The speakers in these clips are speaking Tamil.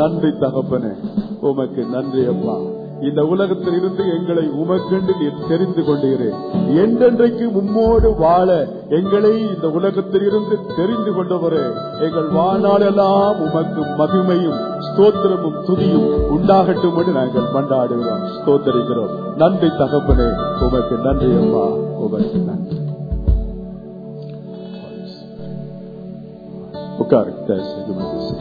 நன்றி தகப்பனே உமக்கு நன்றி அப்பா இந்த உலகத்தில் இருந்து எங்களை உமக்கென்று நீர் தெரிந்து கொண்டீரேன் என்றென்றைக்கு உம்மோடு வாழ எங்களை இந்த உலகத்தில் இருந்து தெரிந்து கொண்டவரே எங்கள் வாழ்நாளெல்லாம் உமக்கு மகிமையும் ஸ்தோத்திரமும் துதியும் உண்டாகட்டும் என்று நாங்கள் கொண்டாடுகிறோம் ஸ்தோத்தரிக்கிறோம் நன்றி தகப்பனே உமக்கு நன்றி அம்மா உமக்கு நன்றி உட்காரு தயவு செய்து மகிழ்ச்சி.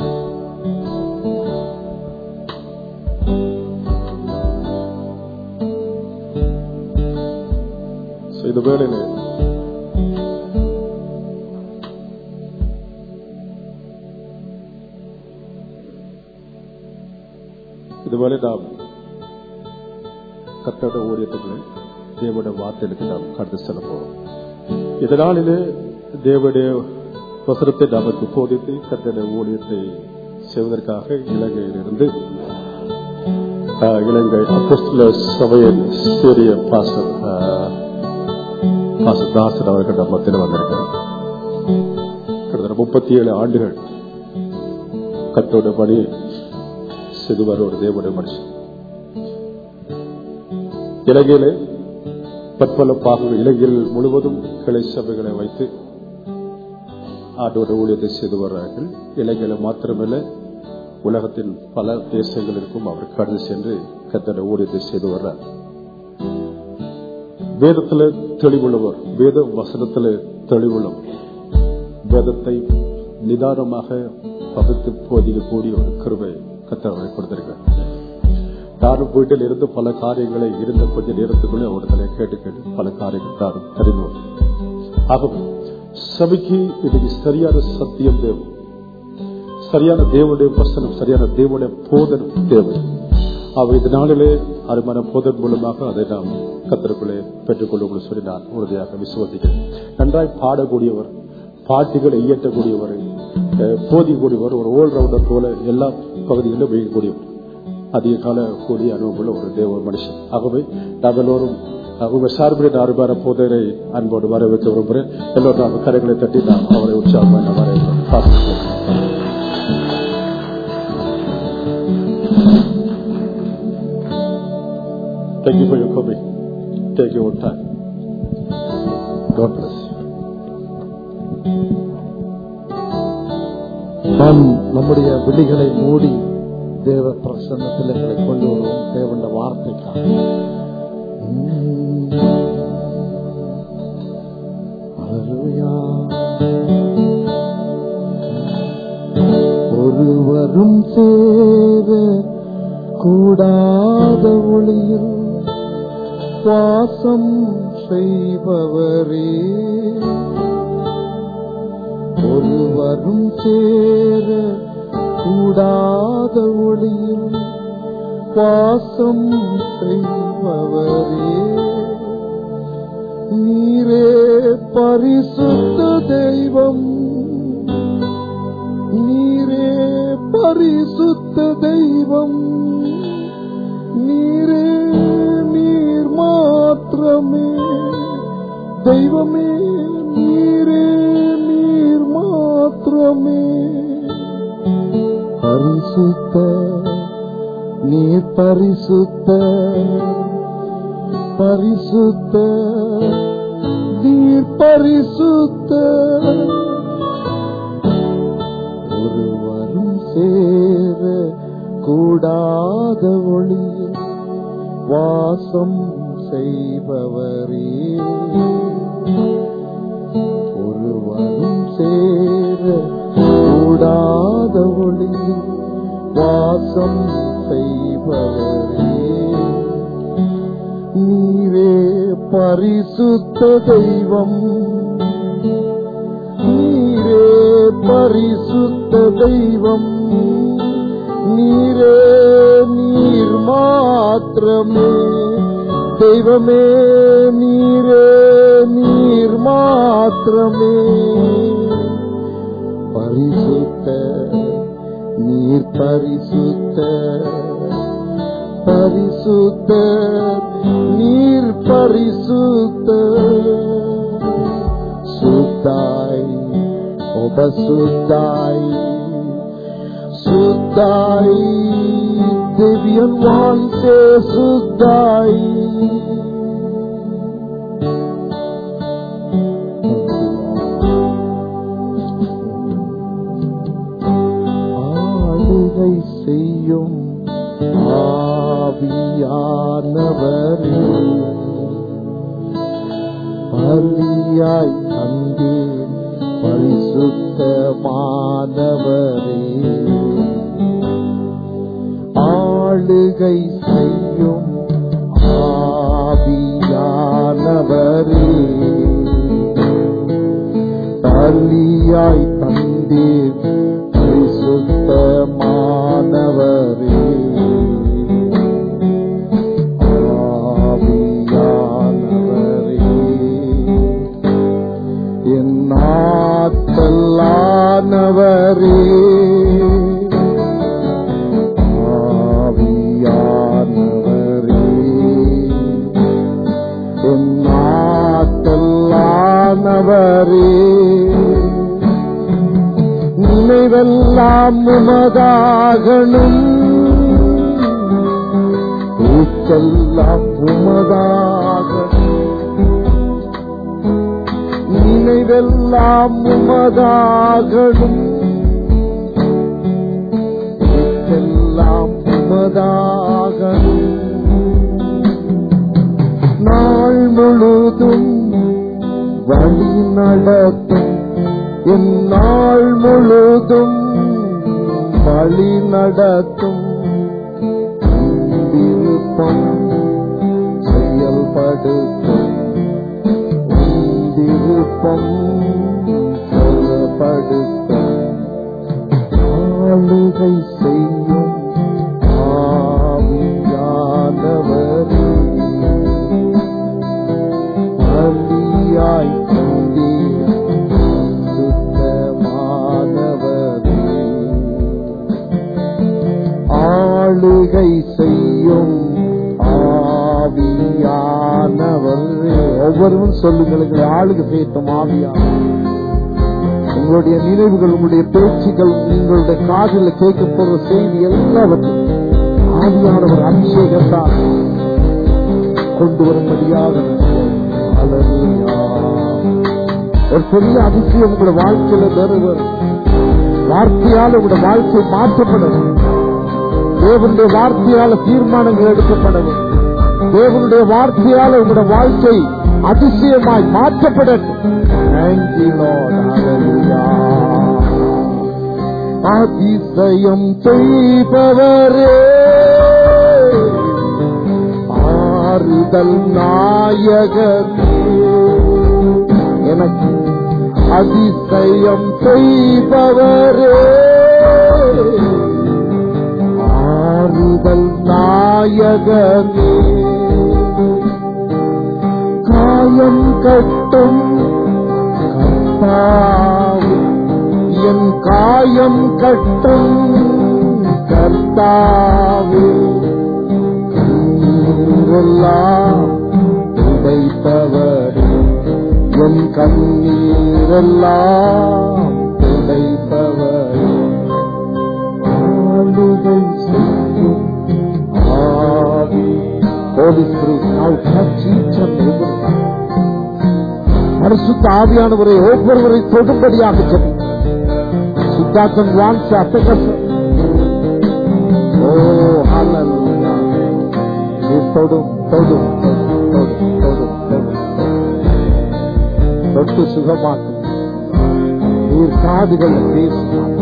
So, இந்த வேளையில இதுவரை நாம் கத்தோட ஊழியத்துக்களை தேவோட வார்த்தைகளுக்கு நாம் கடந்து செல்ல போறோம் இதனாலே தேவனுடைய வசனத்தை நமக்கு போதித்து கத்தோட ஊழியத்தை செய்வதற்காக இலங்கையிலிருந்து ஆஹ், இலங்கை அப்போஸ்தல சபையின் சூரிய பாசர் பாசர் தாசன் அவர்கள் நம்ம மத்தியில் வந்திருக்கிறார் கிட்டத்தட்ட முப்பத்தி ஏழு ஆண்டுகள் கத்தோட பணி செய்து வர ஒரு தேவனுடைய மனுஷன் இலங்கையில பற்பல பாகங்கள் இலங்கையில் முழுவதும் கிளை சபைகளை வைத்து ஆண்டோட ஊழியத்தை செய்து வர்றார்கள் இலங்கையில மாத்திரமல்ல உலகத்தின் பல தேசங்களுக்கும் அவர் கடந்து சென்று கத்தோட ஊழியத்தை செய்து வர்றார் வேதத்துல தெளிவுள்ளவர் வேத வசனத்துல தெளிவுள்ளவர் வேதத்தை நிதானமாக பகுத்து போதிக்கக்கூடிய ஒரு கருவை கத்தவரை கொடுத்திருக்கிறார் நானும் வீட்டில் இருந்து பல காரியங்களை இருந்த கொஞ்ச நேரத்துக்குள்ளே அவர்களை கேட்டு கேட்டு பல காரியங்கள் நானும் தெரிந்து வந்தேன். ஆகவே சபைக்கு இன்னைக்கு சரியான சத்தியம் தேவை சரியான தேவனுடைய வசனம் சரியான தேவனுடைய போதன் தேவை அவ இந்த நாளிலே அருமான போதன் மூலமாக அதை நாம் கத்தருக்குள்ளே பெற்றுக்கொள்ளும் சொல்லி நான் உறுதியாக விசுவசிக்கிறேன் நன்றாய் பாடக்கூடியவர் பாட்டுகளை இயற்றக்கூடியவர் அஹ், போதிக்கக்கூடியவர் ஒரு ஓல் ரவுண்டர் போல எல்லா பகுதிகளிலும் வைக்கக்கூடியவர் அதிக கால கூடிய அனுபவமுள்ள ஒரு தேவ மனுஷன் ஆகவே நாங்கள் எல்லோரும் அவங்க சார்பில் அருமான போதனை அன்போடு வரவேற்க விரும்புகிறேன் எல்லோரும் நாம் கரைகளை தட்டி நாம் அவரை உற்சாகமாக வரவேற்கிறோம் Thank you for your coming. Take your time. God bless you. நாம் நம்முடைய விழிகளை மூடி தேவ பிரசன்னத்தில் எங்களை கொண்டு வருவோம் தேவண்ட வார்த்தைக்காக உம். அல்லேலூயா. ஒருவரும் சேர கூடாத ஒளியில் வாசம் செய்பவரே ஒருவரும் சேர கூடாத ஒளியில் வாசம் செய்பவரே நீரே பரிசுத்த தெய்வம் நீரே பரிசுத்த தெய்வம் நீரே நீர் மாத்திரமே தெய்வமே நீரே நீர் மாத்திரமே பரிசுத்த நீர் பரிசுத்த பரிசுத்த நீர் பரிசுத்த ஒருவரும் சேர கூடாத ஒளியில் வாசம் செய்பவரே ஒருவரும் சேர கூடாத ஒளியில் வாசம் செய்பவரே நீரே பரிசுத்த தெய்வம் நீரே பரிசுத்த தெய்வம் நீரே நீர் மாத்திரமே தெய்வமே நீரே நீர் மாத்திரமே பரிசுத்த நீர் பரிசுத்த பரிசுத்த நீர் பரிசுத்த சுத்தாய் ஒப சுத்தாய் பரிசுத்தாய் திவ்யன் வாழ்ந்தே சுத்தாய் ஆளுகை செய்யும் ஆவியானவரே பலியாய் தந்தேன் பரிசுத்தமானவரே ஆளுகை செய்யும் ஆவியானவரே பலியாய் தந்தேன் பரிசுத்தமானவரே ஆவியானவரே என் ஆற்றலானவரே ஆவியானவரே என் ஆற்றலானவரே நினைவெல்லாம் உமதாகணும் ஊற்றெல்லாம் உமதாகணும் நினைவெல்லாம் உமதாகணும் ஊற்றெல்லாம் உமதாகணும் நாள் முழுதும் வழி நடத்தும் என் நாள் முழுதும் வழி நடத்தும் விருப்பம் செயல்படுத்தும் விருப்பம் செயல்படுத்தும் ஆளுகை செய்யும் ஆவியானவரே பலியாய் தந்தீர் சுத்தமானவரே ஆளுகை செய்யும் ஆவியானவரே ஒவ்வொருவரும் சொல்லுங்கள் எங்களை ஆளுகை செய்யட்டும் ஆவியானவர் உங்களுடைய நினைவுகள் உங்களுடைய பேச்சுகள் உங்களுடைய காதில் கேட்க போற செய்தி எல்லாவற்றையும் ஆவியானவர் அபிஷேகத்தால் கொண்டு வரும்படியாக ஹalleluya. ஒரு பெரிய அதிசயம் உங்களுடைய வாழ்க்கையில வருவர் வார்த்தையால் உங்களுடைய வாழ்க்கை மாற்றப்படும் தேவனுடைய வார்த்தையால தீர்மானங்கள் எடுக்கப்படும் தேவனுடைய வார்த்தையால உங்களுடைய வாழ்க்கை அதிசயமாய் மாற்றப்படட்டும் Thank you, Lord. Hallelujah. அதிசயம் செய்பவரே ஆறுதல் நாயகரே எனக்கு அதிசயம் செய்பவரே ஆறுதல் நாயகரே காயம் கட்டும் கர்த்தாவே என் காயம் கட்டும் கர்த்தாவே கண்ணீரெல்லாம் துடைப்பவரே என் கண்ணீரெல்லாம் துடைப்பவரே ஆளுகை செய்யும் ஆவி Holy Spirit, now touch each and every one. பரிசுத்த ஆவியானவரை ஒவ்வொருவரை தொடும்படியாக ஜெபி சுத்தாக்கன் வான்ச அத்தகச ஓ ஹalleluya நீ தொடும் தொடும் தொடும் தொடும் தொடும் தொடும் தொட்டு சுகமாக்கும் நீர் காதுகள் பேசும்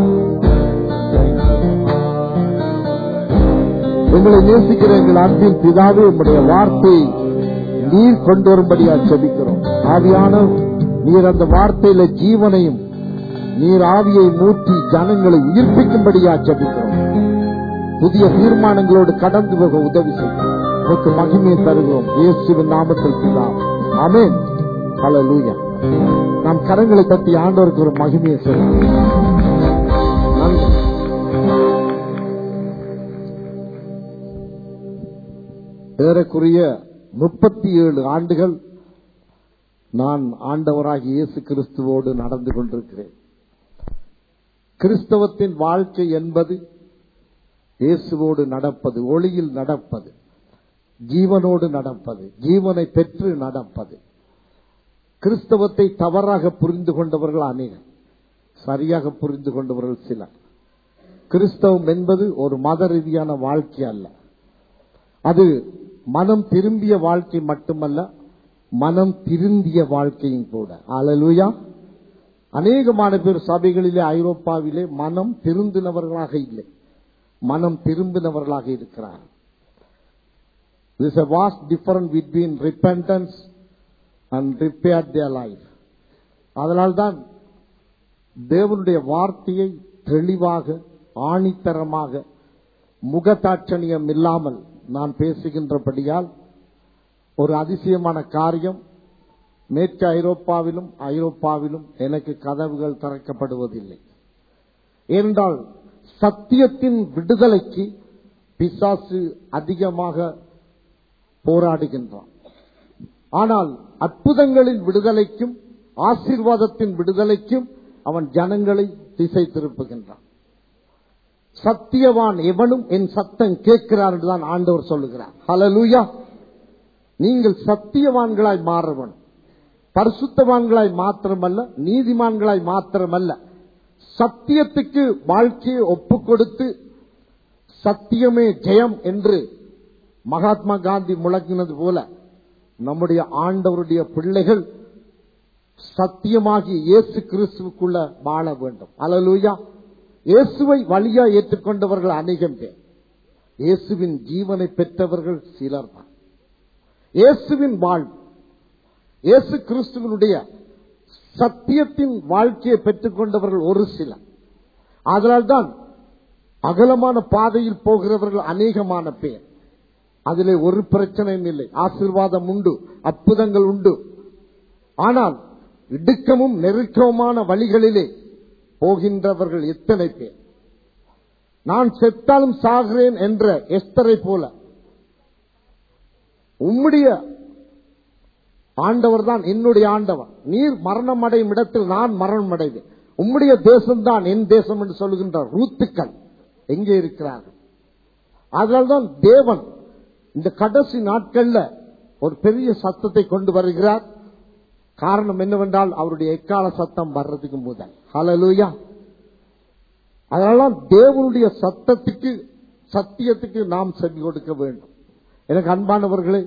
எங்களை நேசிக்கிற எங்கள் அன்பின் பிதாவே உம்முடைய வார்த்தை நீர் கொண்டு வரும்படியா ஜெபிக்கிறோம் ஆவியான நீர் அந்த வார்த்தையில ஜீவனையும் நீர் ஆவியை மூட்டி ஜனங்களை உயிர்ப்பிக்கும்படியா ஜெபிக்கிறோம் புதிய தீர்மானங்களோடு கடந்து போக உதவி செய்யும் உனக்கு மகிமையை தருகிறோம் இயேசுவின் நாமத்தில் பிதா ஆமென் ஹalleluya நாம் கரங்களை தட்டி ஆண்டவருக்கு ஒரு மகிமையை சொல்லுவோம் நன்றி ஏறக்குறைய முப்பத்தி ஏழு ஆண்டுகள் நான் ஆண்டவராகிய இயேசு கிறிஸ்துவோடு நடந்து கொண்டிருக்கிறேன் கிறிஸ்தவத்தின் வாழ்க்கை என்பது இயேசுவோடு நடப்பது ஒளியில் நடப்பது ஜீவனோடு நடப்பது ஜீவனை பெற்று நடப்பது கிறிஸ்தவத்தை தவறாக புரிந்து கொண்டவர்கள் அநேகர் சரியாக புரிந்து கொண்டவர்கள் சிலர் கிறிஸ்தவம் என்பது ஒரு மத ரீதியான வாழ்க்கை அல்ல அது மனம் திரும்பிய வாழ்க்கை மட்டுமல்ல மனம் திருந்திய வாழ்க்கையும் கூட அலலுயா அநேகமான பேர் சபைகளிலே ஐரோப்பாவிலே மனம் திருந்தினவர்களாக இல்லை மனம் திரும்பினவர்களாக இருக்கிறார் There is a vast difference between repentance and repaired their life. அதனால்தான் தேவனுடைய வார்த்தையை தெளிவாக ஆணித்தரமாக முகதாட்சணியம் இல்லாமல் நான் பேசுகின்றபடியால் ஒரு அதிசயமான காரியம் மேற்கு ஐரோப்பாவிலும் ஐரோப்பாவிலும் எனக்கு கதவுகள் திறக்கப்படுவதில்லை ஏனென்றால் சத்தியத்தின் விடுதலைக்கு பிசாசு அதிகமாக போராடுகின்றான் ஆனால் அற்புதங்களின் விடுதலைக்கும் ஆசீர்வாதத்தின் விடுதலைக்கும் அவன் ஜனங்களை திசை திருப்புகின்றான் சத்தியவான் எவனும் என் சத்தம் கேட்கிறார் என்றுதான் ஆண்டவர் சொல்லுகிறார் ஹலலூயா நீங்கள் சத்தியவான்களாய் மாறவன் பரிசுத்தவான்களாய் மாத்திரமல்ல நீதிமான்களாய் மாத்திரமல்ல சத்தியத்துக்கு வாழ்க்கையை ஒப்புக் கொடுத்து சத்தியமே ஜெயம் என்று மகாத்மா காந்தி முழங்கினது போல நம்முடைய ஆண்டவருடைய பிள்ளைகள் சத்தியமாகி இயேசு கிறிஸ்துவுக்குள்ள வாழ வேண்டும் அலலூயா இயேசுவை வழியா ஏற்றுக்கொண்டவர்கள் அநேகம் பேர் இயேசுவின் ஜீவனை பெற்றவர்கள் சிலர் தான் இயேசுவின் வாழ்வு இயேசு கிறிஸ்துவனுடைய சத்தியத்தின் வாழ்க்கையை பெற்றுக் கொண்டவர்கள் ஒரு சிலர் அதனால்தான் அகலமான பாதையில் போகிறவர்கள் அநேகமான பேர் அதிலே ஒரு பிரச்சனையும் இல்லை ஆசீர்வாதம் உண்டு அற்புதங்கள் உண்டு ஆனால் இடுக்கமும் நெருக்கமுமான வழிகளிலே போகின்றவர்கள் எத்தனை பேர் நான் செத்தாலும் சாகிறேன் என்ற எஸ்தரை போல உம்முடைய ஆண்டவர் தான் என்னுடைய ஆண்டவர் நீர் மரணம் அடையும் இடத்தில் நான் மரணம் அடைவேன் உம்முடைய தேசம்தான் என் தேசம் என்று சொல்லுகின்ற ரூத்துக்கள் எங்கே இருக்கிறார்கள் அதனால்தான் தேவன் இந்த கடைசி நாட்கள்ல ஒரு பெரிய சத்தத்தை கொண்டு வருகிறார் காரணம் என்னவென்றால் அவருடைய எக்கால சத்தம் வர்றதுக்கு முதல் ஹலலூயா அதனால்தான் தேவனுடைய சத்தத்துக்கு சத்தியத்துக்கு நாம் செவி கொடுக்க வேண்டும் எனக்கு அன்பானவர்களே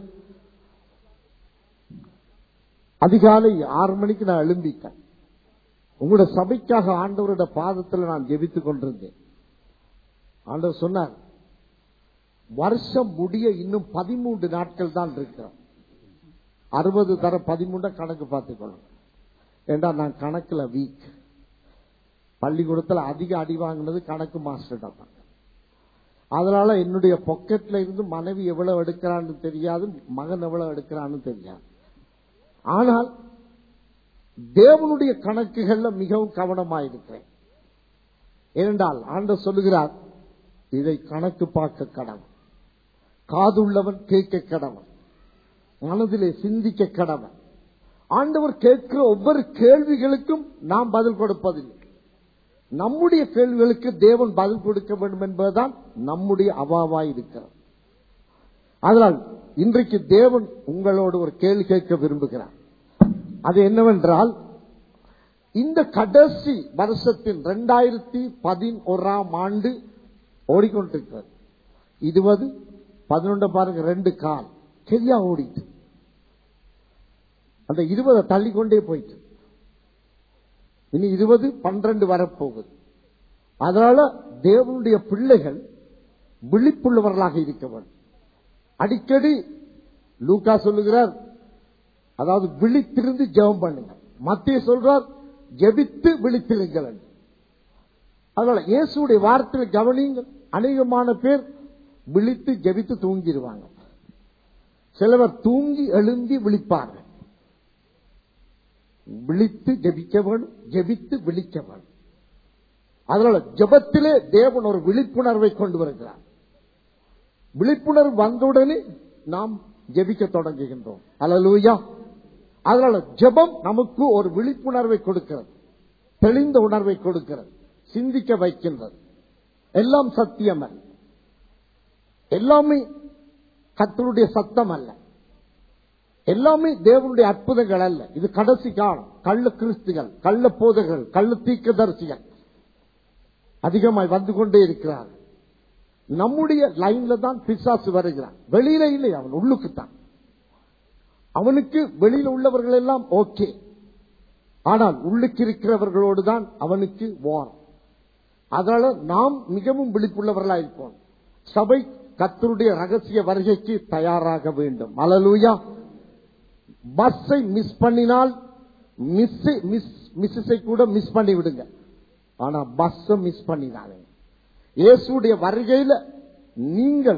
அதிகாலை ஆறு மணிக்கு நான் எழும்பிட்டேன் உங்களோட சபைக்காக ஆண்டவரோட பாதத்தில் நான் ஜெபித்துக் கொண்டிருந்தேன் ஆண்டவர் சொன்னார் வருஷம் முடிய இன்னும் பதிமூன்று நாட்கள் தான் இருக்கிறோம் அறுபது தர பதிமூன்ற கணக்கு பார்த்துக்கணும் ஏண்டா நான் கணக்குல வீக் பள்ளிக்கூடத்தில் அதிக அடி வாங்கினது கணக்கு மாஸ்டர் தான் அதனால என்னுடைய பொக்கெட்ல இருந்து மனைவி எவ்வளவு எடுக்கிறான்னு தெரியாது மகன் எவ்வளவு எடுக்கிறான்னு தெரியாது ஆனால் தேவனுடைய கணக்குகள்ல மிகவும் கவனமாயிருக்கிறேன் ஏனென்றால் ஆண்டவர் சொல்லுகிறார் இதை கணக்கு பார்க்க கடவுள் காதுள்ளவன் கேட்க கடவன் மனதிலே சிந்திக்க கடவன் ஆண்டவர் கேட்கிற ஒவ்வொரு கேள்விகளுக்கும் நாம் பதில் கொடுப்பதில்லை நம்முடைய கேள்விகளுக்கு தேவன் பதில் கொடுக்க வேண்டும் என்பதுதான் நம்முடைய அவாவாய் இருக்கிறது அதனால் இன்றைக்கு தேவன் உங்களோடு ஒரு கேள்வி கேட்க விரும்புகிறார் அது என்னவென்றால் இந்த கடைசி வருஷத்தின் இரண்டாயிரத்தி பதினோராம் ஆண்டு ஓடிக்கொண்டிருக்கிறது இருபது பதினொன்று பாருங்க ரெண்டு கால் சரியா ஓடிட்டு அந்த இருபதை தள்ளிக்கொண்டே போயிட்டு இனி இருபது பன்னிரண்டு வரப்போகுது அதனால தேவனுடைய பிள்ளைகள் விழிப்புள்ளவர்களாக இருக்க வேண்டும் அடிக்கடி லூக்கா சொல்லுகிறார் அதாவது விழித்திருந்து ஜெபம் பண்ணுங்க மத்திய சொல்றார் ஜெபித்து விழித்திருங்கள் என்று. அதனால இயேசுடைய வார்த்தையில் கவனியுங்கள் அநேகமான பேர் விழித்து ஜெபித்து தூங்கிடுவாங்க சிலவர் தூங்கி எழுந்தி விழிப்பார்கள் விழித்து ஜெபிக்க வேணும் ஜெபித்து விழிக்க வேணும் அதனால ஜெபத்திலே தேவன் ஒரு விழிப்புணர்வை கொண்டு வருகிறார் விழிப்புணர்வு வந்தவுடனே நாம் ஜெபிக்க தொடங்குகின்றோம் அல்லலூயா அதனால ஜெபம் நமக்கு ஒரு விழிப்புணர்வை கொடுக்கிறது தெளிந்த உணர்வை கொடுக்கிறது சிந்திக்க வைக்கின்றது எல்லாம் சத்தியம் அல்ல எல்லாமே கத்தருடைய சத்தம் அல்ல எல்லாமே தேவனுடைய அற்புதங்கள் அல்ல இது கடைசி காலம் கள்ள கிறிஸ்துகள் கள்ள போதகர்கள் கள்ள தீக்கதரிசிகள் அதிகமாய் வந்து கொண்டே இருக்கிறார்கள் நம்முடைய லைன்ல தான் பிசாசு வருகிறான் வெளியில இல்லை அவன் உள்ளுக்கு தான் அவனுக்கு வெளியில உள்ளவர்கள் எல்லாம் ஓகே ஆனால் உள்ளுக்கு இருக்கிறவர்களோடு தான் அவனுக்கு வார் அதனால நாம் மிகவும் விழிப்புள்ளவர்களா இருப்போம் சபை கத்தருடைய ரகசிய வருகைக்கு தயாராக வேண்டும் அலலூயா பஸ்ஸை மிஸ் பண்ணினால் மிஸ் மிஸ்ஸை கூட மிஸ் பண்ணி விடுங்க ஆனா பஸ் மிஸ் பண்ணினாங்க இயேசுடைய வருகையில நீங்கள்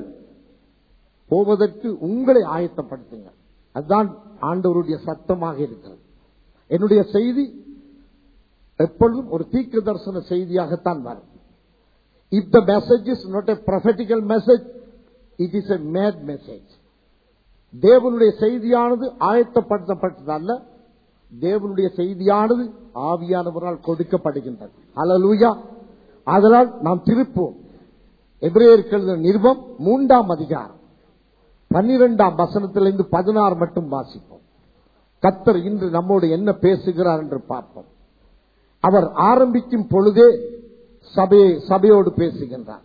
போவதற்கு உங்களை ஆயத்தப்படுத்துங்க அதுதான் ஆண்டவருடைய சத்தமாக இருக்கிறது என்னுடைய செய்தி எப்பொழுதும் ஒரு தீர்க்க தரிசன செய்தியாகத்தான் வரும் if the message is not a prophetical message it is a made message தேவனுடைய செய்தியானது ஆயத்தப்படுத்தப்பட்டதல்ல தேவனுடைய செய்தியானது ஆவியானவரால் கொடுக்கப்படுகின்றது அலலூயா அதனால் நாம் திருப்போம் எபிரேயர்கள் நிருபம் மூன்றாம் அதிகாரம் பன்னிரெண்டாம் வசனத்திலிருந்து பதினாறு மட்டும் வாசிப்போம் கத்தர் இன்று நம்மோடு என்ன பேசுகிறார் என்று பார்ப்போம் அவர் ஆரம்பிக்கும் பொழுதே சபையை சபையோடு பேசுகின்றார்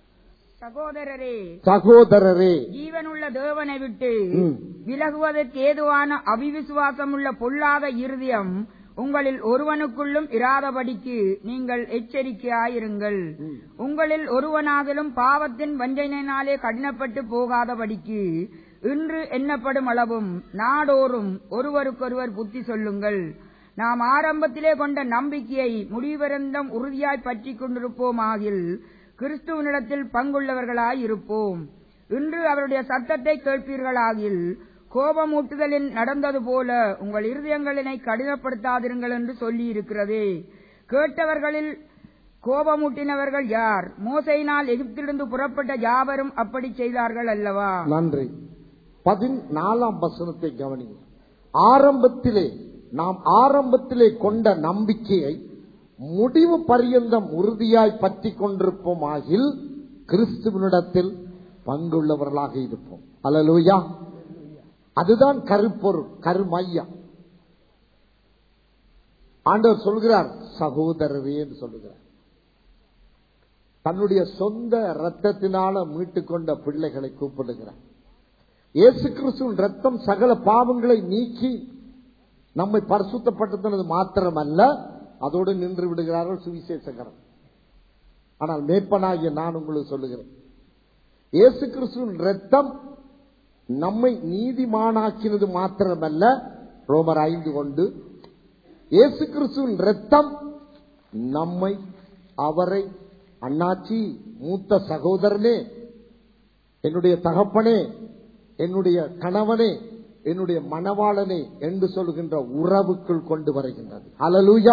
சகோதரரே சகோதரரே ஜீவனுள்ள தேவனை விட்டு ம். விலகுவதற்கு ஏதுவான அவிவிசுவாசமுள்ள பொல்லாத இருதயம் உங்களில் ஒருவனுக்குள்ளும் இராதபடிக்கு நீங்கள் எச்சரிக்கையாயிருங்கள் உங்களில் ஒருவனாகிலும் பாவத்தின் வஞ்சனையினாலே கடினப்பட்டு போகாதபடிக்கு இன்று எண்ணப்படும் அளவும் நாடோறும் ஒருவருக்கொருவர் புத்தி சொல்லுங்கள் நாம் ஆரம்பத்திலே கொண்ட நம்பிக்கையை முடிவரந்தம் உறுதியாய் பற்றிக் கொண்டிருப்போமாகில் கிறிஸ்துவனிடத்தில் பங்குள்ளவர்களாயிருப்போம் இன்று அவருடைய சத்தத்தை கேட்பீர்களாகில் கோபமூட்டுதலில் நடந்தது போல உங்கள் இருதயங்களினை கடினப்படுத்தாதிருங்கள் என்று சொல்லியிருக்கிறதே கேட்டவர்களில் கோபமூட்டினவர்கள் யார் மோசையினால் எகிப்திலிருந்து புறப்பட்ட யாவரும் அப்படி செய்தார்கள் அல்லவா நன்றி பதினாலாம் வசனத்தை கவனிங்க ஆரம்பத்திலே நாம் ஆரம்பத்திலே கொண்ட நம்பிக்கையை முடிவு பரியந்தம் உறுதியாய் பற்றி கொண்டிருப்போம் ஆகில் கிறிஸ்துவனிடத்தில் பங்குள்ளவர்களாக இருப்போம் அல்லலூயா அதுதான் கருப்பொருள் கருமையம் ஆண்டவர் சொல்கிறார் சகோதரரே என்று சொல்லுகிறார் தன்னுடைய சொந்த ரத்தத்தினால மீட்டுக் கொண்ட பிள்ளைகளை கூப்பிடுகிறார் இயேசு கிறிஸ்துவின் ரத்தம் சகல பாவங்களை நீக்கி நம்மை பரிசுத்தப்படுத்தினது மாத்திரமல்ல அதோடு நின்று விடுகிறார்கள் சுவிசேஷகரம் ஆனால் மேப்பனாகிய நான் உங்களுக்கு சொல்லுகிறேன் இயேசு கிறிஸ்துவின் ரத்தம் நம்மை நீதிமானாக்கினது மாத்திரமல்ல ரோமர் ஐந்து கொண்டு இயேசு கிறிஸ்துவின் ரத்தம் நம்மை அவரை அண்ணாச்சி மூத்த சகோதரனே என்னுடைய தகப்பனே என்னுடைய கணவனே என்னுடைய மணவாளனே என்று சொல்கின்ற உறவுக்குள் கொண்டு வருகின்றது அலலூயா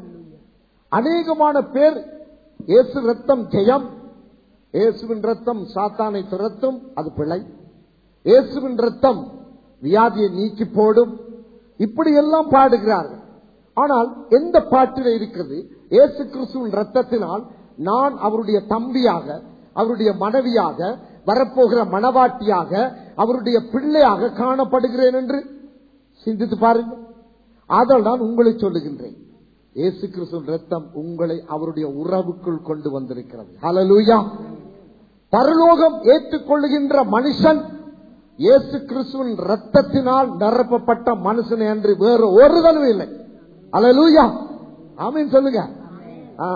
அநேகமான பேர் இயேசு ரத்தம் ஜெயம் இயேசுவின் ரத்தம் சாத்தானை துரத்தும் அது பிழை இயேசுவின் ரத்தம் வியாதியை நீக்கி போடும் இப்படி எல்லாம் பாடுகிறார்கள் ஆனால் எந்த பாட்டில் இருக்கிறது இயேசு கிறிஸ்துவின் ரத்தத்தினால் நான் அவருடைய தம்பியாக அவருடைய மனைவியாக வரப்போகிற மணவாட்டியாக அவருடைய பிள்ளையாக காணப்படுகிறேன் என்று சிந்தித்து பாருங்கள் ஆதல் நான் உங்களை சொல்லுகின்றேன் இயேசு கிறிஸ்துவின் ரத்தம் உங்களை அவருடைய உறவுக்குள் கொண்டு வந்திருக்கிறது ஹalleluya பரலோகம் ஏற்றுக்கொள்ளுகின்ற மனுஷன் இயேசு கிறிஸ்துவின் ரத்தத்தினால் நிரப்பப்பட்ட மனுஷனை அன்று வேறு ஒருதலும் இல்லை ஹalleluya ஆமீன் சொல்லுங்க ஆ.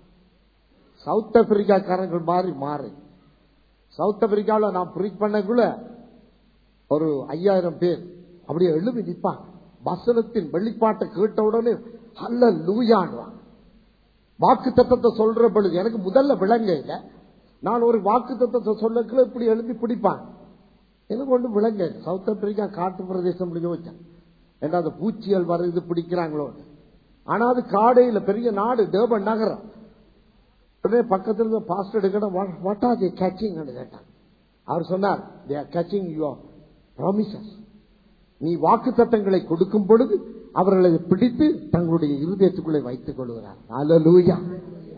சவுத் ஆப்பிரிக்காக்காரங்கள் மாறி மாறி சவுத் ஆப்பிரிக்காவில் நான் ப்ரீச் பண்ணக்குள்ள ஒரு ஐயாயிரம் பேர் அப்படியே எழுப்பி நிற்பாங்க வசனத்தின் வெளிப்பாட்டை கேட்ட உடனே அல்ல லூயான்வாங்க வாக்கு தத்தத்தை சொல்ற பொழுது எனக்கு முதல்ல விளங்க இல்ல நான் ஒரு வாக்கு தத்தத்தை சொல்லக்குள்ள இப்படி எழுப்பி பிடிப்பாங்க எனக்கு ஒன்றும் விளங்க இல்ல. சவுத் ஆப்பிரிக்கா காட்டு பிரதேசம் அப்படி யோசிச்சேன் ஏன்னா அந்த பூச்சிகள் வருது பிடிக்கிறாங்களோ ஆனா அது காடையில பெரிய நாடு டேபன் நகரம் உடனே பக்கத்துல இருந்த பாஸ்டர் எடுக்கணும் வாட் ஆர் தே கேச்சிங் கேட்டான் அவர் சொன்னார் they are catching your promises நீ வாக்கு தத்தங்களை கொடுக்கும் பொழுது அவர்களை பிடித்து தங்களுடைய இருதயத்துக்குள்ளே வைத்துக் கொள்கிறார் அலலூயா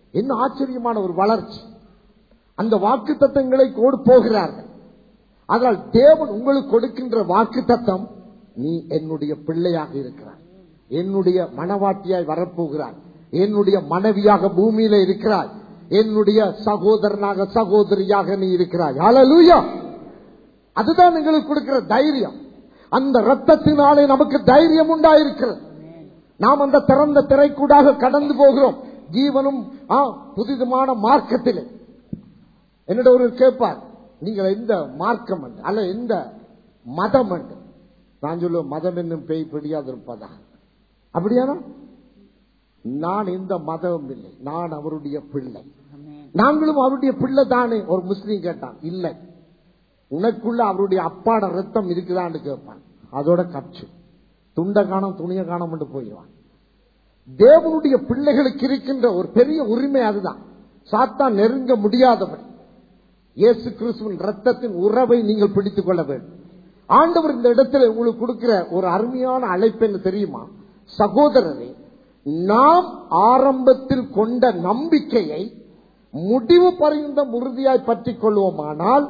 என்ன ஆச்சரியமான ஒரு வளர்ச்சி அந்த வாக்கு தத்தங்களை கோடு போகிறார்கள் அதனால் தேவன் உங்களுக்கு கொடுக்கின்ற வாக்கு தத்தம் நீ என்னுடைய பிள்ளையாக இருக்கிறாய் என்னுடைய மனவாட்டியாய் வரப்போகிறாய் என்னுடைய மனைவியாக பூமியில இருக்கிறாய் என்னுடைய சகோதரனாக சகோதரியாக நீ இருக்கிறாய் ஹalleluya அதுதான் எங்களுக்கு கொடுக்கிற தைரியம் அந்த ரத்தத்தினாலே நமக்கு தைரியம் உண்டாயிருக்கிறது நாம் அந்த திறந்த திரைக்கூடாக கடந்து போகிறோம் ஜீவனும் ஆ, புதிதுமான மார்க்கத்திலே என்னிட ஒரு கேட்பார் நீங்கள் எந்த மார்க்கம் என்று அல்ல எந்த மதம் என்று நான் சொல்லுவேன் மதம் என்னும் பேய் பிடியாதிருப்பதா அப்படியானா நான் எந்த மதமும் இல்லை நான் அவருடைய பிள்ளை நாங்களும் அவருடைய பிள்ளை தானே ஒரு முஸ்லீம் கேட்டான் இல்லை உனக்குள்ள அவருடைய அப்பாட ரத்தம் இருக்குதான்னு கேட்பான் அதோட கச்சு துண்ட காணம் துணிய காணம் போயிடுவான் தேவனுடைய பிள்ளைகளுக்கு இருக்கின்ற ஒரு பெரிய உரிமை அதுதான் சாத்தான் நெருங்க முடியாதவன் இயேசு கிறிஸ்துவின் ரத்தத்தின் உறவை நீங்கள் பிடித்துக் கொள்ள வேண்டும் ஆண்டவர் இந்த இடத்துல உங்களுக்கு கொடுக்கிற ஒரு அருமையான அழைப்பு என்ன தெரியுமா சகோதரரே நாம் ஆரம்பத்தில் கொண்ட நம்பிக்கையை முடிவு பரிந்த உறுதியாய் பற்றிக் கொள்வோமானால்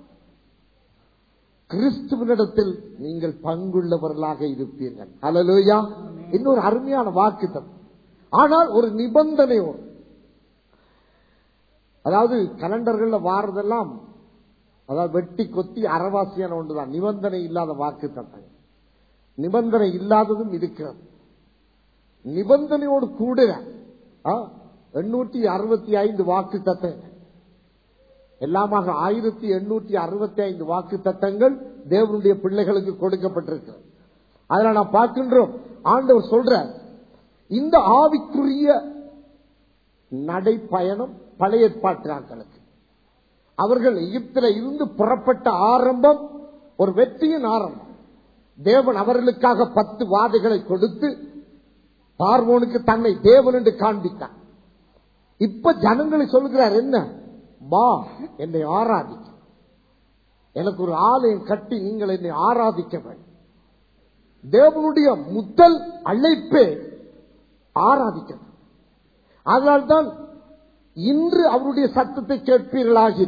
கிறிஸ்துவனிடத்தில் நீங்கள் பங்குள்ளவர்களாக இருப்பீர்கள் ஹalleluya இன்னொரு அருமையான வாக்குத்தம் ஆனால் ஒரு நிபந்தனையோடு அதாவது கலண்டர்கள்ல வாரதெல்லாம் அதாவது வெட்டி கொத்தி அறவாசியான ஒன்றுதான் நிபந்தனை இல்லாத வாக்கு தத்தம் நிபந்தனை இல்லாததும் இருக்கிறது நிபந்தனையோடு கூட எண்ணூற்றி அறுபத்தி ஐந்து வாக்கு தத்தங்கள் எல்லாமாக ஆயிரத்தி எண்ணூற்றி அறுபத்தி ஐந்து வாக்கு தத்தங்கள் தேவனுடைய பிள்ளைகளுக்கு கொடுக்கப்பட்டிருக்கிறது அதனால நான் பார்க்கின்றோம் ஆண்டவர் சொல்ற இந்த ஆவிக்குரிய நடைப்பயணம் பழைய ஏற்பாட்டாக்களுக்கு அவர்கள் எகிப்தில இருந்து புறப்பட்ட ஆரம்பம் ஒரு வெற்றியின் ஆரம்பம் தேவன் அவர்களுக்காக பத்து வாதைகளை கொடுத்து பார்வோனுக்கு தன்னை தேவன் என்று காண்பித்தார் இப்ப ஜனங்களை சொல்லுகிறார் என்ன வா என்னை ஆராதிக்க எனக்கு ஒரு ஆலயம் கட்டி நீங்கள் என்னை ஆராதிக்க வேண்டும் தேவனுடைய முதல் அழைப்பே ஆராதிக்க அதனால்தான் இன்று அவருடைய சத்தத்தை கேட்பீர்களாகி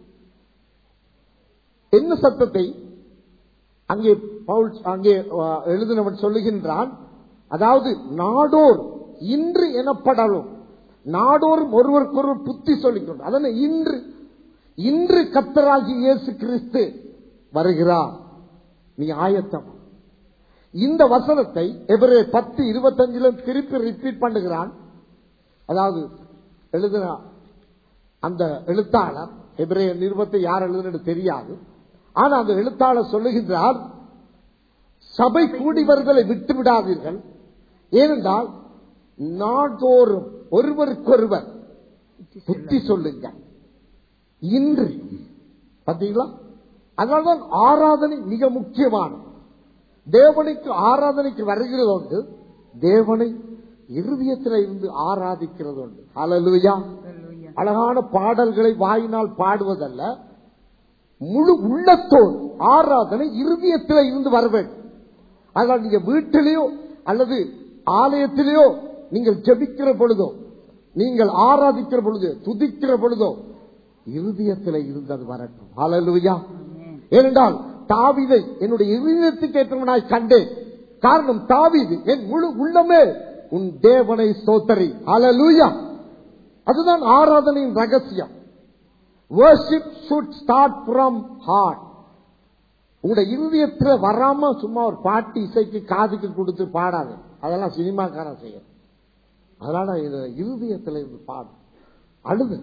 என்ன சத்தத்தை அங்கே பவுல் அங்கே அஹ், எழுதினவன் சொல்லுகின்றான் அதாவது நாடோர் இன்று எனப்படலும் நாடோறும் ஒருவருக்கொருவர் புத்தி சொல்லிக் கொண்டு அதனை இன்று இன்று கத்தராகி இயேசு கிறிஸ்து வருகிறார் நீ ஆயத்தம் இந்த வசனத்தை எவரே பத்து இருபத்தஞ்சிலும் திருப்பி ரிப்பீட் பண்ணுகிறான் அதாவது எழுதுனா அந்த எழுத்தாளர் எபிரேய நிருபத்தை யார் எழுதுனது தெரியாது ஆனா அந்த எழுத்தாளர் சொல்லுகின்றார் சபை கூடி வருதலை விட்டு விடாதீர்கள் ஏனென்றால் நாள்தோறும் ஒருவருக்கொருவர் புத்தி சொல்லுங்க இன்று பாத்தீங்களா அதனால்தான் ஆராதனை மிக முக்கியமானது தேவனுக்கு ஆராதனைக்கு வருகிறது உண்டு தேவனை இருதயத்தில் இருந்து ஆராதிக்கிறது உண்டு ஹalleluya அழகான பாடல்களை வாயினால் பாடுவதல்ல முழு உள்ளத்தோடு ஆராதனை இருதயத்தில் இருந்து வர வேண்டும் அதனால் நீங்க வீட்டிலேயோ அல்லது ஆலயத்திலேயோ நீங்கள் ஜெபிக்கிற பொழுதோ நீங்கள் ஆராதிக்கிற பொழுது துதிக்கிற பொழுதோ இருதயத்தில் இருந்தது வரட்டும் ஹalleluya ஏனென்றால் தாவீதை என்னுடைய இருதயத்துக்கு ஏற்றவனாய் கண்டேன் காரணம் தாவீது என் முழு உள்ளமே உன் தேவனை சோத்தரி ஹalleluya அதுதான் ஆராதனையின் ரகசியம் worship should start from heart உங்களுடைய இருதயத்துல வராம சும்மா ஒரு பாட்டு இசைக்கு காதுக்கு கொடுத்து பாடாது அதெல்லாம் சினிமாக்காரன் செய்யும் அதனால இது இருதயத்துல இருந்து பாடும் அழுது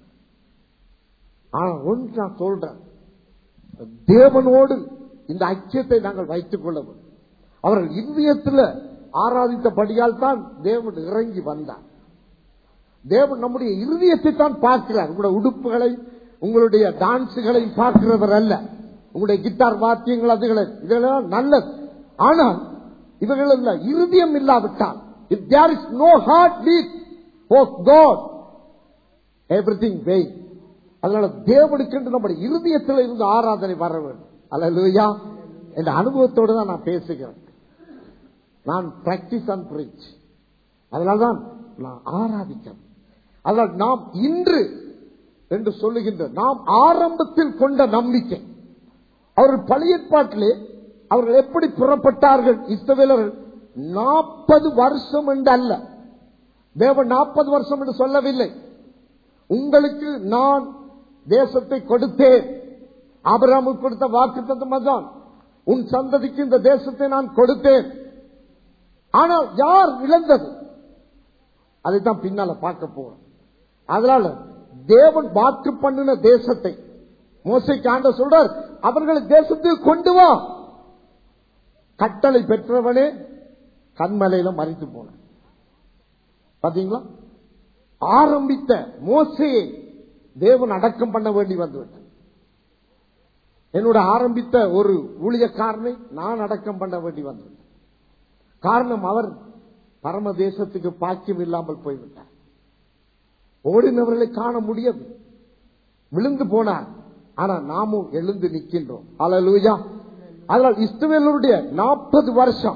ஆனா ஒன்று நான் சொல்றேன் தேவனோடு இந்த ஐக்கியத்தை நாங்கள் வைத்துக் கொள்ள வேண்டும் அவர்கள் இருதயத்தில் ஆராதித்தபடியால் தான் தேவன் இறங்கி வந்தார் தேவன் நம்முடைய இருதயத்தை தான் பார்க்கிறார் உங்களுடைய உடுப்புகளை உங்களுடைய டான்ஸுகளை பார்க்கிறவர் அல்ல உங்களுடைய கிட்டார் வாத்தியங்கள் அதுகளை இதெல்லாம் நல்லது ஆனால் இவர்கள் அல்ல இருதயம் இல்லாவிட்டால் if there is no heartbeat oh God everything வெய் அதனால தேவனுக்கு என்று நம்முடைய இருதயத்தில் இருந்து ஆராதனை வர வேண்டும் அல்லா என்ற அனுபவத்தோடு தான் நான் பேசுகிறேன் நான் பிராக்டிஸ் அண்ட் பிரீச் அதனால்தான் நான் ஆராதிக்கிறேன் அதனால் நாம் இன்று என்று சொல்லுகின்ற நாம் ஆரம்பத்தில் கொண்ட நம்பிக்கை அவர்கள் பழைய ஏற்பாட்டிலே அவர்கள் எப்படி புறப்பட்டார்கள் இஸ்ரவேலர்கள் நாற்பது வருஷம் என்று அல்ல தேவன் நாற்பது வருஷம் என்று சொல்லவில்லை உங்களுக்கு நான் தேசத்தை கொடுத்தேன் ஆபிரகாமுக்கு கொடுத்த வாக்கு தத்துவம் உன் சந்ததிக்கு இந்த தேசத்தை நான் கொடுத்தேன் ஆனால் யார் இழந்தது அதைத்தான் பின்னால பார்க்க போறோம் அதனால தேவன் வாக்கு பண்ணின தேசத்தை மோசைக்கு ஆண்ட சொல்றார் அவர்களை தேசத்துக்கு கொண்டு வா கட்டளை பெற்றவனே கண்மலையில மறித்து போன பாத்தீங்களா ஆரம்பித்த மோசையை தேவன் அடக்கம் பண்ண வேண்டி வந்துவிட்டார் என்னோட ஆரம்பித்த ஒரு ஊழியக்காரனை நான் அடக்கம் பண்ண வேண்டி வந்துவிட்டேன் காரணம் அவர் பரம தேசத்துக்கு பாக்கியம் இல்லாமல் போய்விட்டார் ஓடினவர்களை காண முடியாது விழுந்து போனார் ஆனா நாமும் எழுந்து நிற்கின்றோம் அலலூயா அதனால் இஸ்ரவேலருடைய நாற்பது வருஷம்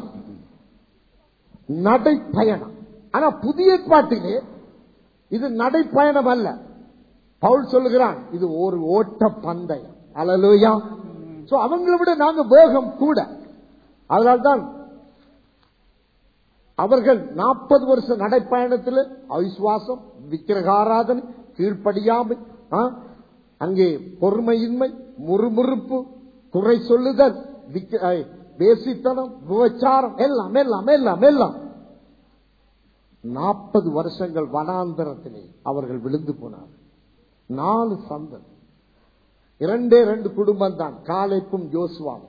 நடைப்பயணம் ஆனா புதிய ஏற்பாட்டிலே இது நடைப்பயணம் அல்ல பவுல் சொல்லுகிறான் இது ஒரு ஓட்ட பந்தயம் அலலூயா சோ அவங்களை விட நாங்க வேகம் கூட அதனால்தான் அவர்கள் நாற்பது வருஷ நடைப்பயணத்தில் அவிசுவாசம் விக்கிரகாராதனை கீழ்ப்படியாமை ஆ, அங்கே பொறுமையின்மை முறுமுறுப்பு குறை சொல்லுதல் விக்க- ஐ, பேசித்தனம் விபச்சாரம் எல்லாம் எல்லாம் எல்லாம் எல்லாம் நாற்பது வருஷங்கள் வனாந்தரத்திலே அவர்கள் விழுந்து போனார் நாலு சந்தன் இரண்டே ரெண்டு குடும்பம் தான் காலைப்பும் யோசுவாவும்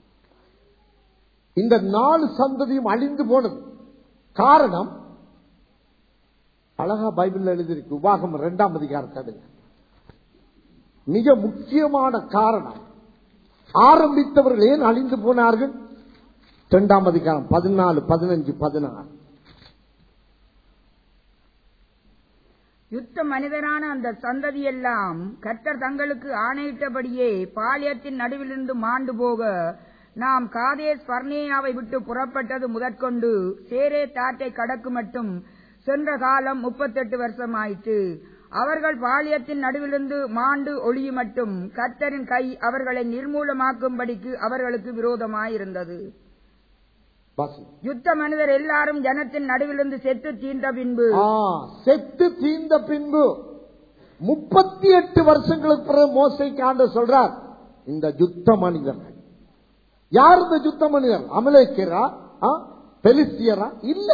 இந்த நாலு சந்ததியும் அழிந்து போனது காரணம் அழகா பைபிள் எழுதியிருக்கு உபாகம் இரண்டாம் அதிகாரத்தை எடுங்க. மிக முக்கியமான காரணம் ஆரம்பித்தவர்கள் ஏன் அழிந்து போனார்கள் இரண்டாம் அதிகாரம் பதினாலு பதினஞ்சு பதினாறு யுத்த மனிதரான அந்த சந்ததியெல்லாம் கர்த்தர் தங்களுக்கு ஆணையிட்டபடியே பாளையத்தின் நடுவிலிருந்து மாண்டு போக நாம் காதேஸ் பர்னேயாவை விட்டு புறப்பட்டது முதற்கொண்டு சேரே தாட்டை கடக்கு மட்டும் சென்ற காலம் முப்பத்தெட்டு வருஷம் ஆயிற்று அவர்கள் பாளையத்தின் நடுவிலிருந்து மாண்டு ஒளியும் மட்டும் கர்த்தரின் கை அவர்களை நிர்மூலமாக்கும்படிக்கு அவர்களுக்கு விரோதமாயிருந்தது வாசி. யுத்த மனிதர் எல்லாரும் ஜனத்தின் நடுவிலிருந்து செத்து தீர்ந்த பின்பு ஆ, செத்து தீர்ந்த பின்பு முப்பத்தி எட்டு வருஷங்களுக்கு பிறகு மோசைக்கு ஆண்டு சொல்றார் இந்த யுத்த மனிதர்கள் யார் இந்த யுத்த மனிதர் அமலேக்கியரா ஆ, பெலிஸ்தியரா இல்ல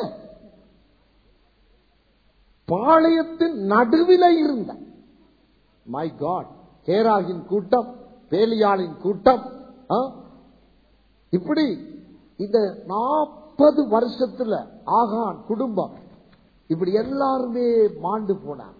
பாளையத்தின் நடுவில இருந்த மை காட் கேராகின் கூட்டம் பேலியாளின் கூட்டம் ஆ, இப்படி இந்த நாற்பது வருஷத்துல ஆகான் குடும்பம் இப்படி எல்லாருமே மாண்டு போனாங்க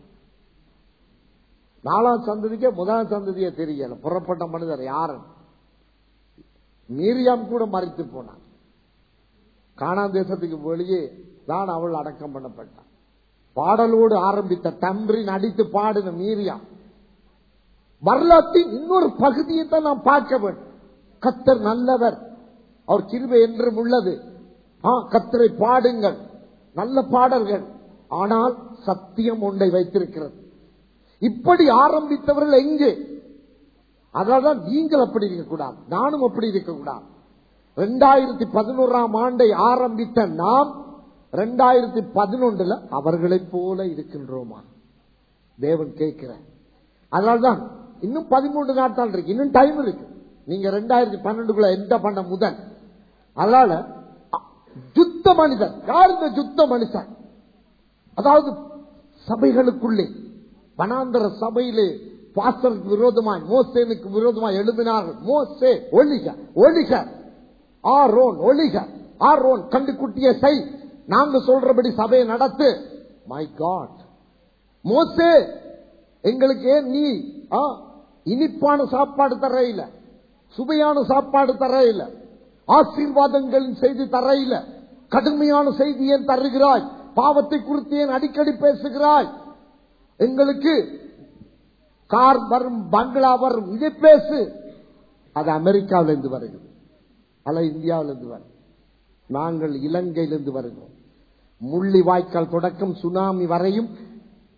நாலாம் சந்ததிக்கே முதலாம் சந்ததியே தெரியல புறப்பட்ட மனிதர் யாரு மீரியாம் கூட மறைத்து போனான் காணான் தேசத்துக்கு வெளியே தான் அவள் அடக்கம் பண்ணப்பட்டான் பாடலோடு ஆரம்பித்த தம்பிரின் அடித்து பாடின மீரியாம் வரலாற்றின் இன்னொரு பகுதியை தான் நாம் பார்க்க வேண்டும் கத்தர் நல்லவர் அவர் கிருபை என்றும் உள்ளது ஆ, கத்தரை பாடுங்கள் நல்ல பாடல்கள் ஆனால் சத்தியம் ஒன்றை வைத்திருக்கிறது இப்படி ஆரம்பித்தவர்கள் எங்கே அதனால்தான் நீங்கள் அப்படி இருக்கக்கூடாது நானும் அப்படி இருக்கக்கூடாது ரெண்டாயிரத்தி பதினோராம் ஆண்டை ஆரம்பித்த நாம் ரெண்டாயிரத்தி பதினொன்றுல அவர்களைப் போல இருக்கின்றோமா தேவன் கேட்கிறார் அதனால்தான் இன்னும் பதிமூன்று நாட்கள் இருக்கு இன்னும் டைம் இருக்கு நீங்க ரெண்டாயிரத்தி பன்னெண்டுக்குள்ள எந்த பண்ண முதல் அதனால அ- யுத்த மனிதன் யார் இந்த யுத்த மனுஷன் அதாவது சபைகளுக்குள்ளே வனாந்தர சபையிலே பாஸ்டருக்கு விரோதமாய் மோசேனுக்கு விரோதமாய் எழுப்பினார்கள் மோசே ஒளிக ஒளிக ஆரோன் ஒளிக ஆரோன் கண்டுக்குட்டிய செய் நாங்க சொல்றபடி சபையை நடத்து மை காட் மோசே எங்களுக்கு ஏன் நீ ஆ, இனிப்பான சாப்பாடு தர இல்ல சுவையான சாப்பாடு தர இல்ல ஆசீர்வாதங்களின் செய்தி தர இல்ல கடுமையான செய்தி ஏன் தருகிறாய் பாவத்தை குறித்து ஏன் அடிக்கடி பேசுகிறாய் எங்களுக்கு கார் வரும் பங்களா வரும் இதை பேசு அது அமெரிக்காவில இருந்து வருகிறது அல்ல இந்தியாவில இருந்து வரும் நாங்கள் இலங்கையிலிருந்து வருகிறோம் முள்ளி வாய்க்கால் தொடக்கம் சுனாமி வரையும்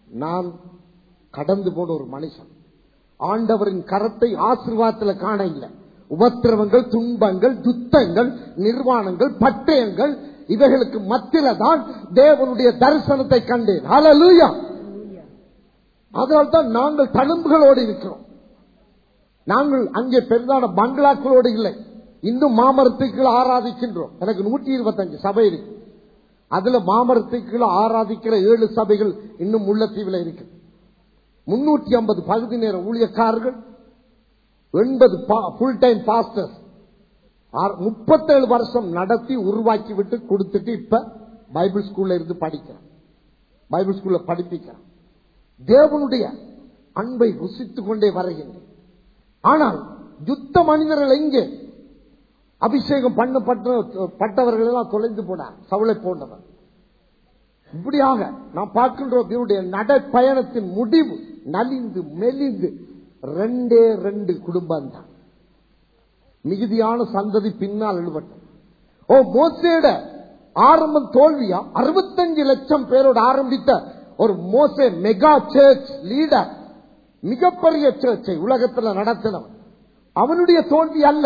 நான் கடந்து போன ஒரு மனுஷன் ஆண்டவரின் கரத்தை ஆசீர்வாதத்துல காண இல்லை உபத்திரவங்கள் துன்பங்கள் துத்தங்கள் நிர்வாணங்கள் பட்டயங்கள் இவைகளுக்கு மத்தியில தான் தேவனுடைய தரிசனத்தை கண்டேன் ஹalleluya அதனால்தான் நாங்கள் தழும்புகளோடு இருக்கிறோம் நாங்கள் அங்கே பெரிதான பங்களாக்களோடு இல்லை இன்னும் மாமரத்துக்குள்ள ஆராதிக்கின்றோம் எனக்கு நூற்றி இருபத்தஞ்சு சபை இருக்கு அதுல மாமரத்துக்குள்ள ஆராதிக்கிற ஏழு சபைகள் இன்னும் முள்ளத்தீவில் இருக்கு முன்னூற்றி ஐம்பது பகுதி நேர ஊழியக்காரர்கள் எண்பது ஃபுல் டைம் பாஸ்டர்ஸ் முப்பத்தேழு வருஷம் நடத்தி உருவாக்கி விட்டு கொடுத்துட்டு இப்ப பைபிள் ஸ்கூல்ல இருந்து படிக்கிறேன் பைபிள் ஸ்கூல்ல படிப்பிக்கிறேன் தேவனுடைய அன்பை ருசித்துக் கொண்டே வருகின்றேன் ஆனால் யுத்த மனிதர்கள் எங்கே அபிஷேகம் பண்ணப்பட்ட பட்டவர்கள் எல்லாம் தொலைந்து போனார் சவுளை போன்றவர் இப்படியாக நாம் பார்க்கின்றோம் இவருடைய நடைப்பயணத்தின் முடிவு நலிந்து மெலிந்து ரெண்டே ரெண்டு குடும்பம் தான் மிகுதியான சந்ததி பின்னால் எழுபட்டது ஓ மோசேட ஆரம்பம் தோல்வியா அறுபத்தஞ்சு லட்சம் பேரோட ஆரம்பித்த ஒரு மோசே மெகா சர்ச் லீடர் மிகப்பெரிய சர்ச்சை உலகத்தில் நடத்தினவன் அவனுடைய தோல்வி அல்ல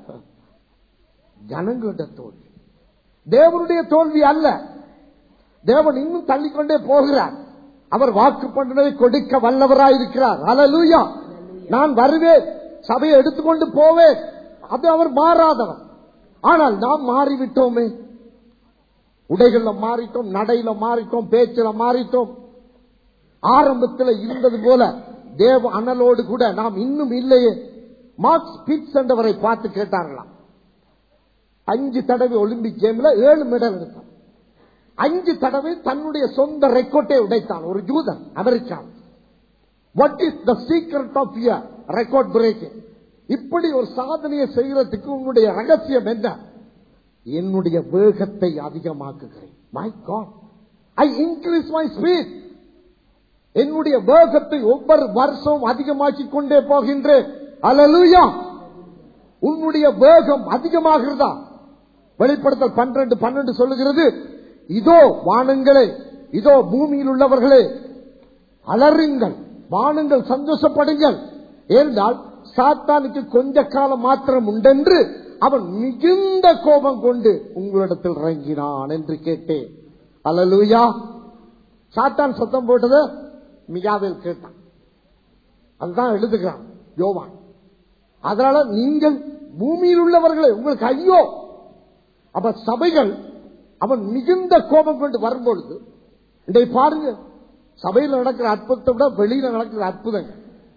ஜனங்களோட தோல்வி தேவனுடைய தோல்வி அல்ல தேவன் இன்னும் தள்ளிக்கொண்டே போகிறார் அவர் வாக்கு பண்ணினதை கொடுக்க வல்லவராயிருக்கிறார் அலலூயா நான் வருவேன் சபையை எடுத்துக்கொண்டு போவேன் அது அவர் மாறாதவர் ஆனால் நாம் மாறிவிட்டோமே உடைகள்ல மாறிட்டோம் நடையில மாறிட்டோம் பேச்சில மாறிட்டோம் ஆரம்பத்தில் இருந்தது போல தேவ அனலோடு கூட நாம் இன்னும் இல்லையே மார்க்ஸ் பிட்ஸ் என்றவரை பார்த்து கேட்டார்களாம் அஞ்சு தடவை ஒலிம்பிக் கேம்ல ஏழு மெடல் எடுத்தான் அஞ்சு தடவை தன்னுடைய சொந்த ரெக்கார்டை உடைத்தான் ஒரு ஜூதன் American what is the secret of your record breaking இப்படி ஒரு சாதனையை செய்யறதுக்கு உங்களுடைய ரகசியம் என்ன என்னுடைய வேகத்தை அதிகமாக்குகிறேன் my God I increase my speed என்னுடைய வேகத்தை ஒவ்வொரு வருஷம் அதிகமாக்கி கொண்டே போகின்றேன் அலலுயா உன்னுடைய வேகம் அதிகமாகிறதா வெளிப்படுத்தல் பன்னிரண்டு பன்னெண்டு சொல்லுகிறது இதோ வானங்களே இதோ பூமியில் உள்ளவர்களே அலறுங்கள் வானங்கள் சந்தோஷப்படுங்கள் ஏனென்றால் சாத்தானுக்கு கொஞ்ச காலம் மாத்திரம் உண்டென்று அவன் மிகுந்த கோபம் கொண்டு உங்களிடத்தில் இறங்கினான் என்று கேட்டேன் அலலுயா சாத்தான் சத்தம் போட்டது மிகாவில் கேட்டான் அதுதான் எழுதுகிறான் யோவான் அதனால நீங்கள் பூமியில் உள்ளவர்களே உங்களுக்கு ஐயோ அப்ப சபைகள் அவன் மிகுந்த கோபம் கொண்டு வரும்பொழுது இன்றைய பாருங்க சபையில் நடக்கிற அற்புதத்தை விட வெளியில நடக்கிற அற்புதங்கள்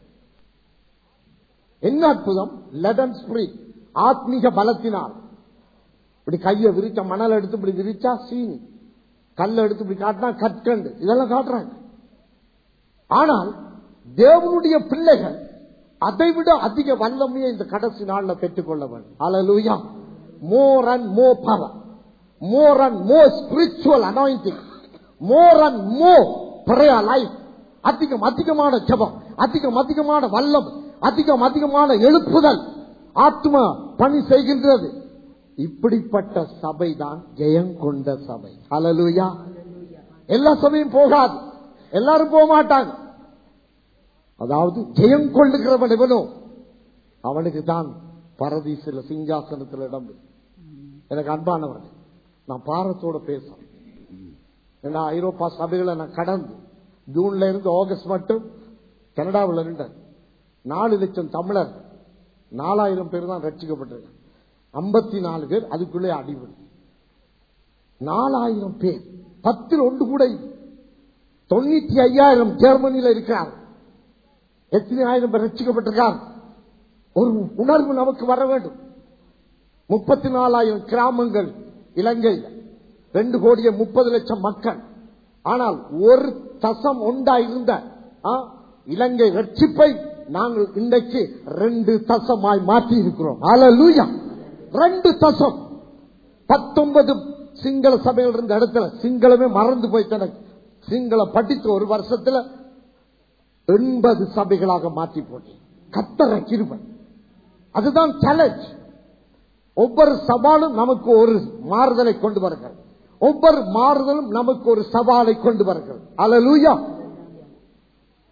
என்ன அற்புதம் லெடன் ஸ்ப்ரீ ஆத்மீக பலத்தினால் இப்படி கையை விரிச்சா மணல் எடுத்து இப்படி விரிச்சா சீனி கல்ல எடுத்து இப்படி காட்டினா கற்கண்டு இதெல்லாம் காட்டுறாங்க ஆனால் தேவனுடைய பிள்ளைகள் அதை விட அதிக வல்லமையை இந்த கடைசி நாள்ல பெற்றுக்கொள்ள வேண்டும் hallelujah more and more power more and more spiritual anointing more and more prayer life அதிகம் அதிகமான ஜபம் அதிகம் அதிகமான வல்லம் அதிகம் அதிகமான எழுப்புதல் ஆத்மா பணி செய்கின்றது இப்படிப்பட்ட சபை தான் ஜெயம் கொண்ட சபை அலலுயா எல்லா சபையும் போகாது எல்லாரும் போக மாட்டாங்க அதாவது ஜெயம் கொள்ளுகிறவன் எவனோ அவனுக்கு தான் பரதீசில சிங்காசனத்தில் இடம் எனக்கு அன்பானவன் நான் பாரத்தோட பேசுறேன் ஏன்னா ஐரோப்பா சபைகளை நான் கடந்து ஜூன்ல இருந்து ஆகஸ்ட் மட்டும் கனடாவில் இருந்தேன் நாலு லட்சம் தமிழர் நாலாயிரம் பேர் தான் ரட்சிக்கப்பட்டிருக்காங்க ஐம்பத்தி நாலு பேர் அதுக்குள்ளே அடிபடும் நாலாயிரம் பேர் பத்தில் ஒன்று கூட தொண்ணூத்தி ஐயாயிரம் ஜெர்மனியில் இருக்கிறார் எத்தனை ஆயிரம் பேர் ரட்சிக்கப்பட்டிருக்கார் ஒரு உணர்வு நமக்கு வர வேண்டும் முப்பத்தி நாலாயிரம் கிராமங்கள் இலங்கையில் ரெண்டு கோடியே முப்பது லட்சம் மக்கள் ஆனால் ஒரு தசம் ஒன்றா இருந்த இலங்கை ரட்சிப்பை நாங்கள் இன்றைக்கு ரெண்டு தசமாய் மாற்றி இருக்கிறோம் அலலூயா ரெண்டு தசம் பத்தொன்பது சிங்கள சபையில் இருந்த இடத்துல சிங்களமே மறந்து போயிட்டன சிங்கள படித்த ஒரு வருஷத்துல எண்பது சபைகளாக மாற்றி போட்டேன் கத்தர கிருபை அதுதான் சேலஞ்ச் ஒவ்வொரு சவாலும் நமக்கு ஒரு மாறுதலை கொண்டு வருகிறது ஒவ்வொரு மாறுதலும் நமக்கு ஒரு சவாலை கொண்டு வருகிறது அலலூயா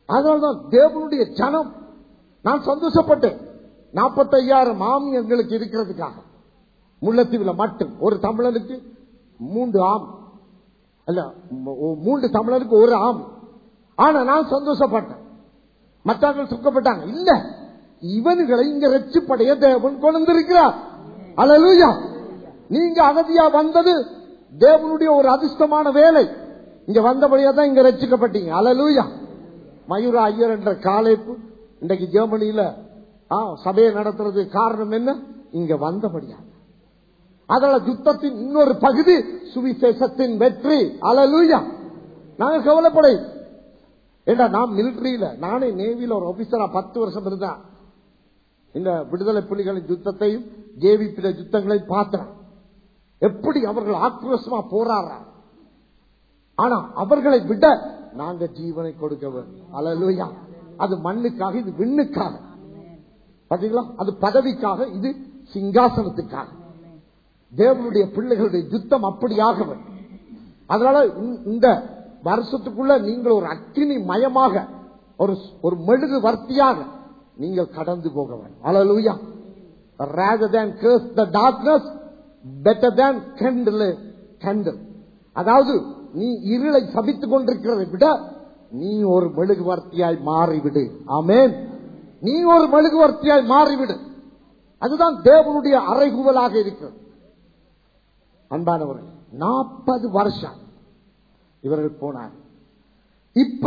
அதனால்தான் தேவனுடைய ஜனம் நான் சந்தோஷப்பட்டேன் நாற்பத்தையாயிரம் ஆம் எங்களுக்கு இருக்கிறதுக்காக முல்லைத்தீவுல மட்டும் ஒரு தமிழனுக்கு மூன்று ஆம் அல்ல ம- மூன்று தமிழருக்கு ஒரு ஆம் ஆனா நான் சந்தோஷப்பட்டேன் மற்றவர்கள் சுக்கப்பட்டாங்க இல்ல இவனுகளை இங்க ரட்சிப்படைய தேவன் கொண்டிருக்கிறார் அல்லேலூயா நீங்க அகதியா வந்தது தேவனுடைய ஒரு அதிர்ஷ்டமான வேலை இங்க வந்தபடியா தான் இங்க ரட்சிக்கப்பட்டீங்க அல்லேலூயா மயூரா ஐயர் என்ற காலைப்பு இன்றைக்கு ஜெர்மனியில ஆ, சபையை நடத்துறது காரணம் என்ன இங்க வந்தபடியா அதனால யுத்தத்தின் இன்னொரு பகுதி சுவிசேஷத்தின் வெற்றி அலலூயா நாங்க கவலைப்பட ஏண்டா நான் மிலிட்டரியில நானே நேவியில ஒரு ஆபீசரா பத்து வருஷம் இருந்தேன் இந்த விடுதலை புலிகளின் யுத்தத்தையும் ஜேவிபில யுத்தங்களையும் பார்த்தேன் எப்படி அவர்கள் ஆக்ரோஷமா போராடுறாங்க ஆனா அவர்களை விட நாங்க ஜீவனை கொடுக்க வேண்டும் அலலூயா அது மண்ணுக்காக இது விண்ணுக்காக பாத்தீங்களா அது பதவிக்காக இது சிங்காசனத்துக்காக தேவனுடைய பிள்ளைகளுடைய யுத்தம் அப்படியாக வேண்டும் அதனால இந்த- இந்த வருஷத்துக்குள்ள நீங்கள் ஒரு அக்கினி மயமாக ஒரு ஒரு மெழுகு வர்த்தியாக நீங்கள் கடந்து போக வேண்டும் அலலூயா rather than curse the darkness better than candle candle அதாவது நீ இருளை சபித்துக் கொண்டிருக்கிறதை விட நீ ஒரு மெழுகுவர்த்தியாய் மாறிவிடு ஆமென் நீ ஒரு மெழுகுவர்த்தியாய் மாறிவிடு அதுதான் தேவனுடைய அறைகூவலாக இருக்கிறது அன்பானவர்கள் நாற்பது வருஷம் இவர்கள் போனார் இப்ப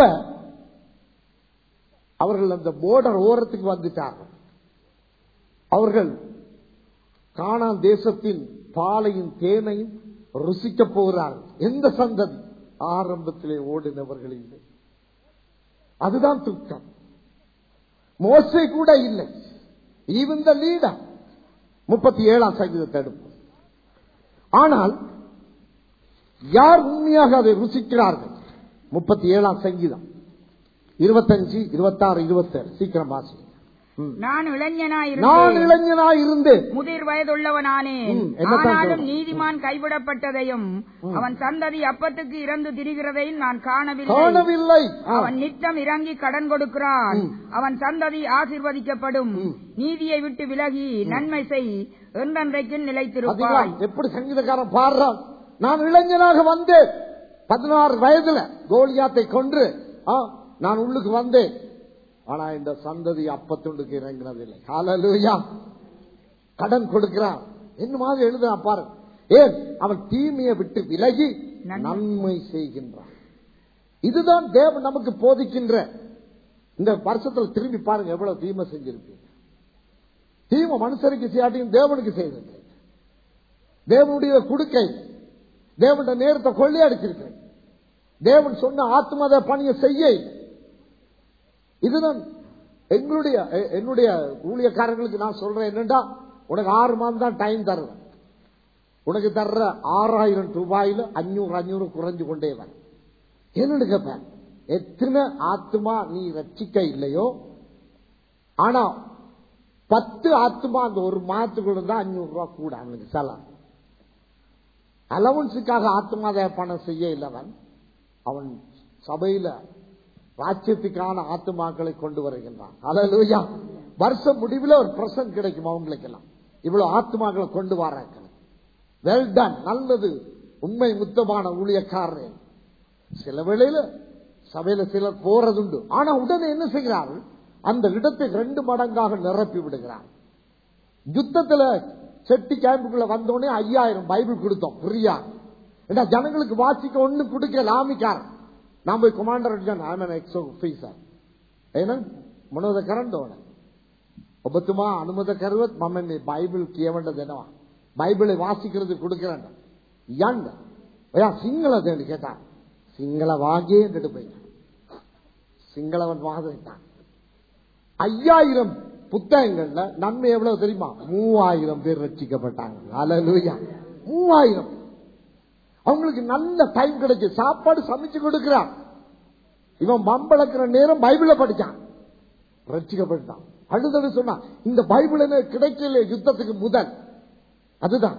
அவர்கள் அந்த போர்டர் ஓரத்துக்கு வந்துட்டார்கள் அவர்கள் காணான் தேசத்தின் பாலையும் தேனையும் ருசிக்க போகிறார்கள் எந்த சந்ததி ஆரம்பத்திலே ஓடினவர்கள் இல்லை அதுதான் துக்கம் மோசை கூட இல்லை ஈவன் த லீடர் முப்பத்தி ஏழாம் சங்கீதத்தை எடுப்போம் ஆனால் யார் உண்மையாக அதை ருசிக்கிறார்கள் முப்பத்தி ஏழாம் சங்கீதம் இருபத்தஞ்சு இருபத்தாறு இருபத்தேழு சீக்கிரம் வாசி ம். நான் நான் இளைஞனாயிருந்தேன் இளைஞனாய் இருந்தேன் முதிர் வயதுள்ளவனானேன் ம், என்னத்தான் ஆனாலும் சொல்றான்? நீதிமான் கைவிடப்பட்டதையும் அவன் சந்ததி அப்பத்துக்கு இறந்து திரிகிறதையும் நான் காணவில்லை காணவில்லை ஆ. அவன் நித்தம் இறங்கி கடன் கொடுக்கிறான் அவன் சந்ததி ஆசீர்வதிக்கப்படும் நீதியை விட்டு விலகி நன்மை செய் என்றென்றைக்கும் பாத்தீங்களா? நிலைத்திருப்பாய் எப்படி சங்கீதக்காரன் பாடுறான் நான் இளைஞனாக வந்தேன் பதினாறு வயதுல கோலியாத்தை கொன்று ஆ, நான் உள்ளுக்கு வந்தேன் ஆனா இந்த சந்ததி அப்பத்துண்டுக்கு இறங்கினதில்லை ஹalleluya கடன் கொடுக்கிறான் என்ன மாதிரி எழுதுறான் பாரு ஏன் அவன் தீமையை விட்டு விலகி நன்மை. நன்மை செய்கின்றான் இதுதான் தேவன் நமக்கு போதிக்கின்ற இந்த வருஷத்துல திரும்பி பாருங்க எவ்வளவு தீமை செஞ்சிருப்பீங்க தீமை மனுஷருக்கு செய்யாட்டியும் தேவனுக்கு செய்திருக்கேன் தேவனுடைய குடுக்கை தேவனுடைய நேரத்தை கொள்ளையடிச்சிருக்கிறேன் தேவன் சொன்ன ஆத்மத பணியை செய்ய இல்லை. இதுதான் எங்களுடைய எ- என்னுடைய ஊழியக்காரங்களுக்கு நான் சொல்றேன் என்னண்டா உனக்கு ஆறு மாதம் தான் டைம் தர்றேன் உனக்கு தர்ற ஆறாயிரம் ரூபாயில அஞ்சூறு அஞ்சூறு குறைஞ்சு கொண்டே வர என்னன்னு கேட்பேன் எத்தனை ஆத்மா நீ ரட்சிக்க இல்லையோ ஆனா பத்து ஆத்மா அந்த ஒரு மாதத்துக்குள்ள தான் அஞ்சூறு ரூபாய் கூட அவனுக்கு சலாம் அலவன்ஸுக்காக ஆத்மாதாய பணம் செய்ய இல்லவன் அவன் சபையில ராஜ்யத்துக்கான ஆத்மாக்களை கொண்டு வருகின்றான் அலலூயா வருஷ முடிவில் ஒரு பிரசன்ட் கிடைக்கும் அவங்களுக்கெல்லாம் இவ்வளவு ஆத்மாக்களை கொண்டு வராங்க வெல் டன் நல்லது உண்மை முத்தமான ஊழியக்காரர் சில வேளையில சபையில சிலர் போறதுண்டு ஆனா உடனே என்ன செய்கிறார்கள் அந்த இடத்தை ரெண்டு மடங்காக நிரப்பி விடுகிறார் யுத்தத்துல செட்டி கேம்புக்குள்ள வந்தோடனே ஐயாயிரம் பைபிள் கொடுத்தோம் ஃப்ரீயா ஏன்னா ஜனங்களுக்கு வாசிக்க ஒண்ணு கொடுக்க லாமிக்கார் நான் போய் கொமாண்டர் அடிச்சான் எக்ஸோ ஃபீஸர் ஏன்னா මොනවද කරන්න ඕන ඔබතුමා අනුමත කරුවොත් මම මේ බයිබල් කියවන්න දෙනවා බයිබලේ වාසිக்கிறது கொடுக்கிறேன் යන්න ඔයා සිංහලද கேட்டா சிங்கள வாகே எங்கிட்டு போயிட்டான் சிங்களவன் வாதிட்டான் ஐயாயிரம் புத்தகங்கள்ல நன்மை எவ்வளவு தெரியுமா மூவாயிரம் பேர் ரட்சிக்கப்பட்டாங்க அலலுயா மூவாயிரம் அவங்களுக்கு நல்ல டைம் கிடைச்சு சாப்பாடு சமைச்சு கொடுக்கிறான் இவன் மம்பளக்கிற நேரம் பைபிள படிச்சான் ரட்சிக்கப்பட்டான் அடுத்தது சொன்னான் இந்த பைபிள் என்ன கிடைக்கல யுத்தத்துக்கு முதல் அதுதான்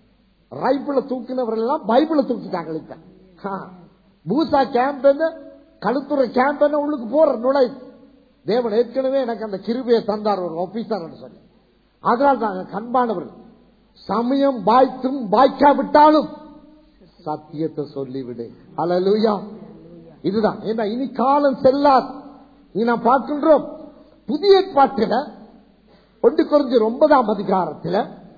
ரைபிள தூக்கினவர்கள் எல்லாம் பைபிள தூக்கிட்டாங்க இப்ப. ஆ. பூசா கேம்ப் களுத்துறை கேம்ப் என்ன உள்ளுக்கு போற நுழை தேவன் ஏற்கனவே எனக்கு அந்த கிருபையை தந்தார் ஒரு ஆபீசர் சொல்லி அதனால் நாங்க கண்பானவர்கள் சமயம் வாய்த்தும் வாய்க்காவிட்டாலும் சத்தியத்தை சொல்லிவிடு அல்லேலூயா இதுதான் ஏன்னா இனி காலம் செல்லாது இனி நாம் பார்க்கின்றோம் புதிய ஏற்பாட்டில ஒன்று குறைஞ்சு ஒன்பதாம் அதிகாரத்தில்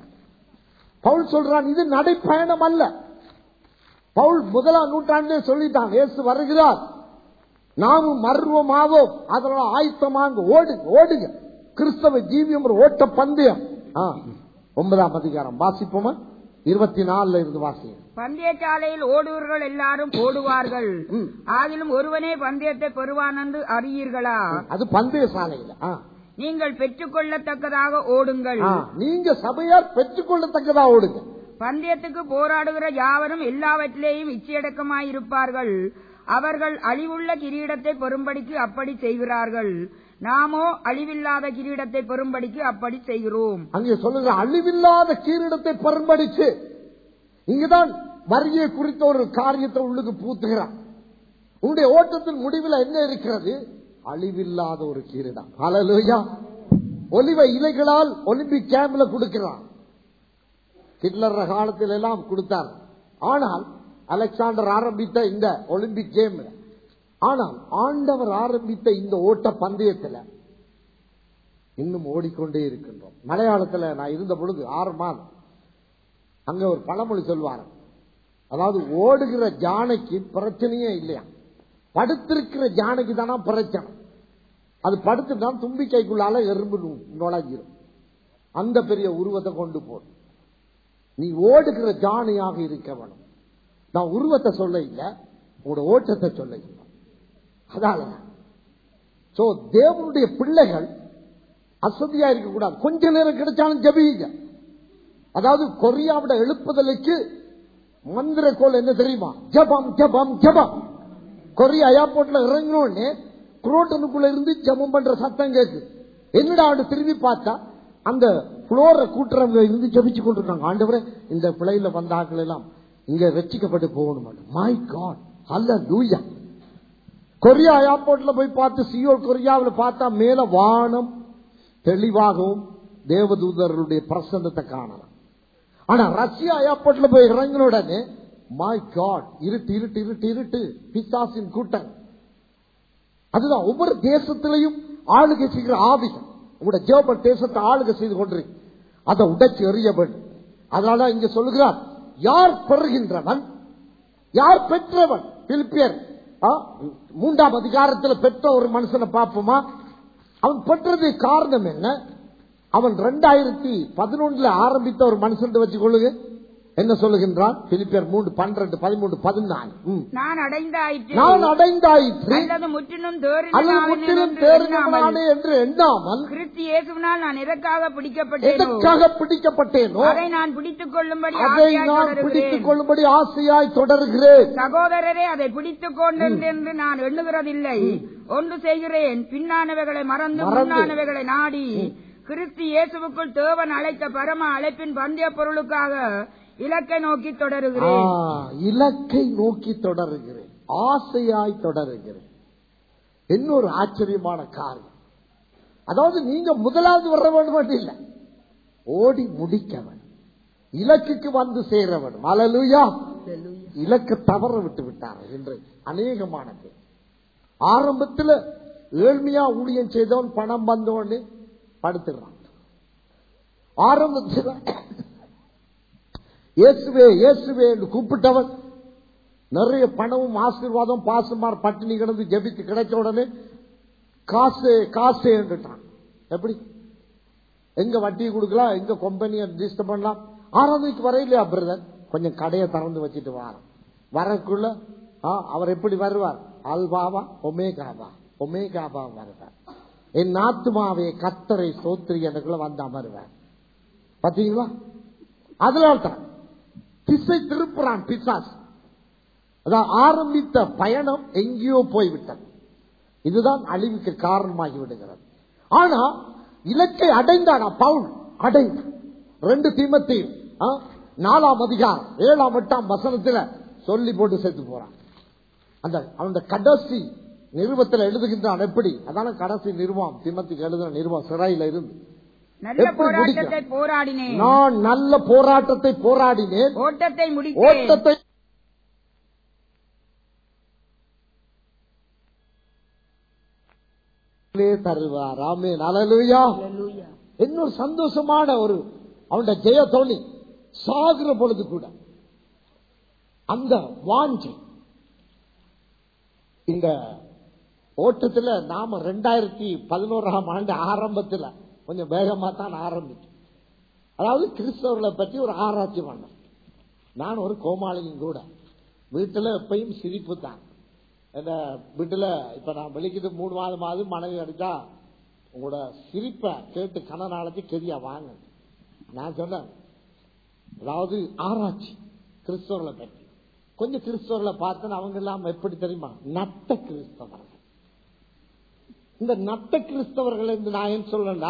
பவுல் சொல்றான் இது நடைப்பயணம் அல்ல பவுல் முதலாம் நூற்றாண்டிலே சொல்லிட்டான் இயேசு வருகிறார் நாமும் மர்வமாவோம் அதனால ஆயத்தமாங்க ஓடுங்க ஓடுங்க கிறிஸ்தவ ஜீவியம் ஒரு ஓட்ட பந்தயம் ஆ, ஒன்பதாம் அதிகாரம் வாசிப்போமா இருபத்தி நாலுல இருந்து வாசிங்க பந்தயசாலையில் ஓடுவர்கள் எல்லாரும் ஓடுவார்கள் ம். ஆதிலும் ஒருவனே பந்தயத்தை பெறுவான் என்று அறியீர்களா அது பந்தய சாலையில ஆ. நீங்கள் பெற்றுக்கொள்ளத்தக்கதாக ஓடுங்கள் ஆ, நீங்க சபையார் பெற்றுக்கொள்ளத்தக்கதா ஓடுங்க பந்தயத்துக்கு போராடுகிற யாவரும் எல்லாவற்றிலேயும் இச்சையடக்கமாயிருப்பார்கள் அவர்கள் அழிவுள்ள கிரீடத்தை பெறும்படிக்கு அப்படி செய்கிறார்கள் நாமோ அழிவில்லாத கிரீடத்தை பெறும்படிக்கு அப்படி செய்கிறோம் அங்கே சொல்லுங்க அழிவில்லாத கீரிடத்தை பரும்படிச்சு இங்கதான் வரியை குறித்த ஒரு காரியத்தை உள்ளுக்கு பூத்துகிறான் உன்னுடைய ஓட்டத்தின் முடிவில் என்ன இருக்கிறது அழிவில்லாத ஒரு கீரிடம் ஹalleluya ஒலிவ இலைகளால் ஒலிம்பிக் கேம்ப்ல கொடுக்கிறான் ஹிட்லர் காலத்தில் எல்லாம் கொடுத்தார் ஆனால் அலெக்சாண்டர் ஆரம்பித்த இந்த ஒலிம்பிக் கேம் ஆனால் ஆண்டவர் ஆரம்பித்த இந்த ஓட்ட பந்தயத்தில் இன்னும் ஓடிக்கொண்டே இருக்கின்றோம் மலையாளத்துல நான் இருந்த பொழுது ஆறு மாதம் அங்க ஒரு பழமொழி சொல்வார் அதாவது ஓடுகிற ஜானைக்கு பிரச்சனையே இல்லையா படுத்திருக்கிற ஜானைக்கு தானா பிரச்சனை அது படுத்துட்டான் தும்பிக்கைக்குள்ளால எறும்பு நு- நுழைஞ்சிரும் அந்த பெரிய உருவத்தை கொண்டு போடும் நீ ஓடுகிற ஜானையாக இருக்க வேணும் நான் உருவத்தை சொல்ல இல்ல உங்களோட ஓட்டத்தை சொல்ல இல்ல அதால சோ தேவனுடைய பிள்ளைகள் அசதியா இருக்க கூடாது கொஞ்ச நேரம் கிடைச்சாலும் ஜபியுங்க அதாவது கொரியாவோட எழுப்புதலுக்கு மந்திர கோல் என்ன தெரியுமா ஜபம் ஜபம் ஜபம் கொரியா ஏர்போர்ட்ல இறங்கினோடனே குரோட்டனுக்குள்ள இருந்து ஜபம் பண்ற சத்தம் கேக்கு என்னடா அவன் திரும்பி பார்த்தா அந்த புளோர கூட்டுறவங்க இருந்து ஜபிச்சு கொண்டிருக்காங்க ஆண்டவரே இந்த பிள்ளையில வந்த ஆட்கள் எல்லாம் இங்க ரட்சிக்கப்பட்டு போகணும் மை காட் அல்ல லூயா கொரியா ஏர்போர்ட்ல போய் பார்த்து சியோல் கொரியாவில் பார்த்தா மேல வானம் தெளிவாகவும் தேவதூதர்களுடைய பிரசன்னத்தை காணலாம் ஆனா ரஷ்யா ஏர்போர்ட்ல போய் இறங்கின உடனே மை காட் இருட்டு இருட்டு இருட்டு இருட்டு பிசாசின் கூட்டம் அதுதான் ஒவ்வொரு தேசத்திலையும் ஆளுகை செய்கிற ஆவிகள் உங்களோட ஜெர்மன் தேசத்தை ஆளுகை செய்து கொண்டிருக்கு அதை உடைச்சு எறிய வேண்டும் அதனால இங்க சொல்லுகிறார் யார் பெறுகின்றவன் யார் பெற்றவன் பிலிப்பியர் ஆ, மூன்றாம் அதிகாரத்தில் பெற்ற ஒரு மனுஷனை பார்ப்போமா அவன் பெற்றது காரணம் என்ன அவன் ரெண்டாயிரத்தி பதினொன்றுல ஆரம்பித்த ஒரு மனுஷன் வச்சு கொள்ளுங்க என்ன சொல்லுகின்றான் பிலிப்பியர் மூன்று பன்னிரண்டு பதிமூன்று பதினாலு ம். நான் அடைந்தாயிற்று நான் அடைந்தாயிற்று அல்லது முற்றிலும் அல்லது முற்றிலும் தேர்ந்தவனானே என்று எண்ணாமல் கிறிஸ்து இயேசுவினால் நான் எதற்காக பிடிக்கப்பட்டேனோ எதற்காக பிடிக்கப்பட்டேனோ அதை நான் பிடித்துக் கொள்ளும்படி அதை ஆசையாய் நான் தொடருகிறேன். பிடித்துக் கொள்ளும்படி ஆசையாய் தொடர்கிறேன் சகோதரரே அதை பிடித்துக் கொண்டேன் என்று நான் எண்ணுகிறதில்லை ஒன்று செய்கிறேன் பின்னானவைகளை மறந்து மறந்து. முன்னானவைகளை நாடி கிறிஸ்து இயேசுவுக்குள் தேவன் அழைத்த பரம அழைப்பின் பந்தய பொருளுக்காக இலக்கை நோக்கி ஆ, தொடருகிறேன் இலக்கை நோக்கி தொடருகிறேன் ஆசையாய் தொடருகிறேன் இன்னொரு ஆச்சரியமான காரியம் அதாவது நீங்க முதலாவது வர வேண்டும் இல்லை ஓடி முடிக்க வேண்டும் இலக்குக்கு வந்து சேர வேண்டும் அலலுயா இலக்கு தவற விட்டு விட்டார் என்று அநேகமான பேர் ஆரம்பத்தில் ஏழ்மையா ஊழியம் செய்தவன் பணம் வந்தவன்னு படுத்துறான் ஆரம்பத்தில் இயேசுவே இயேசுவே என்று கூப்பிட்டவன் நிறைய பணமும் ஆசீர்வாதம் பாசுமார் பட்டினி கிடந்து ஜெபித்து கிடைச்ச உடனே காசு காசு என்றுட்டான் எப்படி எங்க வட்டி கொடுக்கலாம் எங்க கம்பெனியை ரிஜிஸ்டர் பண்ணலாம் ஆராதனைக்கு வரையிலையா பிரதர் கொஞ்சம் கடையை திறந்து வச்சுட்டு வாரம் வரக்குள்ள ஆ, அவர் எப்படி வருவார் அல்வாவா ஒமேகாவா ஒமேகாவா வருவார் என் ஆத்துமாவே கத்தரை சோத்திரி எனக்குள்ள வந்து அமருவார் பாத்தீங்களா அதனால தான் திசை திருப்புறான் பிசாஸ் அதான் ஆரம்பித்த பயணம் எங்கேயோ போய்விட்டது இதுதான் அழிவுக்கு காரணமாகி விடுகிறது ஆனா இலக்கை அடைந்தானா பவுல் அடைந்தான் ரெண்டு தீமத்தையும் ஆ, நாலாம் அதிகாரம் ஏழாம் எட்டாம் வசனத்துல சொல்லி போட்டு சேர்த்து போறான் அந்த அவன் கடைசி நிருபத்தில் எழுதுகின்றான் எப்படி அதான கடைசி நிருபம் திமத்துக்கு எழுதுன நிருபம் சிறையில இருந்து நல்ல எப்படி போராட்டத்தை முடிக்க? போராடினேன் நான் நல்ல போராட்டத்தை போராடினேன் ஓட்டத்தை முடித்தேன் ஓட்டத்தை தருவார் ஆமென் அல்லேலூயா Hallelujah. இன்னொரு சந்தோஷமான ஒரு அவனுடைய ஜெய தோணி சாகுற பொழுது கூட அந்த வாஞ்சி இந்த ஓட்டத்துல நாம ரெண்டாயிரத்தி பதினோராம் ஆண்டு ஆரம்பத்துல கொஞ்சம் வேகமா தான் ஆரம்பிச்சோம் அதாவது கிறிஸ்தவர்களை பற்றி ஒரு ஆராய்ச்சி பண்ணோம் நான் ஒரு கோமாளியும் கூட வீட்டுல எப்பயும் சிரிப்பு தான் என்ன வீட்டுல இப்ப நான் வெளிக்கிட்டு மூணு மாதமாவது மனைவி அடிச்சா உங்களோட சிரிப்பை கேட்டு கன நாளைக்கு கெதியா வாங்க நான் சொன்னேன் அதாவது ஆராய்ச்சி கிறிஸ்தவர்களை பற்றி கொஞ்சம் கிறிஸ்தவர்களை பார்த்தேன் அவங்க எல்லாம் எப்படி தெரியுமா நட்ட கிறிஸ்தவர்கள் இந்த நட்ட கிறிஸ்தவர்கள் என்று நான் ஏன் சொல்லண்டா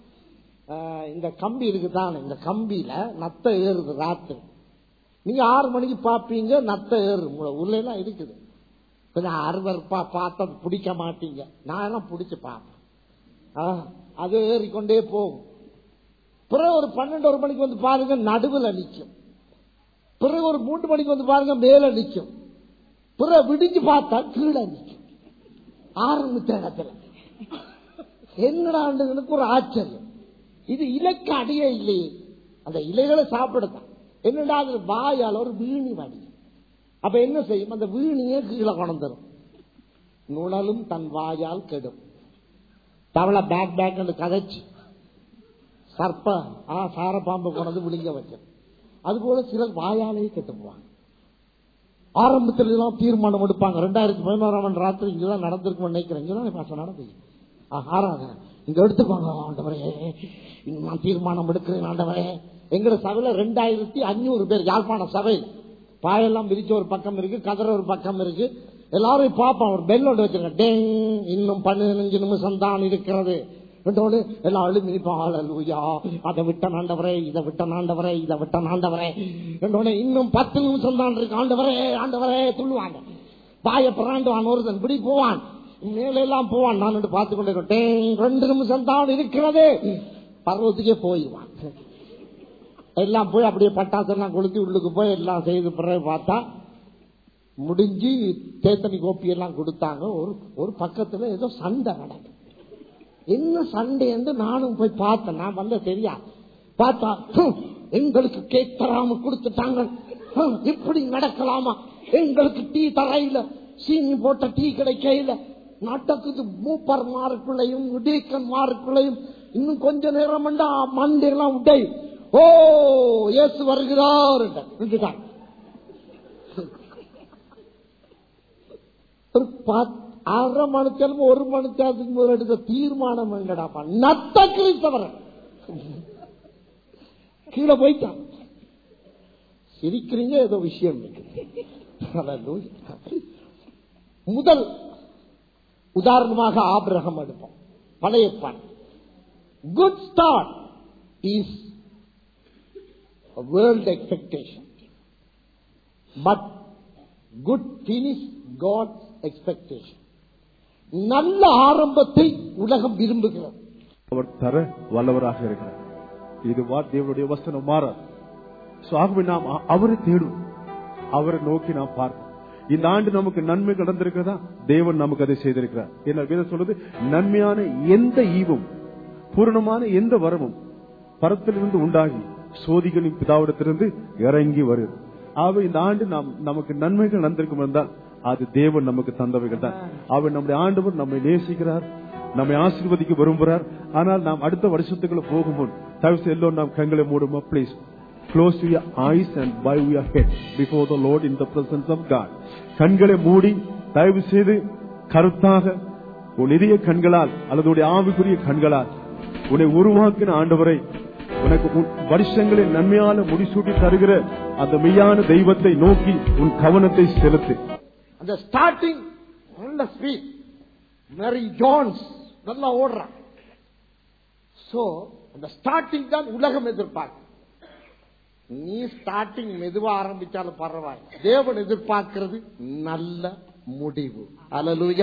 இந்த கம்பி இருக்குதான் இந்த கம்பியில நத்த ஏறுது ராத்திரி நீங்க ஆறு மணிக்கு பாப்பீங்க நத்த ஏறு உங்களை ஊர்ல எல்லாம் இருக்குது கொஞ்சம் அருவருப்பா பார்த்தா பிடிக்க மாட்டீங்க நான் எல்லாம் பிடிச்சு பார்ப்பேன் ஆ, அது ஏறிக்கொண்டே போகும் பிறகு ஒரு பன்னெண்டு ஒரு மணிக்கு வந்து பாருங்க நடுவுல நிக்கும் பிறகு ஒரு மூன்று மணிக்கு வந்து பாருங்க மேல நிக்கும் பிறகு விடிஞ்சு பார்த்தா கீழே நிக்கும் ஆரம்பித்த இடத்துல என்னடாண்டுகளுக்கு ஒரு ஆச்சரியம் இது இலக்கு அடைய இல்லையே அந்த இலைகளை சாப்பிடத்தான் என்னடா அது வாயால் ஒரு வீணி வடி அப்ப என்ன செய்யும் அந்த வீணியே கீழே கொண்டரும் நுணலும் தன் வாயால் கெடும் தவளை பேக் பேக் கதைச்சு சர்ப்ப ஆ சார பாம்பு கொண்டு விழுங்க வச்சு அதுபோல சிலர் வாயாலேயே கெட்டுக்குவாங்க ஆரம்பத்தில் எல்லாம் தீர்மானம் எடுப்பாங்க ரெண்டாயிரத்தி பதினோராம் ஆண்டு ராத்திரி இங்கதான் நடந்திருக்கும் நினைக்கிறேன் இங்கதான் பாசம் நடந்தது ஆ, ஆறாங்க இங்க எடுத்துப்பாங்க ஆண்டவரே இங்க நான் தீர்மானம் எடுக்கிறேன் ஆண்டவரே எங்கட சபையில ரெண்டாயிரத்தி அஞ்சூறு பேர் யாழ்ப்பாண சபையில் பாயெல்லாம் விரிச்ச ஒரு பக்கம் இருக்கு கதற ஒரு பக்கம் இருக்கு எல்லாரும் பார்ப்போம் ஒரு பெல் ஒன்று வச்சிருக்கேன் டேங் இன்னும் பதினஞ்சு நிமிஷம் தான் இருக்கிறது ரெண்டோடு எல்லாம் அழுது நிற்பாங்க அதை விட்ட நாண்டவரே இதை விட்ட நாண்டவரே இதை விட்ட நாண்டவரே ரெண்டோட இன்னும் பத்து நிமிஷம் தான் இருக்கு ஆண்டவரே ஆண்டவரே துள்ளுவாங்க பாய பிராண்டுவான் ஒருத்தன் இப்படி போவான் மேல எல்லாம் போவான் நான் வந்து பார்த்து கொண்டே இருக்கேன். டேங், ரெண்டு நிமிஷம் தான் இருக்கிறது பர்வத்துக்கே போயிடுவான் எல்லாம் போய் அப்படியே பட்டாசு எல்லாம் கொளுத்தி உள்ளுக்கு போய் எல்லாம் செய்து பிறகு பார்த்தா முடிஞ்சு தேத்தனி கோப்பி எல்லாம் கொடுத்தாங்க ஒரு ஒரு பக்கத்துல ஏதோ சண்டை நடக்கும் என்ன சண்டை என்று நானும் போய் பார்த்தேன் நான் வந்த தெரியா பார்த்தா ஹம், எங்களுக்கு கேக் தராம கொடுத்துட்டாங்க ஹம், இப்படி நடக்கலாமா எங்களுக்கு டீ தரையில சீனி போட்ட டீ கிடைக்கையில நடக்குது மூப்பர் மாருக்குள்ளையும் உடீக்கன் மாருக்குள்ளையும் இன்னும் கொஞ்ச நேரம் மண்டையெல்லாம் உடை ஓ இயேசு வருகிறார் விட்டுட்டாங்க ஒரு பத்- அரை மணித்தேரம் ஒரு மணித்தேரத்துக்கு முதல் எடுத்த தீர்மானம் எங்கடாப்பா நத்த கிறிஸ்தவர் கீழே போயிட்டான் சிரிக்கிறீங்க ஏதோ விஷயம் இருக்கு Hallelujah. முதல் உதாரணமாக ஆபிரகம் எடுப்போம் பழைய பான் good start is world expectation but good finish God expectation நல்ல ஆரம்பத்தை உலகம் விரும்புகிறது அவர் தர வல்லவராக இருக்கிறார் இது வா தேவனுடைய வசனம் மாறாது So, ஆகவே நாம் அ- அவரை தேடும் அவரை நோக்கி நாம் பார்ப்போம் இந்த ஆண்டு நமக்கு நன்மை நடந்திருக்கிறதா தேவன் நமக்கு அதை செய்திருக்கிறார் என்ன வேதம் சொல்றது நன்மையான எந்த ஈவும் பூரணமான எந்த வரமும் பரத்திலிருந்து உண்டாகி சோதிகளின் பிதாவிடத்திலிருந்து இறங்கி வருது ஆகவே இந்த ஆண்டு நாம் நமக்கு நன்மைகள் நடந்திருக்கும் என்றால் அது தேவன் நமக்கு தந்தவைகள் தான் அவர் நம்முடைய ஆண்டவர் நம்மை நேசிக்கிறார் நம்மை ஆசீர்வதிக்க விரும்புகிறார் ஆனால் நாம் அடுத்த வருஷத்துக்குள்ள போகும்போது தயவு செய்து எல்லோரும் நாம் கண்களை மூடுமா please close you eyes and by you head before the lord in the presence of God கண்களை மூடி தயவு செய்து கருத்தாக உன் இதய கண்களால் அல்லது உடைய ஆவிக்குரிய கண்களால் உன்னை உருவாக்கின ஆண்டவரை உனக்கு உன் வருஷங்களில் நன்மையான முடிசூட்டி தருகிற அந்த மெய்யான தெய்வத்தை நோக்கி உன் கவனத்தை செலுத்து அந்த ஸ்டார்டிங் நல்ல ஸ்பீட் மேரி ஜான்ஸ் நல்லா ஓடுறான் சோ அந்த ஸ்டார்டிங் தான் உலகம் எதிர்பார்க்கும் நீ ஸ்டார்டிங் மெதுவா ஆரம்பிச்சாலும் பரவாயில்ல தேவன் எதிர்பார்க்கிறது நல்ல முடிவு அலலுயா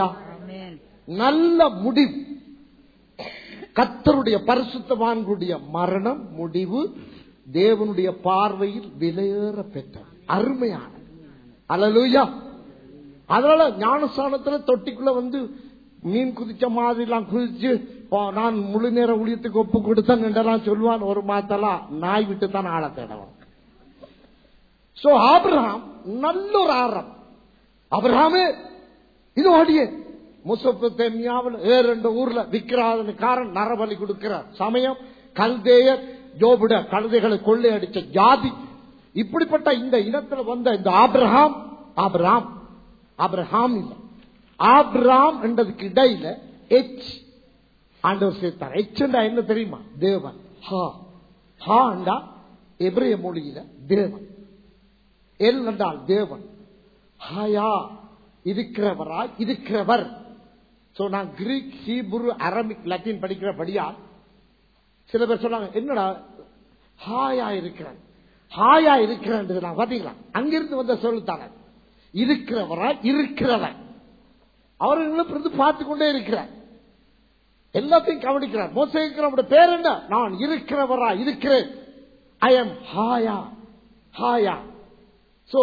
நல்ல முடிவு கத்தருடைய பரிசுத்தவான்களுடைய மரணம் முடிவு தேவனுடைய பார்வையில் விலையேற பெற்ற அருமையான அலலுயா அதனால ஞானஸ்தானத்துல தொட்டிக்குள்ள வந்து மீன் குதிச்ச மாதிரி எல்லாம் குதிச்சு "ஓ, நான் முழு நேர ஊழியத்துக்கு ஒப்பு கொடுத்தேன் என்றெல்லாம் சொல்லுவான் ஒரு மாத்தெல்லாம் நாய் விட்டு தான் ஆள தேடவன் சோ ஆபிரகாம் நல்ல ஒரு ஆரம் அபிரகாமே இது ஓடியே முசப்பத்தேமியாவில் வேற ரெண்டு ஊர்ல விக்கிராதனுக்காரன் நரபலி கொடுக்கிறார் சமயம் கல்தேயர் ஜோபுட கழுதைகளை கொள்ளையடிச்ச ஜாதி இப்படிப்பட்ட இந்த இனத்துல வந்த இந்த ஆபிரகாம் ஆபிரகாம் ஆபிரகாம் இல்ல ஆபிரகாம் என்றதுக்கு இடையில எச் ஆண்டவர் சேர்த்தார் எச் என்ன தெரியுமா தேவன் ஹா ஹாண்டா எபிரேய மொழியில தேவன் எல் என்றால் தேவன் ஹாயா இருக்கிறவரா இருக்கிறவர் சோ நான் கிரீக் ஹீப்ரு அரபிக் லத்தீன் படிக்கிறபடியா சில பேர் சொன்னாங்க என்னடா ஹாயா இருக்கிறேன் ஹாயா இருக்கிறேன் நான் பாத்தீங்களா அங்கிருந்து வந்த சொல்லுத்தாங்க இருக்கிறவரா இருக்கிறவன் அவர்களும் இருந்து பார்த்து கொண்டே இருக்கிறார் எல்லாத்தையும் கவனிக்கிறார் மோசைக்கிறவருடைய பேர் என்ன நான் இருக்கிறவரா இருக்கிறேன் ஐ எம் ஹாயா ஹாயா சோ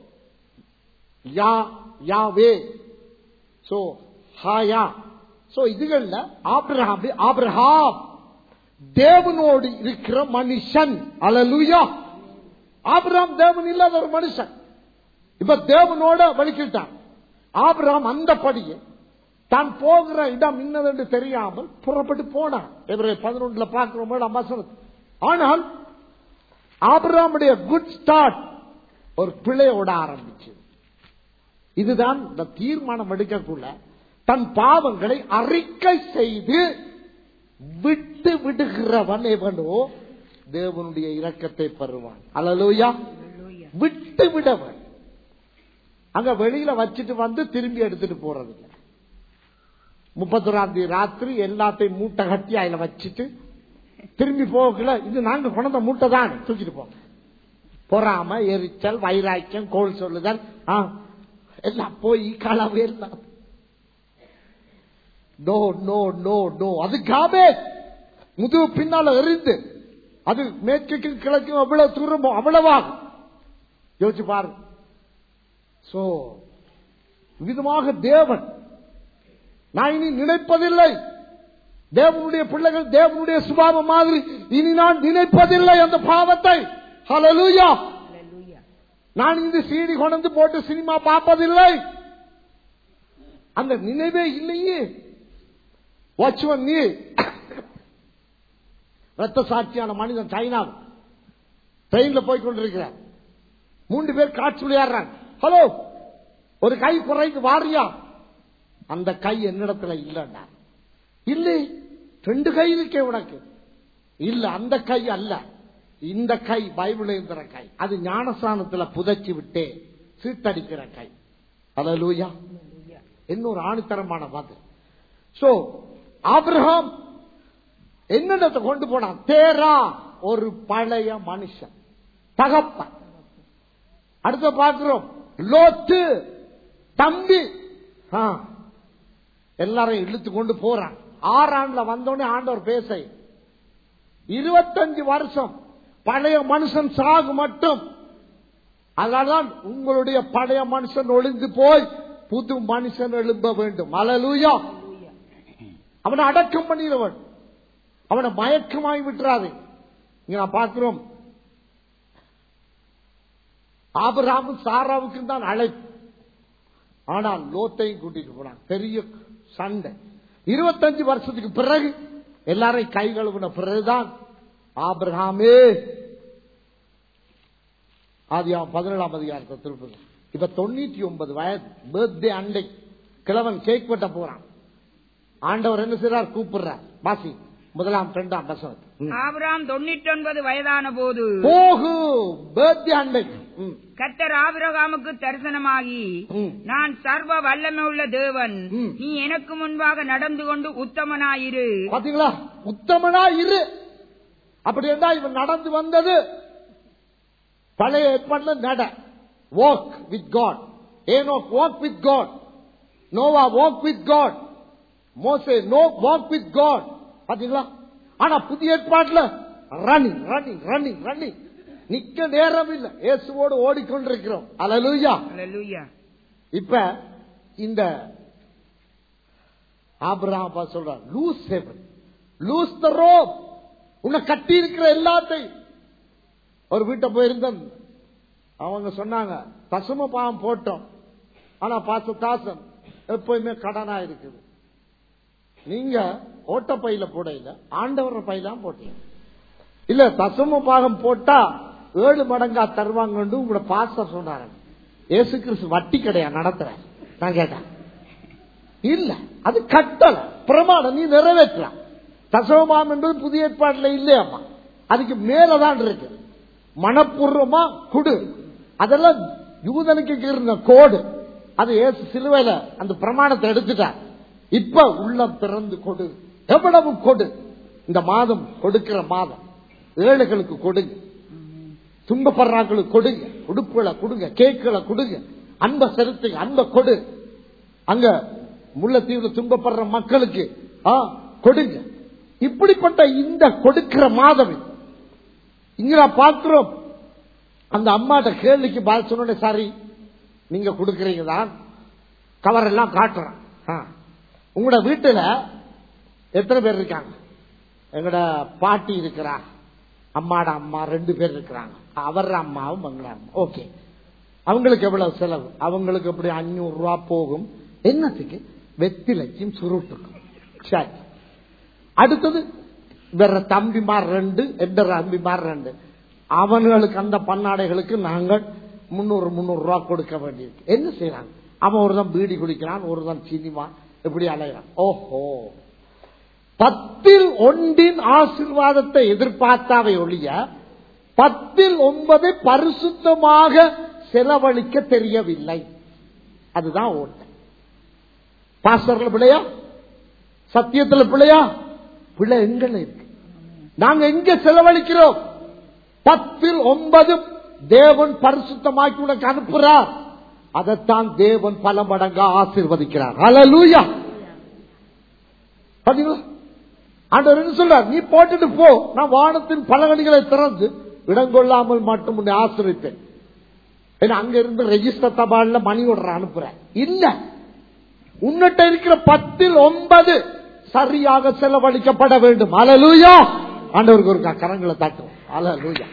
யா யாவே சோ ஹாயா சோ இதுகள்ல ஆபிரஹாம் ஆபிரஹாம் தேவனோடு இருக்கிற மனுஷன் அலலுயா ஆபிரஹாம் தேவன் இல்லாத ஒரு மனுஷன் இப்ப தேவனோட வலிக்கிட்டான் ஆபிரஹாம் அந்த படியை தான் போகிற இடம் இன்னதென்று தெரியாமல் புறப்பட்டு போனான் இவரை பதினொன்றுல பார்க்கிறோம் ஏழாம் வசனத்தில். ஆனால் ஆபிரகாமுடைய குட் ஸ்டார்ட் ஒரு பிழையோட ஆரம்பிச்சு இதுதான் இந்த தீர்மானம் எடுக்கக்குள்ள தன் பாவங்களை அறிக்கை செய்து விட்டு விடுகிறவன் எவனோ தேவனுடைய இரக்கத்தை பெறுவான் அல்லலூயா விட்டு விடவன் அங்க வெளியில வச்சுட்டு வந்து திரும்பி எடுத்துட்டு போறது இல்ல முப்பத்தொராம் தேதி ராத்திரி எல்லாத்தையும் மூட்டை கட்டி அதுல வச்சுட்டு திரும்பி போகல இது நாங்க கொண்ட மூட்டை தான் தூக்கிட்டு போங்க பொறாம எரிச்சல் வைராக்கியம் கோல் சொல்லுதல் ஆ, எல்லாம் போய் களவு எல்லாம் நோ நோ நோ நோ அது காபே முதுகு பின்னால எரிந்து அது மேற்கும் கிழக்கும் அவ்வளவு தூரமோ அவ்வளவாகும் யோசிச்சு பாருங்க சோ விதமாக தேவன் நான் இனி நினைப்பதில்லை தேவனுடைய பிள்ளைகள் தேவனுடைய சுபாவம் மாதிரி இனி நான் நினைப்பதில்லை அந்த பாவத்தை ஹalleluya நான் இந்த சீடி கொண்டு போட்டு சினிமா பார்ப்பதில்லை அந்த நினைவே இல்லையே வாட்ச்மன் நீ ரத்த சாட்சியான மனிதன் சைனா ட்ரெயின்ல போய் கொண்டிருக்கிறார் மூன்று பேர் காட்சி விளையாடுறாங்க ஹலோ ஒரு கை குறைக்கு வாரியா அந்த கை என்னிடத்துல இல்லைன்னா இல்லை ரெண்டு கை இருக்கே உனக்கு இல்ல அந்த கை அல்ல இந்த கை பைபிள் இருக்கிற கை அது ஞானஸ்தானத்துல புதைச்சி விட்டே சீட்டடிக்கிற கை அலலூயா இன்னொரு ஆணித்தரமான பதில் சோ ஆபிரகாம் என்னிடத்தை கொண்டு போனான் தேரா ஒரு பழைய மனுஷன் தகப்பன் அடுத்த பார்க்கிறோம் லோத்து தம்பி ஆ, எல்லாரையும் இழுத்து கொண்டு போறான் ஆறாண்டுல வந்தோடனே ஆண்டவர் பேச இருபத்தஞ்சு வருஷம் பழைய மனுஷன் சாகு மட்டும் அதனால்தான் உங்களுடைய பழைய மனுஷன் ஒளிந்து போய் புது மனுஷன் எழும்ப வேண்டும் அலலூயா அவனை அடக்கம் பண்ணிடுவன் அவனை மயக்கமாய் விட்டுறாது இங்க நான் பார்க்கிறோம் ஆபராமும் சாராவுக்கும் தான் அழைப்பு ஆனால் லோத்தையும் கூட்டிட்டு போனான் பெரிய சண்டை இருபத்தஞ்சு வருஷத்துக்கு பிறகு எல்லாரையும் கை கழுவின பிறகுதான் ஆபிரகாமே ஆதியாம் பதினேழாம் அதிகாரத்தை திருப்பதி இப்ப தொண்ணூத்தி ஒன்பது வயது பர்த்டே அண்டை கிழவன் கேக் வெட்ட போறான் ஆண்டவர் என்ன செய்றார் கூப்பிடுறார் வாசி முதலாம் இரண்டாம் வசனம் ம். ஆபிராம் தொண்ணூற்றி ஒன்பது வயதான போது போகு பர்த்டே அண்டை ம், கத்தர் ஆபிரகாமுக்கு தரிசனமாகி ம். நான் சர்வ வல்லமை உள்ள தேவன் ம். நீ எனக்கு முன்பாக நடந்து கொண்டு உத்தமனாயிரு பாத்தீங்களா உத்தமனா இரு அப்படி இருந்தா இவன் நடந்து வந்தது பழைய ஏற்பாடுல நட வாக் வித் காட் ஏனோ walk with God Noah walk with God மோசே நோ வாக் வித் காட் பாத்தீங்களா ஆனா புதிய ஏற்பாட்டுல ரன்னிங் ரன்னிங் ரன்னிங் ரன்னிங் நிக்க நேரம் இல்ல இயேசுவோடு ஓடிக்கொண்டிருக்கிறோம் அலலுயா அல்லேலூயா இப்ப இந்த ஆபிரகாம் பா சொல்றார் loose heaven loose the rope உன்னை கட்டி இருக்கிற எல்லாத்தையும் ஒரு வீட்டை போயிருந்தேன் அவங்க சொன்னாங்க பசும பாவம் போட்டோம் ஆனா பாச தாசன் எப்பயுமே கடனா இருக்குது நீங்க ஓட்ட பையில போட இல்ல ஆண்டவர் பையலாம் போட்டீங்க இல்ல தசம பாகம் போட்டா ஏழு மடங்கா தருவாங்கன்னு உங்களோட பாச சொன்னாரு ஏசு கிறிஸ்து வட்டி கடையா நடத்துறேன் நான் கேட்டேன் இல்ல அது கட்டளை பிரமாணம் நீ நிறைவேற்றலாம் தசவமாம் என்பது புதிய ஏற்பாட்டுல இல்லையாமா அதுக்கு மேலதான் இருக்கு மனப்பூர்வமா குடு அதெல்லாம் யூதனுக்கு இருந்த கோடு அது ஏசு சிலுவையில அந்த பிரமாணத்தை எடுத்துட்டார் இப்ப உள்ளம் திறந்து கொடு எவ்வளவு கொடு இந்த மாதம் கொடுக்கிற மாதம் ஏழைகளுக்கு கொடுங்க துன்பப்படுறாங்களுக்கு கொடுங்க உடுப்புகளை கொடுங்க கேக்குகளை கொடுங்க அன்பை செலுத்துங்க அன்பை கொடு அங்க முல்லைத்தீவுல துன்பப்படுற மக்களுக்கு ஆ, கொடுங்க இப்படிப்பட்ட இந்த கொடுக்கிற மாதம் இது. இங்க நான் பார்க்கிறோம் அந்த அம்மாட்ட கேள்விக்கு பால் சொன்ன சாரி நீங்க கொடுக்கறீங்க தான் கவர் எல்லாம் காட்டுறேன் ஆ. உங்களோட வீட்டுல எத்தனை பேர் இருக்காங்க எங்கட பாட்டி இருக்கிறா அம்மாட அம்மா ரெண்டு பேர் இருக்கிறாங்க அவர் அம்மாவும் எங்கட அம்மா ஓகே அவங்களுக்கு எவ்வளவு செலவு அவங்களுக்கு எப்படி அஞ்சூறு ரூபா போகும் என்னத்துக்கு வெத்திலைக்கும் சுருட்டுக்கும் சரி அடுத்தது வேற தம்பிமார் ரெண்டு என்ற தம்பிமார் ரெண்டு அவனுங்களுக்கு அந்த பன்னாடைகளுக்கு நாங்கள் முன்னூறு முன்னூறு ரூபா கொடுக்க வேண்டியிருக்கு என்ன செய்யறாங்க அவன் ஒருதான் பீடி குடிக்கிறான் ஒருதான் சினிமா இப்படி அலைகிறான் ஓஹோ பத்தில் ஒன்றின் ஆசிர்வாதத்தை எதிர்பார்த்தாவை ஒழிய பத்தில் ஒன்பதை பரிசுத்தமாக செலவழிக்க தெரியவில்லை அதுதான் ஓட்டை பாஸ்டர்ல பிள்ளையா சத்தியத்துல பிள்ளையா பிள்ளை எங்கல இருக்கு நாங்க எங்க செலவழிக்கிறோம் பத்தில் ஒன்பது தேவன் பரிசுத்தமாக்கி உனக்கு அனுப்புறார் அதைத்தான் தேவன் பல மடங்கா ஆசீர்வதிக்கிறார் ஹalleluya பாத்தீங்களா ஆண்டவர் என்ன சொல்றார் நீ போட்டுட்டு போ நான் வானத்தின் பலகணிகளை திறந்து இடங்கொள்ளாமல் மட்டும் உன்னை ஆசிரிப்பேன் ஏன்னா அங்க இருந்து ரெஜிஸ்டர் தபால்ல மணி ஒடுற அனுப்புறேன் இல்ல உன்னிட்ட இருக்கிற பத்தில் ஒன்பது சரியாக செலவழிக்கப்பட வேண்டும் அலலூயா ஆண்டவருக்கு ஒரு கரங்களை தாட்டுவோம் அலலூயா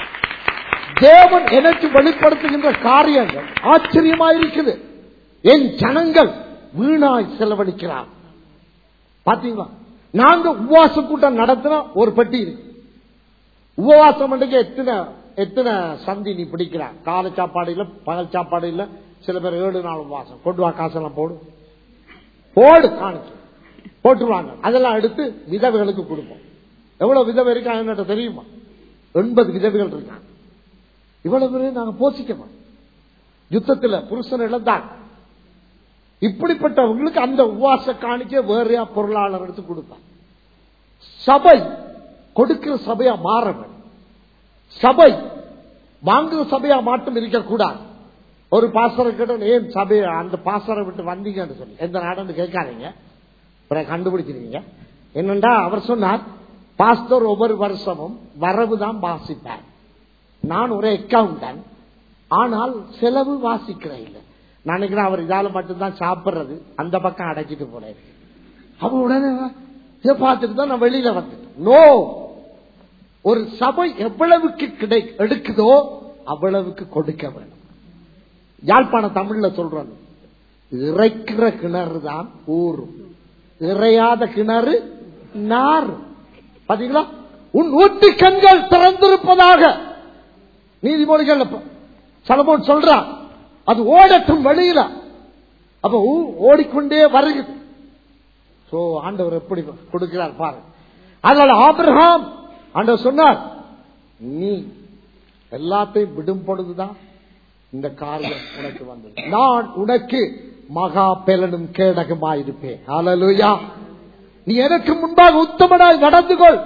தேவன் எனக்கு வெளிப்படுத்துகின்ற காரியங்கள் ஆச்சரியமா இருக்குது என் ஜனங்கள் வீணாய் செலவழிக்கிறார் பாத்தீங்களா நாங்க உபவாச கூட்டம் நடத்தினா ஒரு பெட்டி இருக்கு உபவாசம் பண்ணுங்க எத்தனை எத்தனை சந்தி நீ பிடிக்கிறா காலை சாப்பாடு இல்ல பகல் சாப்பாடு இல்ல சில பேர் ஏழு நாள் உபவாசம் கொண்டு வா காசெல்லாம் போடு போடு காணிக்க போட்டுருவாங்க அதெல்லாம் எடுத்து விதவைகளுக்கு கொடுப்போம் எவ்வளவு விதவை இருக்காங்க தெரியுமா எண்பது விதவைகள் இருக்காங்க இவ்வளவு பேரையும் நாங்க போசிக்கணும் யுத்தத்துல புருஷன் இழந்தார் இப்படிப்பட்டவங்களுக்கு அந்த உபவாச காணிக்க வேறையா பொருளாளர் எடுத்து கொடுப்பார் சபை கொடுக்கிற சபையா மாற வேண்டும் சபை வாங்குற சபையா மட்டும் இருக்கக்கூடாது ஒரு பாசரை கிட்ட ஏன் சபையை அந்த பாசரை விட்டு வந்தீங்கன்னு சொல்லி எந்த நாடுன்னு கேட்காதீங்க அப்புறம் கண்டுபிடிச்சிருக்கீங்க என்னண்டா அவர் சொன்னார் பாஸ்டர் ஒவ்வொரு வருஷமும் வரவு தான் வாசிப்பார் நான் ஒரு அக்கவுண்டன் ஆனால் செலவு வாசிக்கிறேன் இல்லை நான் நினைக்கிறேன் அவர் இதால மட்டும்தான் சாப்பிடுறது அந்த பக்கம் அடைச்சிட்டு போனேன் அவ உடனே இதை பார்த்துட்டு தான் நான் வெளியில வந்துட்டேன் நோ ஒரு சபை எவ்வளவுக்கு கிடை எடுக்குதோ அவ்வளவுக்கு கொடுக்க வேண்டும் யாழ்ப்பாண தமிழ்ல சொல்றோம் இறைக்கிற கிணறு தான் ஊறும் இறையாத கிணறு நாரும் பாத்தீங்களா உன் ஊட்டு கண்கள் திறந்திருப்பதாக நீதிமொழிகள் சலமோன் சொல்றான் அது ஓடட்டும் வெளியில அப்ப ஊ- ஓடிக்கொண்டே வருகிறது சோ ஆண்டவர் எப்படி கொடுக்கிறார் பாரு அதனால ஆபிரகாம் ஆண்டவர் சொன்னார் நீ எல்லாத்தையும் விடும் பொழுதுதான் இந்த காரியம் உனக்கு வந்தது நான் உனக்கு மகா பெலனும் கேடகமாயிருப்பேன் ஹalleluya நீ எனக்கு முன்பாக உத்தமனாய் நடந்து கொள்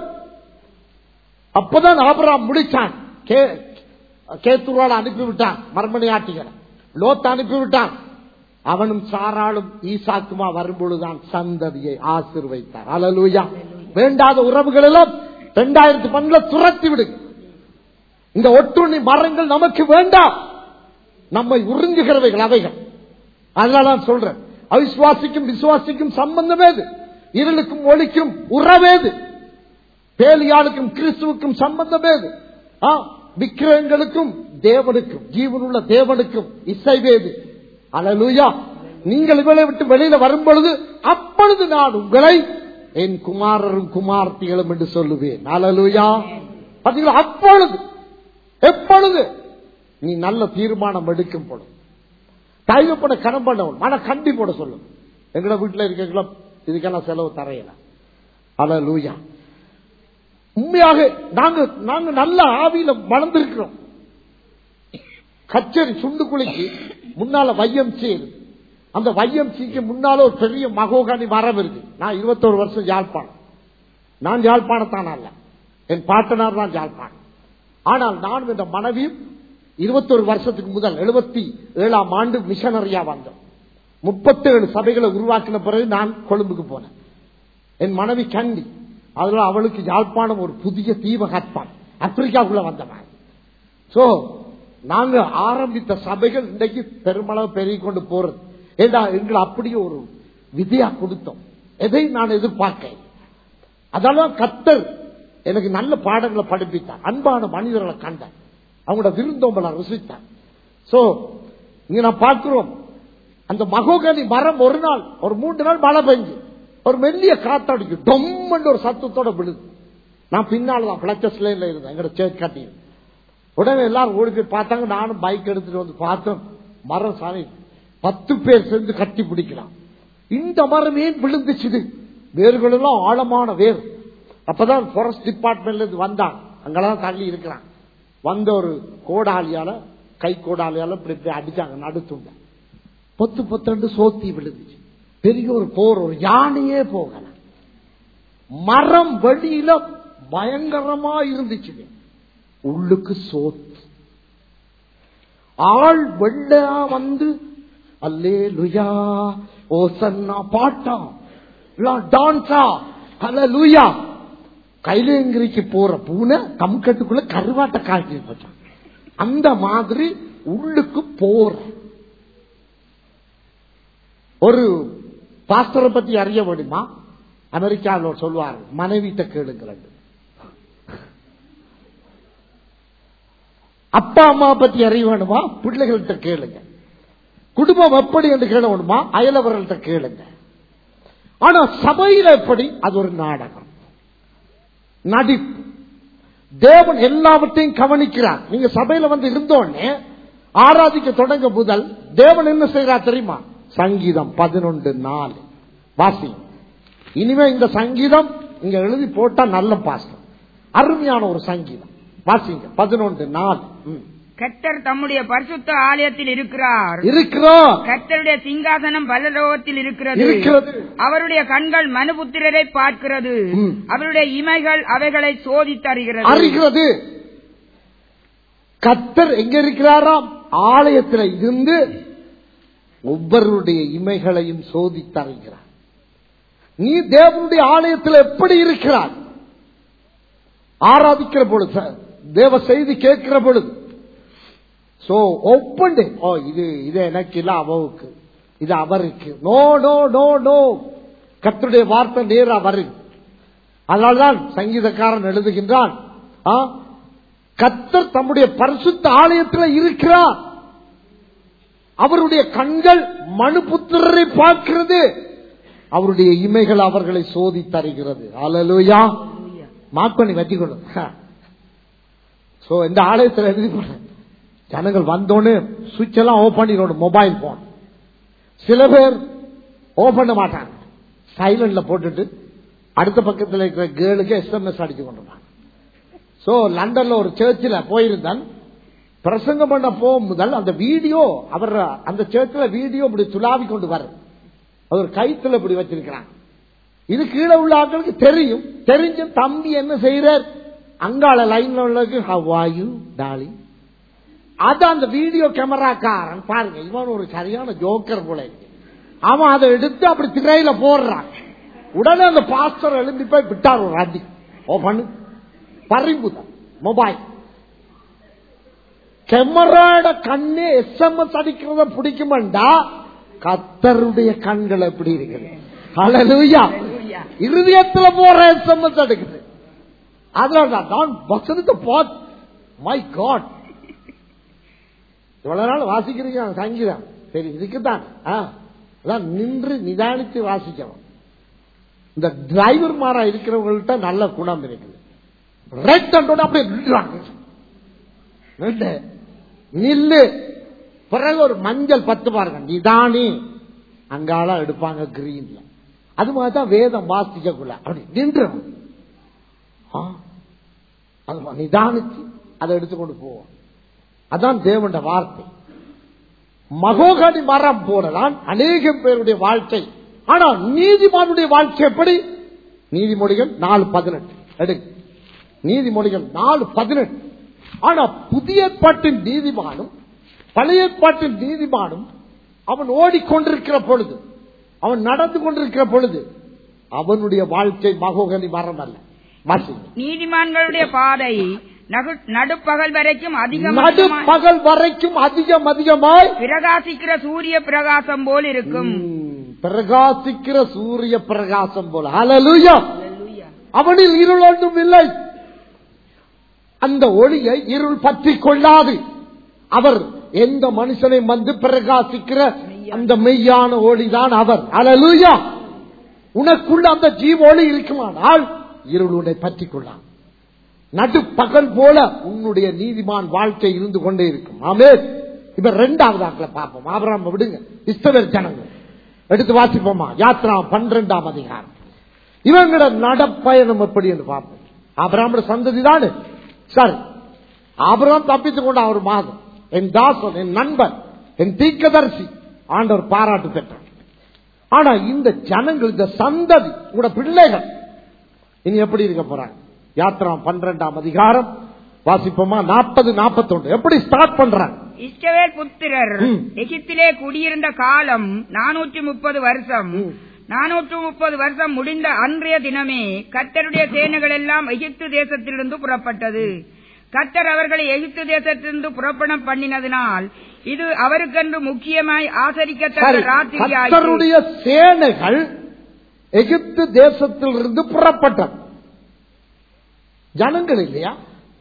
அப்பதான் ஆபிரகாம் முடிச்சான் கே- கேத்துருவால அனுப்பிவிட்டான் மர்மணி ஆட்டிகளை லோத் அனுப்பிவிட்டான் அவனும் சாராளும் ஈசாக்குமா வரும்பொழுதுதான் சந்ததியை ஆசிர்வைத்தார் அலலூயா வேண்டாத உறவுகள் எல்லாம் இரண்டாயிரத்தி பன்னில துரத்தி விடுங்க இந்த ஒட்டுண்ணி மரங்கள் நமக்கு வேண்டாம் நம்மை உறிஞ்சுகிறவைகள் அவைகள் அதனால நான் சொல்றேன் அவிசுவாசிக்கும் விசுவாசிக்கும் சம்பந்தம் ஏது இருளுக்கும் ஒளிக்கும் உறவேது பேலியாளுக்கும் கிறிஸ்துவுக்கும் சம்பந்தம் ஏது ஆ, விக்கிரகங்களுக்கும் தேவனுக்கும் ஜீவனுள்ள தேவனுக்கும் இசைவேது அலலுயா நீங்கள் இவளை விட்டு வெளியில வரும் பொழுது அப்பொழுது நான் உங்களை என் குமாரரும் குமார்த்திகளும் என்று சொல்லுவேன் அலலுயா பாத்தீங்களா அப்பொழுது எப்பொழுது நீ நல்ல தீர்மானம் எடுக்கும் பொழுது தயவுப்பட கடன் பண்ணவன் மன கண்டி போட சொல்லும் எங்கட வீட்டுல இருக்க இதுக்கெல்லாம் செலவு தரையில அல லூயா உண்மையாக நாங்க நாங்க நல்ல ஆவியில வளர்ந்திருக்கிறோம் கச்சேரி சுண்டுக்குழிக்கு முன்னால வையம்சி இருக்கு அந்த வையம்சிக்கு முன்னால ஒரு பெரிய மகோகாணி மரம் இருக்கு நான் இருபத்தோரு வருஷம் யாழ்ப்பாணம் நான் யாழ்ப்பாணத்தான் அல்ல என் பாட்டனார் தான் யாழ்ப்பாணம் ஆனால் நானும் இந்த மனைவியும் இருபத்தொரு வருஷத்துக்கு முதல் எழுபத்தி ஏழாம் ஆண்டு மிஷனரியா வந்தோம் முப்பத்தேழு சபைகளை உருவாக்கின பிறகு நான் கொழும்புக்கு போனேன் என் மனைவி கண்டி அதனால அவளுக்கு யாழ்ப்பாணம் ஒரு புதிய தீபகற்பம் ஆப்பிரிக்காவுக்குள்ள வந்தவன் சோ நாங்க ஆரம்பித்த சபைகள் இன்றைக்கு பெருமளவு பெருகி கொண்டு போறது ஏண்டா எங்களை அப்படியே ஒரு விதியா கொடுத்தோம் எதை நான் எதிர்பார்க்க அதெல்லாம் கத்தர் எனக்கு நல்ல பாடங்களை படிப்பித்தார் அன்பான மனிதர்களை கண்டேன் அவங்களோட விருந்தோம்பலை ருசித்தார் சோ இங்க நான் பார்க்கிறோம் அந்த மகோகனி மரம் ஒரு நாள் ஒரு மூன்று நாள் மழை பெஞ்சு ஒரு மெல்லிய காத்தடிக்கு டொம்மன்னு ஒரு சத்தத்தோட விழுது நான் பின்னால தான் பிளச்சஸ் லைன்ல இருந்தேன் எங்கட சேர்ச் காட்டி உடனே எல்லாரும் ஓடி போய் பார்த்தாங்க நானும் பைக் எடுத்துட்டு வந்து பார்த்தோம் மரம் சாமி பத்து பேர் சேர்ந்து கட்டி பிடிக்கலாம் இந்த மரம் ஏன் விழுந்துச்சுது வேர்கள் எல்லாம் ஆழமான வேர் அப்பதான் ஃபாரஸ்ட் டிபார்ட்மெண்ட்ல இருந்து வந்தான் அங்கெல்லாம் தள்ளி இருக்கிறான் வந்த ஒரு கோடாலியால கை கோடாலியால இப்படி இப்படி அடிச்சாங்க நடுத்துண்ட பொத்து பொத்தண்டு சோத்தி விழுந்துச்சு பெரிய ஒரு போர் ஒரு யானையே போகல மரம் வெளியில பயங்கரமா இருந்துச்சு உள்ளுக்கு சோத்து ஆள் வெள்ளையா வந்து அல்லே லுயா ஓ சன்னா பாட்டா டான்ஸா அல்ல லுயா கைலேங்கிரிக்கு போற பூனை கம்கட்டுக்குள்ள கருவாட்ட காய்ச்சி போச்சான் அந்த மாதிரி உள்ளுக்கு போற ஒரு பாஸ்டரை பத்தி அறிய வேண்டுமா அமெரிக்காவில் சொல்வார் மனைவிட்ட கேளுங்கள் அப்பா அம்மா பத்தி அறிய வேணுமா பிள்ளைகள்கிட்ட கேளுங்க குடும்பம் எப்படி என்று கேள வேணுமா அயலவர்கள்ட்ட கேளுங்க ஆனா சபையில எப்படி அது ஒரு நாடகம் நடிப்பு தேவன் எல்லாவற்றையும் கவனிக்கிறார் நீங்க சபையில வந்து இருந்தோடனே ஆராதிக்க தொடங்க முதல் தேவன் என்ன செய்கிறார் தெரியுமா சங்கீதம் பதினொன்று நாலு வாசி இனிமே இந்த சங்கீதம் இங்க எழுதி போட்டா நல்ல பாசம் அருமையான ஒரு சங்கீதம் வாசிங்க பதினொன்று நாலு ம். கர்த்தர் தம்முடைய பரிசுத்த ஆலயத்தில் இருக்கிறார் இருக்கிறோம் கர்த்தருடைய சிங்காசனம் பலலோகத்தில் இருக்கிறது இருக்கிறது. அவருடைய கண்கள் மனுபுத்திரரை பார்க்கிறது ம். அவருடைய இமைகள் அவைகளை சோதித்தருகிறது அறிகிறது கத்தர் எங்க இருக்கிறாராம் ஆலயத்தில் இருந்து ஒவ்வொருடைய இமைகளையும் சோதித்தருகிறார் நீ தேவனுடைய ஆலயத்தில் எப்படி இருக்கிறார் ஆராதிக்கிற பொழுது தேவ செய்தி கேட்கிற பொழுது சோ ஒப்பண்டு ஓ இது இது எனக்கு இல்ல அவவுக்கு இது அவருக்கு நோ நோ நோ நோ கர்த்தருடைய வார்த்தை நேரா வருது அதனால்தான் சங்கீதக்காரன் எழுதுகின்றான் ஆ, கர்த்தர் தம்முடைய பரிசுத்த ஆலயத்தில் இருக்கிறார் அவருடைய கண்கள் மனுபுத்திரரை பார்க்கிறது அவருடைய இமைகள் அவர்களை சோதி தருகிறது அலலுயா மார்க் பண்ணி வச்சுக்கணும் சோ இந்த ஆலயத்தில் எழுதி போடுறேன் ஜனங்கள் வந்தோன்னு சுவிட்ச் எல்லாம் ஓபன் பண்ணிடணும் மொபைல் போன் சில பேர் ஓபன் பண்ண மாட்டாங்க சைலண்ட்ல போட்டுட்டு அடுத்த பக்கத்தில் இருக்கிற கேர்ளுக்கு எஸ்எம்எஸ் அடிச்சு கொண்டிருந்தாங்க சோ லண்டன்ல ஒரு சர்ச்சில் போயிருந்தான் பிரசங்கம் பண்ண போகும் முதல் அந்த வீடியோ அவர் அந்த சர்ச்சில் வீடியோ இப்படி துளாவி கொண்டு வர அவர் கைத்துல இப்படி வச்சிருக்கிறாங்க இது கீழே உள்ள ஆட்களுக்கு தெரியும் தெரிஞ்சும் தம்பி என்ன செய்யறார் அங்கால லைன்ல உள்ளதுக்கு ஹவ் ஆர் யூ டாலி அது அந்த வீடியோ கேமராக்காரன் பாருங்க இவன் ஒரு சரியான ஜோக்கர் போல இருக்கு. அவன் அதை எடுத்து அப்படி திரையில போடுறான் உடனே அந்த பாஸ்டர் எழும்பி போய் விட்டார் ஒரு அடி ஓ பண்ணு பறிம்புதான் மொபைல் கேமராட கண்ணு எஸ்எம்எஸ் அடிக்கிறத பிடிக்குமெண்டா கத்தருடைய கண்கள் எப்படி இருக்குது ஹalleluya இருதயத்துல போற எஸ்எம்எஸ் அடிக்குது அதனால நான் வசனத்தை பார்த்து மை காட் இவ்வளவு நாள் வாசிக்கிறீங்க சங்கீதம் சரி இதுக்குதான் ஆ, அதான் நின்று நிதானித்து வாசிக்கணும் இந்த டிரைவர் மாரா இருக்கிறவங்கள்ட்ட நல்ல குணம் இருக்குது ரெட் அண்டோட அப்படியே நின்றாங்க நில்லு. நில்லு பிறகு ஒரு மஞ்சள் பத்து பாருங்க நிதானி அங்கால எடுப்பாங்க கிரீன்ல அது மாதிரி தான் வேதம் வாசிக்கக்குள்ள அப்படி நின்று அது நிதானிச்சு அதை எடுத்துக்கொண்டு போவோம் அதான் தேவண்ட வார்த்தை மகோகனி மரம் போலதான் அநேகம் பேருடைய வாழ்க்கை ஆனா நீதிமானுடைய வாழ்க்கை எப்படி நீதிமொழிகள் நாலு பதினெட்டு எடுங்க நீதிமொழிகள் நாலு பதினெட்டு ஆனா புதிய ஏற்பாட்டின் நீதிமானும் பழைய ஏற்பாட்டின் நீதிமானும் அவன் ஓடிக்கொண்டிருக்கிற பொழுது அவன் நடந்து கொண்டிருக்கிற பொழுது அவனுடைய வாழ்க்கை மகோகனி மரம் அல்ல வாசிங்க நீதிமான்களுடைய பாதை நகு- நடுப்பகல் வரைக்கும் அதிகம் நடுப்பகல் வரைக்கும் அதிகம் அதிகமாய் பிரகாசிக்கிற சூரிய பிரகாசம் போல் இருக்கும் ம், பிரகாசிக்கிற சூரிய பிரகாசம் போல ஹalleluya அவனில் இருள் ஒன்றும் இல்லை அந்த ஒளியை இருள் பற்றி கொள்ளாது அவர் எந்த மனுஷனை வந்து பிரகாசிக்கிற அந்த மெய்யான ஒளிதான் அவர் ஹalleluya உனக்குள்ள அந்த ஜீவ ஒளி இருக்குமானால் இருள் உன்னை பற்றி கொள்ளாது நடுப்பகல் போல உன்னுடைய நீதிமான் வாழ்க்கை இருந்து கொண்டே இருக்கும் ஆமே இப்ப ரெண்டாவது ஆக்களை பார்ப்போம் ஆபராம் விடுங்க இஸ்தவர் ஜனங்கள் எடுத்து வாசிப்போமா யாத்ரா பன்னிரெண்டாம் அதிகாரம் இவங்களோட நடப்பயணம் எப்படி என்று பார்ப்போம் ஆபராமோட சந்ததி தானே சரி ஆபராம் தப்பித்துக் கொண்ட ஒரு மாதம் என் தாசன் என் நண்பன் என் தீக்கதரிசி ஆண்டவர் பாராட்டு பெற்றார் ஆனா இந்த ஜனங்கள் இந்த சந்ததி உங்களோட பிள்ளைகள் இனி எப்படி இருக்க போறாங்க யாத்ரா பன்னிரெண்டாம் அதிகாரம் வாசிப்போமா நாற்பது நாற்பத்தொன்று எப்படி ஸ்டார்ட் பண்றாங்க இஸ்ரவேல் புத்திரர் ம். எகிப்திலே குடியிருந்த காலம் நானூற்றி முப்பது வருஷம் ம். நானூற்று முப்பது வருஷம் முடிந்த அன்றைய தினமே கர்த்தருடைய சேனைகள் எல்லாம் எகிப்து தேசத்திலிருந்து புறப்பட்டது கர்த்தர் அவர்களை எகிப்து தேசத்திலிருந்து புறப்பணம் பண்ணினதினால் இது அவருக்கென்று முக்கியமாய் சரி, ஆசரிக்கத்தக்க ராத்திரியாயிற்று கர்த்தருடைய சேனைகள் எகிப்து தேசத்திலிருந்து புறப்பட்டது ஜனங்கள் இல்லையா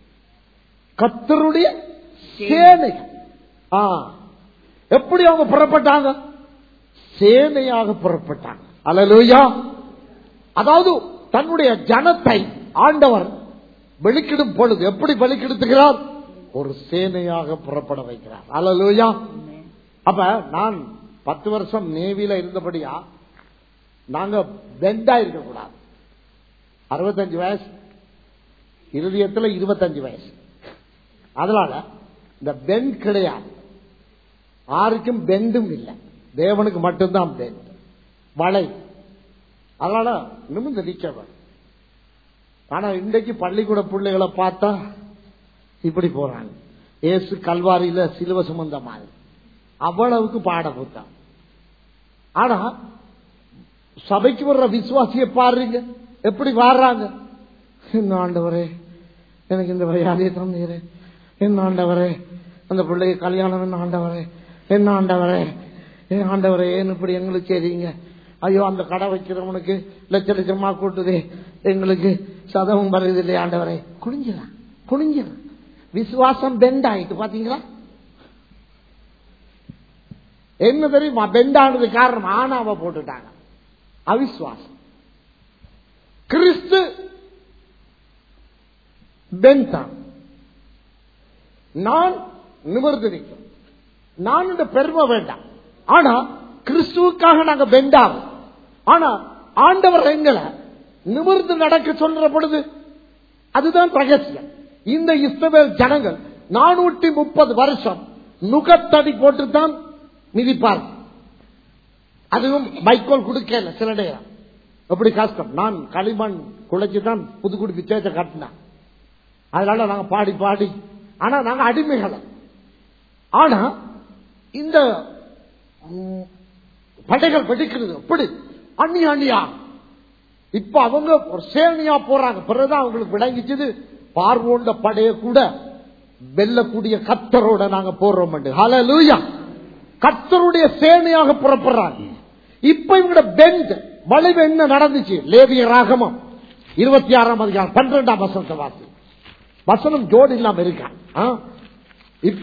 கர்த்தருடைய சேனைகள் ஆ. எப்படி அவங்க புறப்பட்டாங்க சேனையாக புறப்பட்டாங்க அல்லேலூயா அதாவது தன்னுடைய ஜனத்தை ஆண்டவர் வெளிக்கிடும் பொழுது எப்படி வெளிக்கிடுத்துகிறார் ஒரு சேனையாக புறப்பட வைக்கிறார் அல்லேலூயா அப்ப நான் பத்து வருஷம் நேவில இருந்தபடியா நாங்க பெண்டா இருக்க கூடாது அறுபத்தஞ்சு வயசு இருதயத்துல இருபத்தஞ்சு வயசு அதனால இந்த பெண்ட் கிடையாது யாருக்கும் பெண்டும் இல்லை தேவனுக்கு மட்டும்தான் பெண்ட் வளை அதனால நிமிர்ந்து நிக்க வேணும் ஆனா இன்றைக்கு பள்ளிக்கூட பிள்ளைகளை பார்த்தா இப்படி போறாங்க ஏசு கல்வாரியில சிலுவ சுமந்த மாதிரி அவ்வளவுக்கு பாட புத்தம் ஆனா சபைக்கு வர்ற விசுவாசிய பாருங்க எப்படி வாடுறாங்க என்ன ஆண்டவரே எனக்கு இந்த வியாதியை தந்தீரே என்ன ஆண்டவரே அந்த பிள்ளைக்கு கல்யாணம் என்ன ஆண்டவரே என்ன ஆண்டவரே ஏன் ஆண்டவரே ஏன் இப்படி எங்களுக்கு செய்றீங்க ஐயோ அந்த கடை வைக்கிறவனுக்கு லட்ச லட்சமா கூட்டுதே எங்களுக்கு சதமும் வருது இல்லையா ஆண்டவரே குனிஞ்சிடலாம் குனிஞ்சிடலாம் விசுவாசம் பெண்ட் ஆயிட்டு பாத்தீங்களா என்ன தெரியுமா பெண்ட் ஆனது காரணம் ஆனாவ போட்டுட்டாங்க அவிசுவாசம் கிறிஸ்து பெண்ட் தான் நான் நிமிர்ந்து நிற்கும் நான் இந்த பெருமை வேண்டாம் ஆனா கிறிஸ்துவுக்காக நாங்க பெண்டாகும் ஆனா ஆண்டவர் எங்களை நிமிர்ந்து நடக்க சொல்ற பொழுது அதுதான் ரகசியம் இந்த இஸ்ரவேல் ஜனங்கள் நானூற்றி முப்பது வருஷம் நுகத்தடி போட்டுத்தான் மிதிப்பார் அதுவும் வைக்கோல் கொடுக்கல சில நேரம் எப்படி கஷ்டம் நான் களிமண் குழைச்சு தான் புதுக்குடிக்கு சேர்த்த கட்டினேன் அதனால நாங்க பாடி பாடி ஆனா நாங்க அடிமைகளை ஆனா இந்த ம், படைகள் வெடிக்கிறது எப்படி அண்ணி அண்ணியா இப்ப அவங்க ஒரு சேனையா போறாங்க பிறகுதான் அவங்களுக்கு விளங்கிச்சது பார்வோண்ட படைய கூட வெல்லக்கூடிய கத்தரோட நாங்க போடுறோம் ஹalleluya கத்தருடைய சேனையாக புறப்படுறாங்க இப்ப இவங்களோட பெண்ட் வளைவு என்ன நடந்துச்சு லேவிய ராகமம் இருபத்தி ஆறாம் அதிகாரம் பன்னிரெண்டாம் வசனத்தை வாசி வசனம் ஜோடு இல்லாம இருக்கா ஆ? இப்ப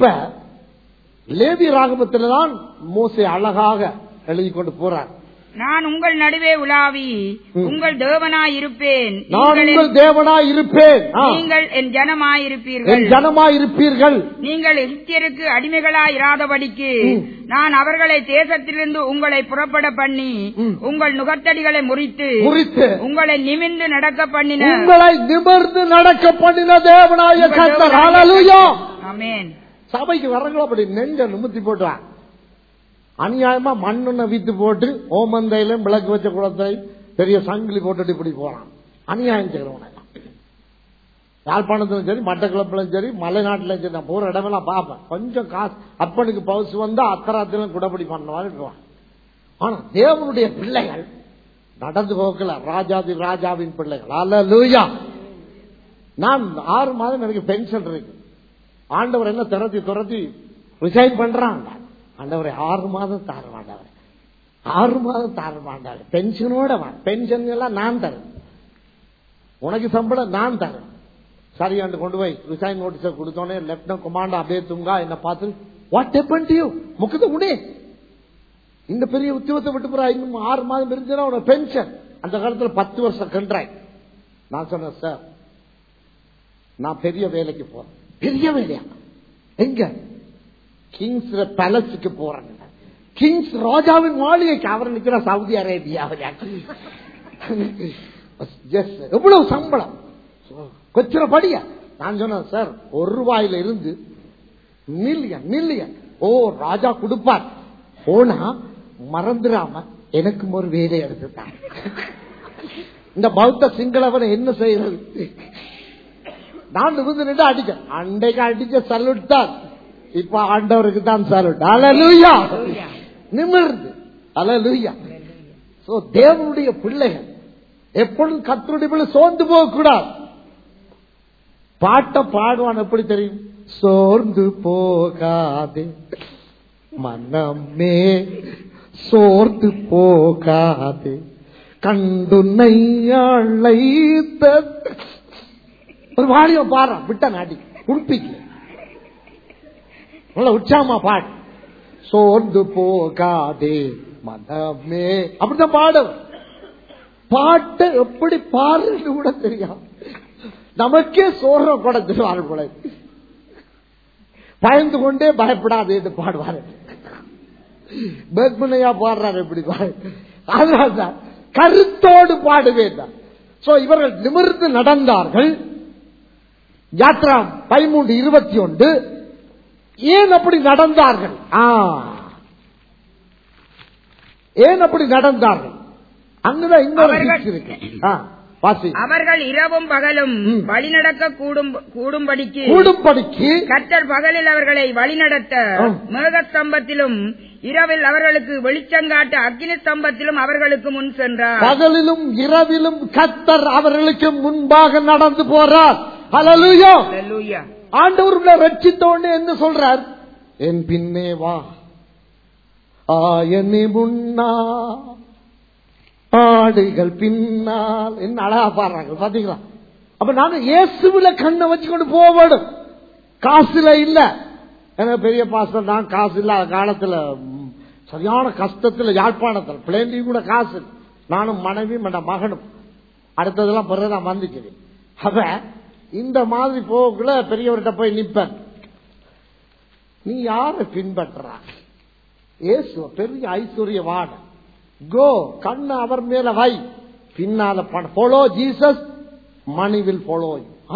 லேவி ராகமத்துல தான் மோசே அழகாக எழுதி கொண்டு போறார் நான் உங்கள் நடுவே உலாவி ம். உங்கள் தேவனாயிருப்பேன் நான் நீங்கள் உங்கள் தேவனாய் இருப்பேன் ஆ. நீங்கள் என் ஜனமாயிருப்பீர்கள் என் ஜனமாய் இருப்பீர்கள் நீங்கள் எகிப்தியருக்கு அடிமைகளாயிராதபடிக்கு ம். நான் அவர்களை தேசத்திலிருந்து உங்களை புறப்பட பண்ணி ம். உங்கள் நுகத்தடிகளை முறித்து குறித்து உங்களை நிமிர்ந்து நடக்க பண்ணின உங்களை நிமிர்ந்து நடக்க பண்ணின தேவனாய உங்கள் கத்தர் தேவனாகிய ஹalleluya ஆமென் சபைக்கு வரங்களோ அப்படி நெஞ்ச நிமித்தி போட்டுவான் அநியாயமா மண்ணெண்ண வித்து போட்டு ஓமந்தையிலும் விளக்கு வச்ச குளத்தை பெரிய சங்கிலி போட்டுட்டு இப்படி போறான் அநியாயம் செய்யறவன யாழ்ப்பாணத்திலும் சரி மட்டக்கிழப்பிலும் சரி மலைநாட்டிலும் சரி நான் போற இடமெல்லாம் பார்ப்பேன் கொஞ்சம் காசு அப்பனுக்கு பவுசு வந்தா அத்தராத்திலும் குடப்படி பண்ண மாதிரி இருப்பான் ஆனா தேவனுடைய பிள்ளைகள் நடந்து போக்கல ராஜாதி ராஜாவின் பிள்ளைகள் அல்ல நான் ஆறு மாதம் எனக்கு பென்ஷன் இருக்கு ஆண்டவர் என்ன துரத்தி துரத்தி ரிசைன் பண்றான் ஆண்டவரை ஆறு மாதம் தார மாட்டவர் ஆறு மாதம் தார மாட்டார் பென்ஷனோட வா பென்ஷன் எல்லாம் நான் தரேன் உனக்கு சம்பளம் நான் தரேன் சரியாண்டு கொண்டு போய் ரிசைன் நோட்டீஸை கொடுத்தோன்னே லெப்டினன்ட் கமாண்டர் அப்படியே துங்கா என்ன பார்த்து வாட் ஹேப்பன் டு யூ முக்கத்தை உடே இந்த பெரிய உத்தியோகத்தை விட்டு போறா இன்னும் ஆறு மாதம் இருந்துச்சுன்னா உனக்கு பென்ஷன் அந்த காலத்துல பத்து வருஷம் கண்ட்ராக்ட் நான் சொன்னேன் சார் நான் பெரிய வேலைக்கு போறேன் பெரிய வேலையா எங்க கிங்ஸ் பேலஸுக்கு போறேன் கிங்ஸ் ராஜாவின் மாளிகைக்கு அவர் நிக்கிற சவுதி அரேபியாவில் Yes, sir. எவ்வளவு சம்பளம் கொச்சிர படியா நான் சொன்னேன் சார் ஒரு ரூபாயில இருந்து மில்லியன் மில்லியன் ஓ ராஜா கொடுப்பார் போனா மறந்துடாம எனக்கும் ஒரு வேலை எடுத்துட்டான் இந்த பௌத்த சிங்களவனை என்ன செய்யறது நான் நிமிந்து நின்று அடிச்சேன் அன்றைக்கு அடிச்ச சல்யூட் தான் இப்ப ஆண்டவருக்கு தான் சல்யூட் அலலுயா நிமிர்ந்து அலலுயா சோ தேவனுடைய பிள்ளைகள் எப்பொழுதும் கத்தருடைய பிள்ளை சோர்ந்து போக கூடாது பாட்டை பாடுவான் எப்படி தெரியும் சோர்ந்து போகாதே மனமே சோர்ந்து போகாதே கண்டுன்னை அழைத்த ஒரு வாலிய பாடுறான் விட்ட நாட்டி குடிப்பிக்கல நல்ல உற்சாகமா பாடு சோர்ந்து போகாதே மனமே அப்படிதான் பாடு பாட்டை எப்படி பாடுறது கூட தெரியும் நமக்கே சோற குடச்சிருவாரு கூட பயந்து கொண்டே பயப்படாது என்று பாடுவாரு பேத்மனையா பாடுறாரு எப்படி பாடு அதனால்தான் கருத்தோடு பாடுவேன் சோ இவர்கள் நிமிர்ந்து நடந்தார்கள் யாத்ரா பதிமூன்று இருபத்தி ஒன்று ஏன் அப்படி நடந்தார்கள் ஆ. ஏன் அப்படி நடந்தார்கள் அங்கதான் இன்னொரு அவர்கள்- hint இருக்கு ஆ, வாசி அவர்கள் இரவும் பகலும் ம். வழிநடக்க கூடும் கூடும்படிக்கு கூடும்படிக்கு கர்த்தர் பகலில் அவர்களை வழிநடத்த ஆம். மேகஸ்தம்பத்திலும் இரவில் அவர்களுக்கு வெளிச்சங்காட்ட அக்னி ஸ்தம்பத்திலும் அவர்களுக்கு முன் சென்றார் பகலிலும் இரவிலும் கத்தர் அவர்களுக்கு முன்பாக நடந்து போறார் ஹalleluya அல்லேலூயா. ஆண்டவர் உங்களை ரட்சித்த உடனே என்ன சொல்றார் என் பின்னே வா ஆயனி முன்னா ஆடுகள் பின்னால் என்ன அழகா பாடுறாங்க பாத்தீங்களா அப்ப நாங்க இயேசுவில கண்ணை வச்சுக்கொண்டு போகணும் காசுல இல்ல எனக்கு பெரிய பாஸ்டர் நான் காசு இல்லாத காலத்துல ம், சரியான கஷ்டத்துல யாழ்ப்பாணத்துல பிளேண்டி கூட காசு இல்ல. நானும் மனைவியும் என் மகனும் அடுத்ததெல்லாம் பிறகு நான் வந்துக்கிறேன் அப்ப இந்த மாதிரி போகக்குள்ள பெரியவர்கிட்ட போய் நிப்பேன் நீ யாரை பின்பற்றா இயேசு பெரிய ஐஸ்வர்யவான கோ கண்ணு அவர் மேல வை பின்னால பணம் follow Jesus money will follow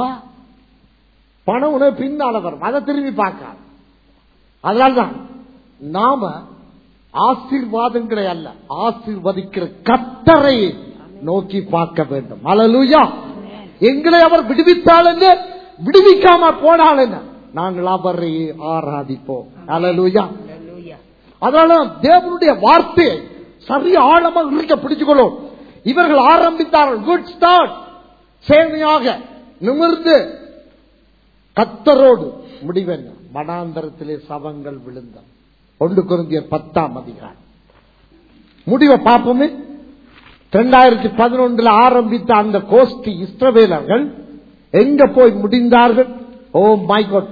பணம் உனக்கு பின்னால வரும் அதை திரும்பி பார்க்க அதனால்தான் நாம ஆசீர்வாதங்களை அல்ல ஆசீர்வதிக்கிற கத்தரை நோக்கி பார்க்க வேண்டும் அலலுயா எங்களை அவர் விடுவித்தால் என்ன விடுவிக்காம போனால் என்ன நாங்கள் அவரை ஆராதிப்போம் அல்லேலூயா அல்லேலூயா. அதனால தேவனுடைய வார்த்தையை சரி ஆழமா இருக்க பிடிச்சுக்கொள்ளும் இவர்கள் ஆரம்பித்தார்கள் குட் ஸ்டார்ட் சேவையாக நிமிர்ந்து கத்தரோடு முடிவென்ன மனாந்தரத்திலே சவங்கள் விழுந்த ஒன்று குருந்தியர் பத்தாம் அதிகாரம் முடிவை பார்ப்போமே இரண்டாயிரத்தி பதினொன்றுல ஆரம்பித்த அந்த கோஷ்டி இஸ்ரவேலர்கள் எங்க போய் முடிந்தார்கள் ஓ மை காட்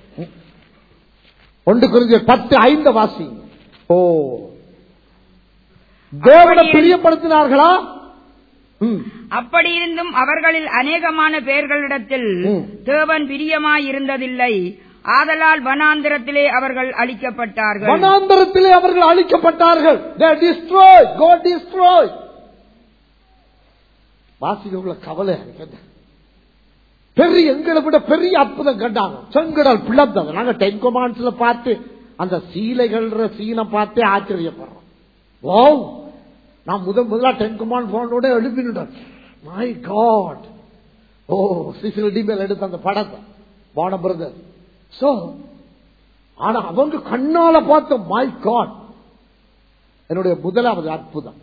ஒன்று குருந்தியர் பத்து ஐந்து வாசி ஓ தேவனை பிரியப்படுத்தினார்களா ம். அப்படி இருந்தும் அவர்களில் அநேகமான பேர்களிடத்தில் ம். தேவன் பிரியமாய் இருந்ததில்லை ஆதலால் வனாந்திரத்திலே அவர்கள் அழிக்கப்பட்டார்கள் வனாந்தரத்திலே அவர்கள் அழிக்கப்பட்டார்கள் They destroyed. God destroyed. வாசிகவுல கவலை இருக்குது. பெரிய எங்களை விட பெரிய அற்புதம் கண்டாங்க செங்கடல் பிளந்தது நாங்க டென் கொமான்ஸ்ல பார்த்து அந்த சீலைகள் சீனை பார்த்தே ஆச்சரியப்படுறோம் ஓ நான் முதல் முதலா டென் கொமான் போனோட எழுப்பினுட்டேன் my God oh Cecil DeMille எடுத்த அந்த படத்தை பான பிரதர் சோ ஆனா அவங்க கண்ணால பார்த்த மை காட் என்னுடைய முதலாவது அற்புதம்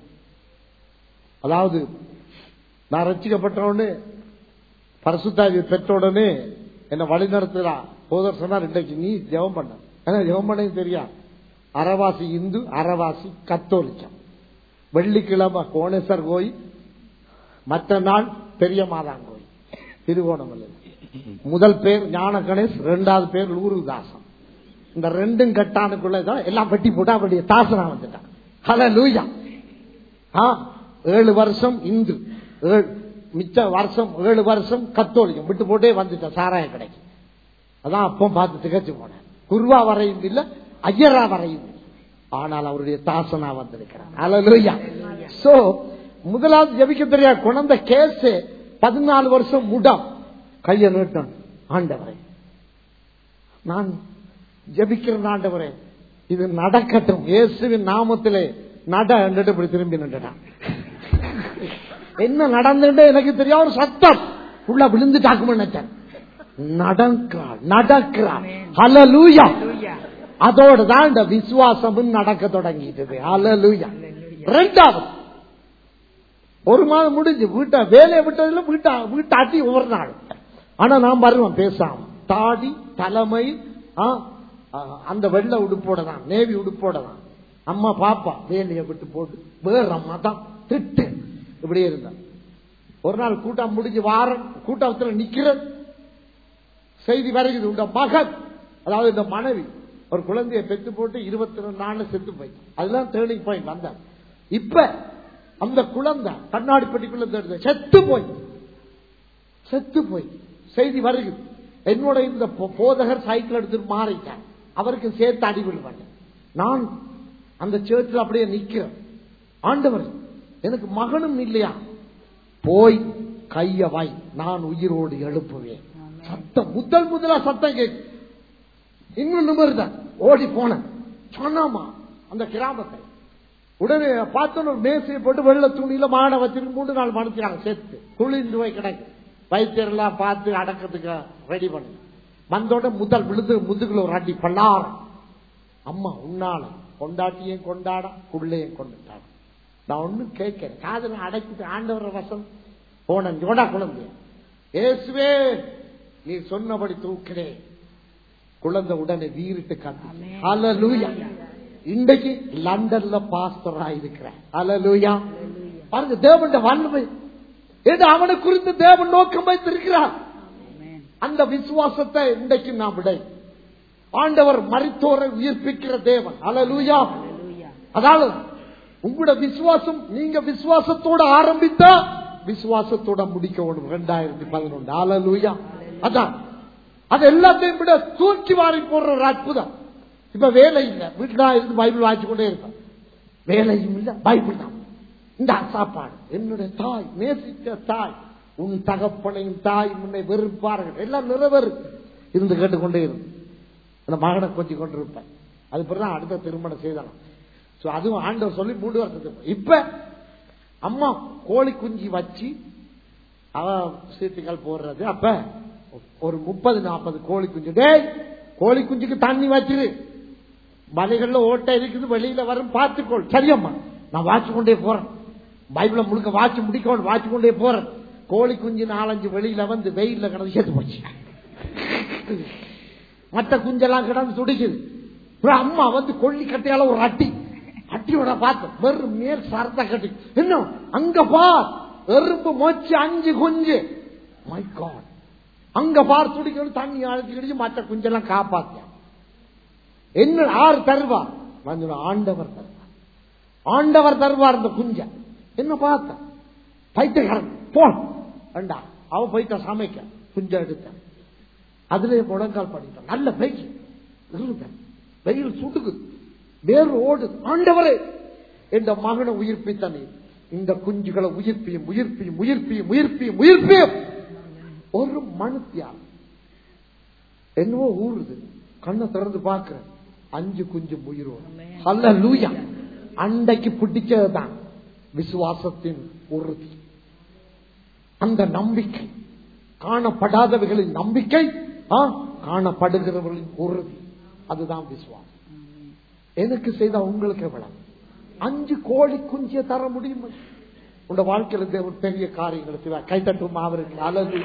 அதாவது நான் ரசிக்கப்பட்டவொடனே பரிசுத்தாவி பெற்ற உடனே என்ன வழி நடத்துறா போதர் சொன்னார் இன்றைக்கு நீ ஜெபம் பண்ண ஏன்னா ஜெபம் பண்ண தெரியா அறவாசி இந்து அறவாசி கத்தோலிக்கம் வெள்ளிக்கிழமை கோணேஸ்வர் கோயில் மற்ற நாள் பெரிய மாதான் கோயில் திருவோணமலை முதல் பேர் ஞான கணேஷ் இரண்டாவது பேர் லூருதாசன் இந்த ரெண்டும் கட்டானுக்குள்ளதான் எல்லாம் வெட்டி போட்டா அப்படியே தாசனா வந்துட்டான் ஹல லூயா ஆ, ஏழு வருஷம் இந்து ஏழு- மிச்ச வருஷம் ஏழு வருஷம் கத்தோலிக்கம் விட்டு போட்டே வந்துட்டேன் சாராய கடைக்கு அதான் அப்போ பார்த்து திகச்சு போனேன் குருவா வரையும் இல்ல ஐயரா வரையும் இல்ல. ஆனால் அவருடைய தாசனா வந்திருக்கிறார் அலலுயா சோ முதலாவது ஜெபிக்க தெரியா குழந்தை கேஸ் பதினாலு வருஷம் முடம் கையை நீட்டன் ஆண்டவரை நான் ஜெபிக்கிறேன் ஆண்டவரே இது நடக்கட்டும் இயேசுவின் நாமத்திலே நட என்றுட்டு இப்படி திரும்பி நின்றுட்டான் என்ன நடந்துட்டு எனக்கு தெரியாத ஒரு சத்தம் உள்ள விழுந்து நினைச்சேன் நடக்கிறாள் நடக்கிறாள் ஹalleluya அல்லேலூயா. அதோட தான் இந்த விசுவாசமும் நடக்க தொடங்கிட்டது ஹalleluya ரெண்டாவது ஒரு மாதம் முடிஞ்சு வீட்டை வேலையை விட்டதுல வீட்டை வீட்டாட்டி ஒவ்வொரு நாள் ஆனா நான் வருவேன் பேசாம தாடி தலைமை ஆ, ஆ, அந்த வெள்ளை உடுப்போட தான் நேவி உடுப்போட தான் அம்மா பாப்பா வேலையை விட்டு போட்டு வேற அம்மா தான் திட்டு இப்படியே இருந்தான் ஒரு நாள் கூட்டம் முடிஞ்சு வாரம் கூட்டத்துல நிக்கிறேன் செய்தி வருகிறது உண்ட மகன் அதாவது இந்த மனைவி ஒரு குழந்தையை பெத்து போட்டு இருபத்தி ரெண்டு நாள் செத்து போய் அதுதான் டேர்னிங் பாயிண்ட் வந்தாங்க இப்ப அந்த குழந்தை கண்ணாடி பெட்டிக்குள்ள தேடுது செத்து போய் செத்து போய் செய்தி வருகிறது என்னோட இந்த போ- போதகர் சைக்கிள் எடுத்து மாறிட்டார் அவருக்கு சேர்த்து அடி விழுவாங்க நான் அந்த சேர்ச்சில் அப்படியே நிக்கிறேன் ஆண்டவர் எனக்கு மகனும் இல்லையா போய் கைய வாய் நான் உயிரோடு எழுப்புவேன் சத்தம் முதல் முதலா சத்தம் கேட்கு இன்னும் நிமிர்தான் ஓடி போனேன் சொன்னாமா அந்த கிராமத்தை உடனே பார்த்தோன்னு ஒரு மேசையை போட்டு வெள்ள துணியில மாடை வச்சிருக்கு மூணு நாள் மனுச்சாங்க சேர்த்து குளிர்ந்து போய் கிடக்கு வைத்தியரெல்லாம் பார்த்து அடக்கத்துக்கு ரெடி பண்ணு வந்தோட முதல் விழுந்து முதுகுல ஒரு அடி பல்லாரம் அம்மா உன்னால கொண்டாட்டியும் கொண்டாடா புள்ளையும் கொண்டாடா நான் ஒண்ணும் கேட்கிறேன் காதல அடைக்கிட்டு ஆண்டவர் வசம் போனேன் ஜோடா குழந்தை இயேசுவே நீ சொன்னபடி தூக்கிறேன் குழந்தை உடனே வீறிட்டு காத்து ஹalleluya இன்றைக்கு லண்டன்ல பாஸ்டரா இருக்கிறேன் ஹalleluya பாருங்க தேவனுடைய வல்லமை ஏதோ அவனை குறித்து தேவன் நோக்கம் வைத்திருக்கிறார் அந்த விசுவாசத்தை இன்றைக்கு நாம் விடை ஆண்டவர் மரித்தோரை உயிர்ப்பிக்கிற தேவன் ஹalleluya அதாவது உங்களோட விசுவாசம் நீங்க விசுவாசத்தோட ஆரம்பித்தா விசுவாசத்தோட முடிக்க வேணும் ரெண்டாயிரத்தி பதினொன்று ஹalleluya அதான் அது எல்லாத்தையும் விட தூக்கி வாரி போடுற ஒரு அற்புதம் இப்ப வேலை இல்ல வீட்டுல இருந்து பைபிள் வாய்ச்சி கொண்டே இருப்பேன் வேலையும் இல்ல பைபிள் தான் இந்த சாப்பாடு என்னுடைய தாய் நேசித்த தாய் உன் தகப்பனையும் தாய் உன்னை வெறுப்பார்கள் எல்லாம் நிறைவேறு இருந்து கேட்டுக்கொண்டே இருந்து அந்த மகனை கொஞ்சம் கொண்டிருப்பேன் அது பிறகு அடுத்த திருமணம் செய்தான் சோ அதுவும் ஆண்டவர் சொல்லி மூணு வருஷத்துக்கு இப்ப அம்மா கோழி குஞ்சு வச்சு அவ சீட்டுகள் போடுறது அப்ப ஒரு முப்பது நாற்பது கோழி குஞ்சு டேய் கோழி குஞ்சுக்கு தண்ணி வச்சிரு மலைகள்ல ஓட்டை இருக்குது வெளியில வரும் பார்த்துக்கோள் சரியம்மா நான் வாட்சி கொண்டே போறேன் பைபிள முழுக்க வாட்சி முடிக்கணும் வாட்சி கொண்டே போறேன் கோழி குஞ்சு நாலஞ்சு வெளியில வந்து வெயில்ல கிடந்து சேர்த்து போச்சு மற்ற குஞ்செல்லாம் கிடந்து துடிக்குது அப்புறம் அம்மா வந்து கொள்ளி கட்டையால ஒரு அட்டி அட்டியோட பார்த்து வெறும் மேல் சரத்தை கட்டி இன்னும் அங்க பார் எறும்பு மொச்சு அஞ்சு குஞ்சு மை காட் அங்க பார் துடிக்கணும் தண்ணி அழைச்சி கிடிச்சு மற்ற குஞ்செல்லாம் காப்பாத்த என்ன ஆறு தருவா வந்து ஆண்டவர் தருவார் ஆண்டவர் தருவார் இந்த குஞ்ச என்ன பார்த்த பைத்தியக்காரன் போ வேண்டா அவ போயிட்ட சமைக்க குஞ்ச எடுத்த அதுல முழங்கால் பண்ணிட்டான் நல்ல பேச்சு இருந்தேன் வெயில் சுடுக்குது வேறு ஓடுது ஆண்டவரே என்ற மகனை உயிர்ப்பித்த நீ இந்த குஞ்சுகளை உயிர்ப்பியும் உயிர்ப்பியும் உயிர்ப்பியும் உயிர்ப்பியும் உயிர்ப்பியும் ஒரு மனுத்தியா என்னவோ ஊறுது கண்ணை திறந்து பார்க்கிறேன் அஞ்சு குஞ்சு உயிரோடு அல்ல லூயா அண்டைக்கு பிடிச்சதுதான் விசுவாசத்தின் உறுதி அந்த நம்பிக்கை காணப்படாதவர்களின் நம்பிக்கை ஆ, காணப்படுகிறவர்களின் உறுதி அதுதான் விசுவாசம் எனக்கு செய்த உங்களுக்கு எவ்வளவு அஞ்சு கோழி குஞ்சிய தர முடியும் உங்க வாழ்க்கையில தேவன் பெரிய காரியங்களை செய்வார் கைத்தட்டும் அவருக்கு அழகு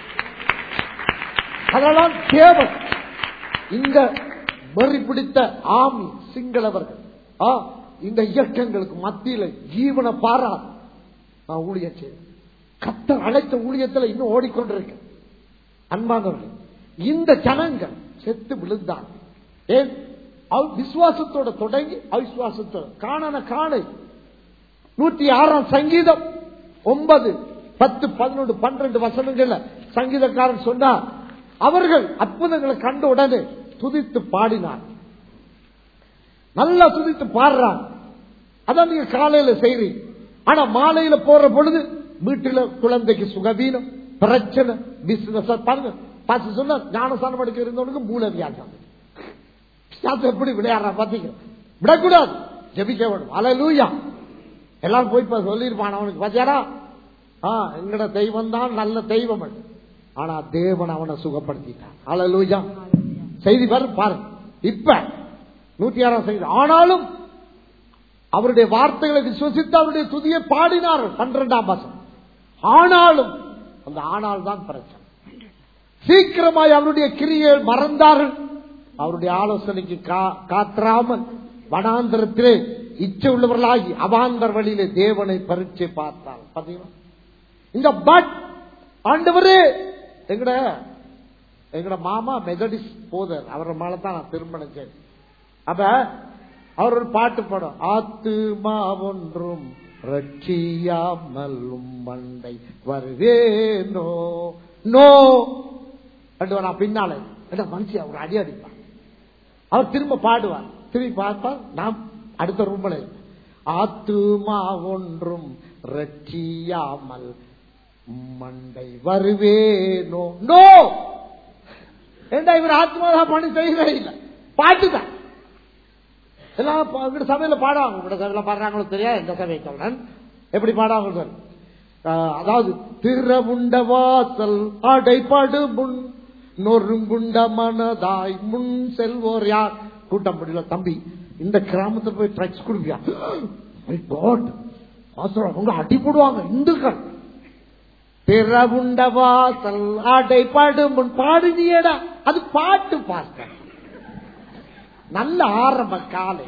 அதெல்லாம் தேவன் இந்த வெறி பிடித்த ஆமி சிங்களவர்கள் ஆ, இந்த இயக்கங்களுக்கு மத்தியில ஜீவனை பாராது நான் ஊழியம் செய்வேன் கத்தர் அழைத்த ஊழியத்தில் இன்னும் ஓடிக்கொண்டிருக்க அன்பானவர்கள் இந்த ஜனங்கள் செத்து விழுந்தாங்க ஏன் அவ் விசுவாசத்தோட தொடங்கி அவிசுவாசத்தோட காணன காணை நூத்தி ஆறாம் சங்கீதம் ஒன்பது பத்து பதினொன்று பன்னிரண்டு வசனங்கள்ல சங்கீதக்காரன் சொன்னார் அவர்கள் அற்புதங்களை கண்ட உடனே துதித்து பாடினார் நல்லா துதித்து பாடுறாங்க அதான் நீங்க காலையில செய்றீங்க ஆனா மாலையில போற பொழுது வீட்டுல குழந்தைக்கு சுகவீனம் பிரச்சனை பிசினஸ் பாருங்க பார்த்து சொன்னா ஞானஸ்தானம் எடுக்க இருந்தவனுக்கு மூல வியாசம் சாத்து எப்படி விளையாடுற பாத்தீங்க விடக்கூடாது ஜெபிக்க வேணும் அலலூயா எல்லாரும் போய் இப்ப சொல்லியிருப்பான் அவனுக்கு பாத்தியாரா ஆ எங்கட தெய்வம் தான் நல்ல தெய்வம் அது. ஆனா தேவன் அவனை சுகப்படுத்திட்டான் அலலூயா செய்தி வரும் பாருங்க இப்ப நூத்தி ஆறாம் செய்தி ஆனாலும் அவருடைய வார்த்தைகளை விசுவசித்து அவருடைய துதியை பாடினார்கள் பன்னிரெண்டாம் மாசம் ஆனாலும் அந்த ஆனால் தான் பிரச்சனை சீக்கிரமாய் அவருடைய கிரியை மறந்தார்கள் அவருடைய ஆலோசனைக்கு கா- காத்திராமல் வனாந்தரத்திலே இச்சை உள்ளவர்களாகி அவாந்தர் வழியிலே தேவனை பரீட்சை பார்த்தார் பாத்தீங்களா இந்த பட் ஆண்டவரே எங்கட எங்கட மாமா மெதடிஸ் போதர் அவரை மேல தான் நான் திருமணம் செய்தேன் அப்ப அவர் ஒரு பாட்டு பாடும் ஆத்துமா ஒன்றும் ரட்சியாமலும் மண்டை வருவேனோ நோ ரெண்டு நான் பின்னால என்ன மனுஷன் அவர் அடி அடிப்பான் அவர் திரும்ப பாடுவார் திரும்பி பார்ப்பார் நாம் அடுத்த ரூம்ல ஆத்துமா ஒன்றும் ரட்சியாமல் மண்டை வருவேனோ நோ ஏண்டா இவர் ஆத்மாதான் பணி செய்யவே இல்லை பாட்டுதான் எல்லாம் பா- இவங்க சபையில பாடுவாங்க இவங்க சபையில பாடுறாங்களோ தெரியாது எந்த சபை சொல்றேன் எப்படி பாடுவாங்க சார் அதாவது திறவுண்ட வாசல் அடைபடு முன் நொறுங்குண்ட மனதாய் முன் செல்வோர் யார் கூட்டம் முடியல தம்பி இந்த கிராமத்துல போய் ட்ரக்ஸ் குடுப்பியா My God. பாஸ்டர், அவங்க அடி போடுவாங்க இந்துக்கள் திறவுண்ட வாசல் அடைபடு முன் பாடுனியடா அது பாட்டு பாஸ்டர் நல்ல ஆரம்ப காலை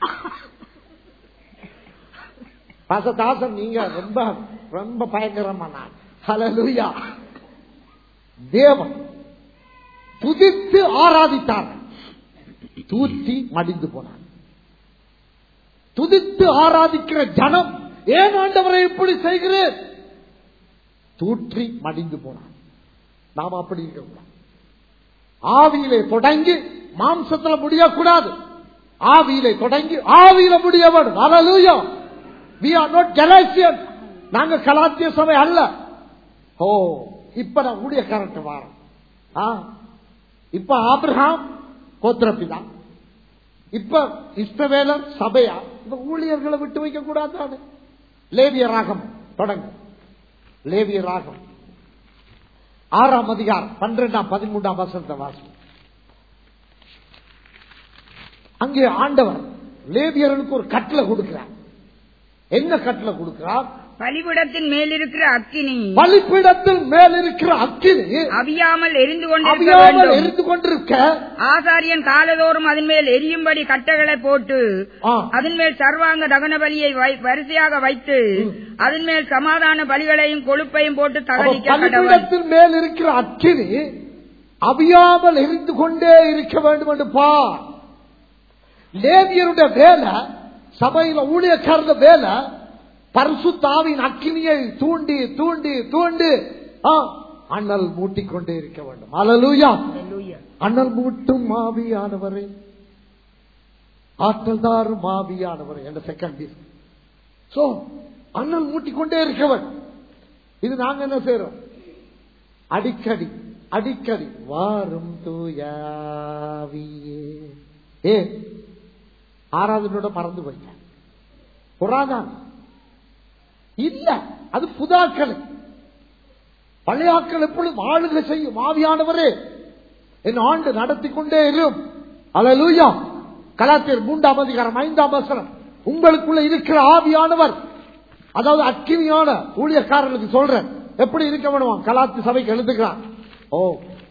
பாசதாசன் நீங்க ரொம்ப ரொம்ப பயங்கரமான ஆள். ஹalleluya தேவன் துதித்து ஆராதித்தார் தூத்தி மடிந்து போனார் துதித்து ஆராதிக்கிற ஜனம் ஏன் ஆண்டவரை இப்படி செய்கிறேன் தூற்றி மடிந்து போனார் நாம் அப்படி இருக்க ஆவியிலே தொடங்கி மாம்சத்துல முடியக்கூடாது ஆவியிலே தொடங்கி ஆவியில முடிய வேண்டும் Hallelujah. we are not Galatians நாங்க கலாத்திய சபை அல்ல ஓ இப்ப நான் ஊழியக்காரன் வாரம் ஆ, இப்ப ஆபிரகாம் கோத்திரப்பிதா இப்ப இஷ்டவேலர் சபையா இப்ப ஊழியர்களை விட்டு வைக்க கூடாது லேவிய ராகம் தொடங்க லேவிய ராகம் ஆறாம் அதிகாரம் பன்னிரெண்டாம் பதிமூன்றாம் வசனத்தை வாசி அங்கே ஆண்டவர் லேவியர்களுக்கு ஒரு கட்டளை கொடுக்கிறார் என்ன கட்டளை கொடுக்கிறார் பலிபிடத்தின் மேலிருக்கிற அக்கினி பலிப்பீடத்தில் மேல் இருக்கிற அக்கினி அவியாமல் எரிந்து கொண்டிருக்க அவியாமல் வேண்டும் எரிந்து கொண்டிருக்க ஆசாரியன் காலதோறும் அதன் மேல் எரியும்படி கட்டகளை போட்டு ஆ, அதன் மேல் சர்வாங்க தகன பலியை வை- வரிசையாக வைத்து அதன் மேல் சமாதான பலிகளையும் கொழுப்பையும் போட்டு அப்ப தகனிக்க கடவன் பலிபீடத்தின் மேல் இருக்கிற அக்கினி அவியாமல் எரிந்து கொண்டே இருக்க வேண்டும் என்று பார் லேவியருடைய வேலை சபையில ஊழியக்காரங்க வேலை பரிசுத்தாவின் அக்கினியை தூண்டி தூண்டி தூண்டி ஆ, அண்ணல் மூட்டிக்கொண்டே இருக்க வேண்டும் அலலூயா Hallelujah. அண்ணல் மூட்டும் மாவியானவரே ஆற்றல் தாரும் மாவியானவரே என்ற செகண்ட் சோ அண்ணல் மூட்டிக்கொண்டே இருக்கவன் இது நாங்க என்ன செய்யறோம் அடிக்கடி அடிக்கடி வாரும் தூயாவியே ஏ ஆராதனோட மறந்து போயிட்டேன் புறாதான் இல்ல அது புதாக்கள் பழையாக்கள் எப்பொழுதும் ஆளுகை செய்யும் ஆவியானவரே என் ஆண்டு நடத்தி கொண்டே இரும் அலலூயா கலாத்தியர் மூன்றாம் அதிகாரம் ஐந்தாம் வசனம் உங்களுக்குள்ள இருக்கிற ஆவியானவர் அதாவது அக்கினியான ஊழியக்காரர்களுக்கு சொல்றேன் எப்படி இருக்க வேணுமா கலாத்தி சபைக்கு எழுதுகிறான் ஓ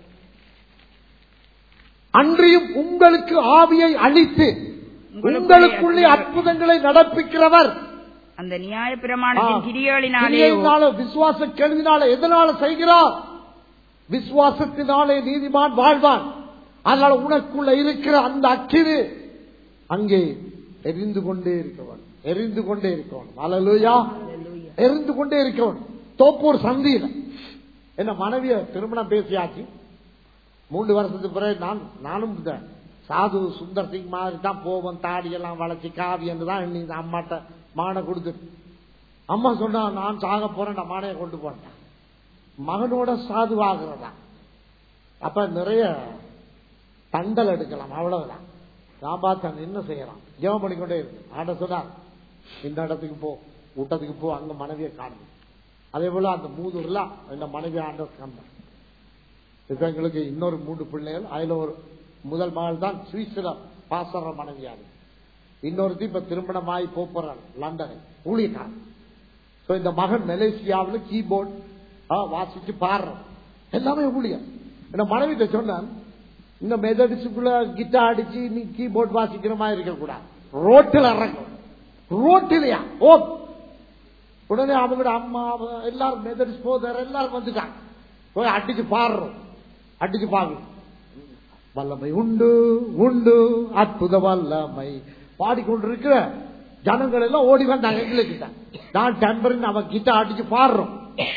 அன்றியும் உங்களுக்கு ஆவியை அளித்து உங்களுக்குள்ளே அற்புதங்களை நடப்பிக்கிறவர் அந்த நியாய பிரமாணத்தின் கிரிகளினாலே கிரியையினால, விசுவாச கேள்வினால எதனால செய்கிறார் விசுவாசத்தினாலே நீதிமான் வாழ்வான் அதனால உனக்குள்ள இருக்கிற அந்த அக்கினி அங்கே எரிந்து கொண்டே இருக்கவன் எரிந்து கொண்டே இருக்கவன் அலலுயா எரிந்து கொண்டே இருக்கவன் தோப்பூர் சந்தியில என்ன மனைவிய திருமணம் பேசியாச்சு மூன்று வருஷத்துக்கு பிறகு நான் நானும் இந்த சாது சுந்தர் சிங் மாதிரி தான் போவேன் தாடி எல்லாம் வளைச்சு காவி என்று தான் எண்ணி இந்த அம்மாட்ட மானை கொடுத்துட்டு அம்மா சொன்னா நான் சாக போறேன் நான் மானையை கொண்டு போட்டேன் மகனோட சாதுவாகிறதா அப்ப நிறைய தண்டல் எடுக்கலாம் அவ்வளவுதான் நான் பார்த்தேன் என்ன செய்யலாம் ஜெபம் பண்ணிக்கொண்டே இருக்கு ஆட சொன்னார் இந்த இடத்துக்கு போ ஊட்டத்துக்கு போ அங்க மனைவியை காணும் அதே போல அந்த மூதூர்ல இந்த மனைவி ஆண்டவர் காண்பார் இப்ப எங்களுக்கு இன்னொரு மூன்று பிள்ளைகள் அதுல ஒரு முதல் மகள் தான் சுவிஸ்ல பாசற மனைவியாது இன்னொருத்தி இப்ப திருமணமாகி போறாள் லண்டனை ஊழியக்காரன் So, இந்த மகன் மலேசியாவில் கீபோர்ட் வாசிச்சு பாடுறோம் எல்லாமே ஊழியம் என்ன மனைவிட்ட சொன்னான் இந்த மெதடிச்சுக்குள்ள கிட்டார் அடிச்சு நீ கீபோர்ட் வாசிக்கிற மாதிரி இருக்க கூடாது ரோட்டில் இறங்கும் ரோட்டிலையா ஓ உடனே அவங்களோட அம்மா அவ- எல்லாரும் மெதடிச்சு போதார் எல்லாரும் வந்துட்டாங்க போய் அடிச்சு பாடுறோம் அடிச்சு பாடுறோம் வல்லமை உண்டு உண்டு அற்புத வல்லமை பாடிக்கொண்டிருக்கிற ஜனங்கள் எல்லாம் ஓடி வந்தாங்க எங்களுக்கு நான் டெம்பரின் அவன் கிட்ட அடிச்சு பாடுறோம்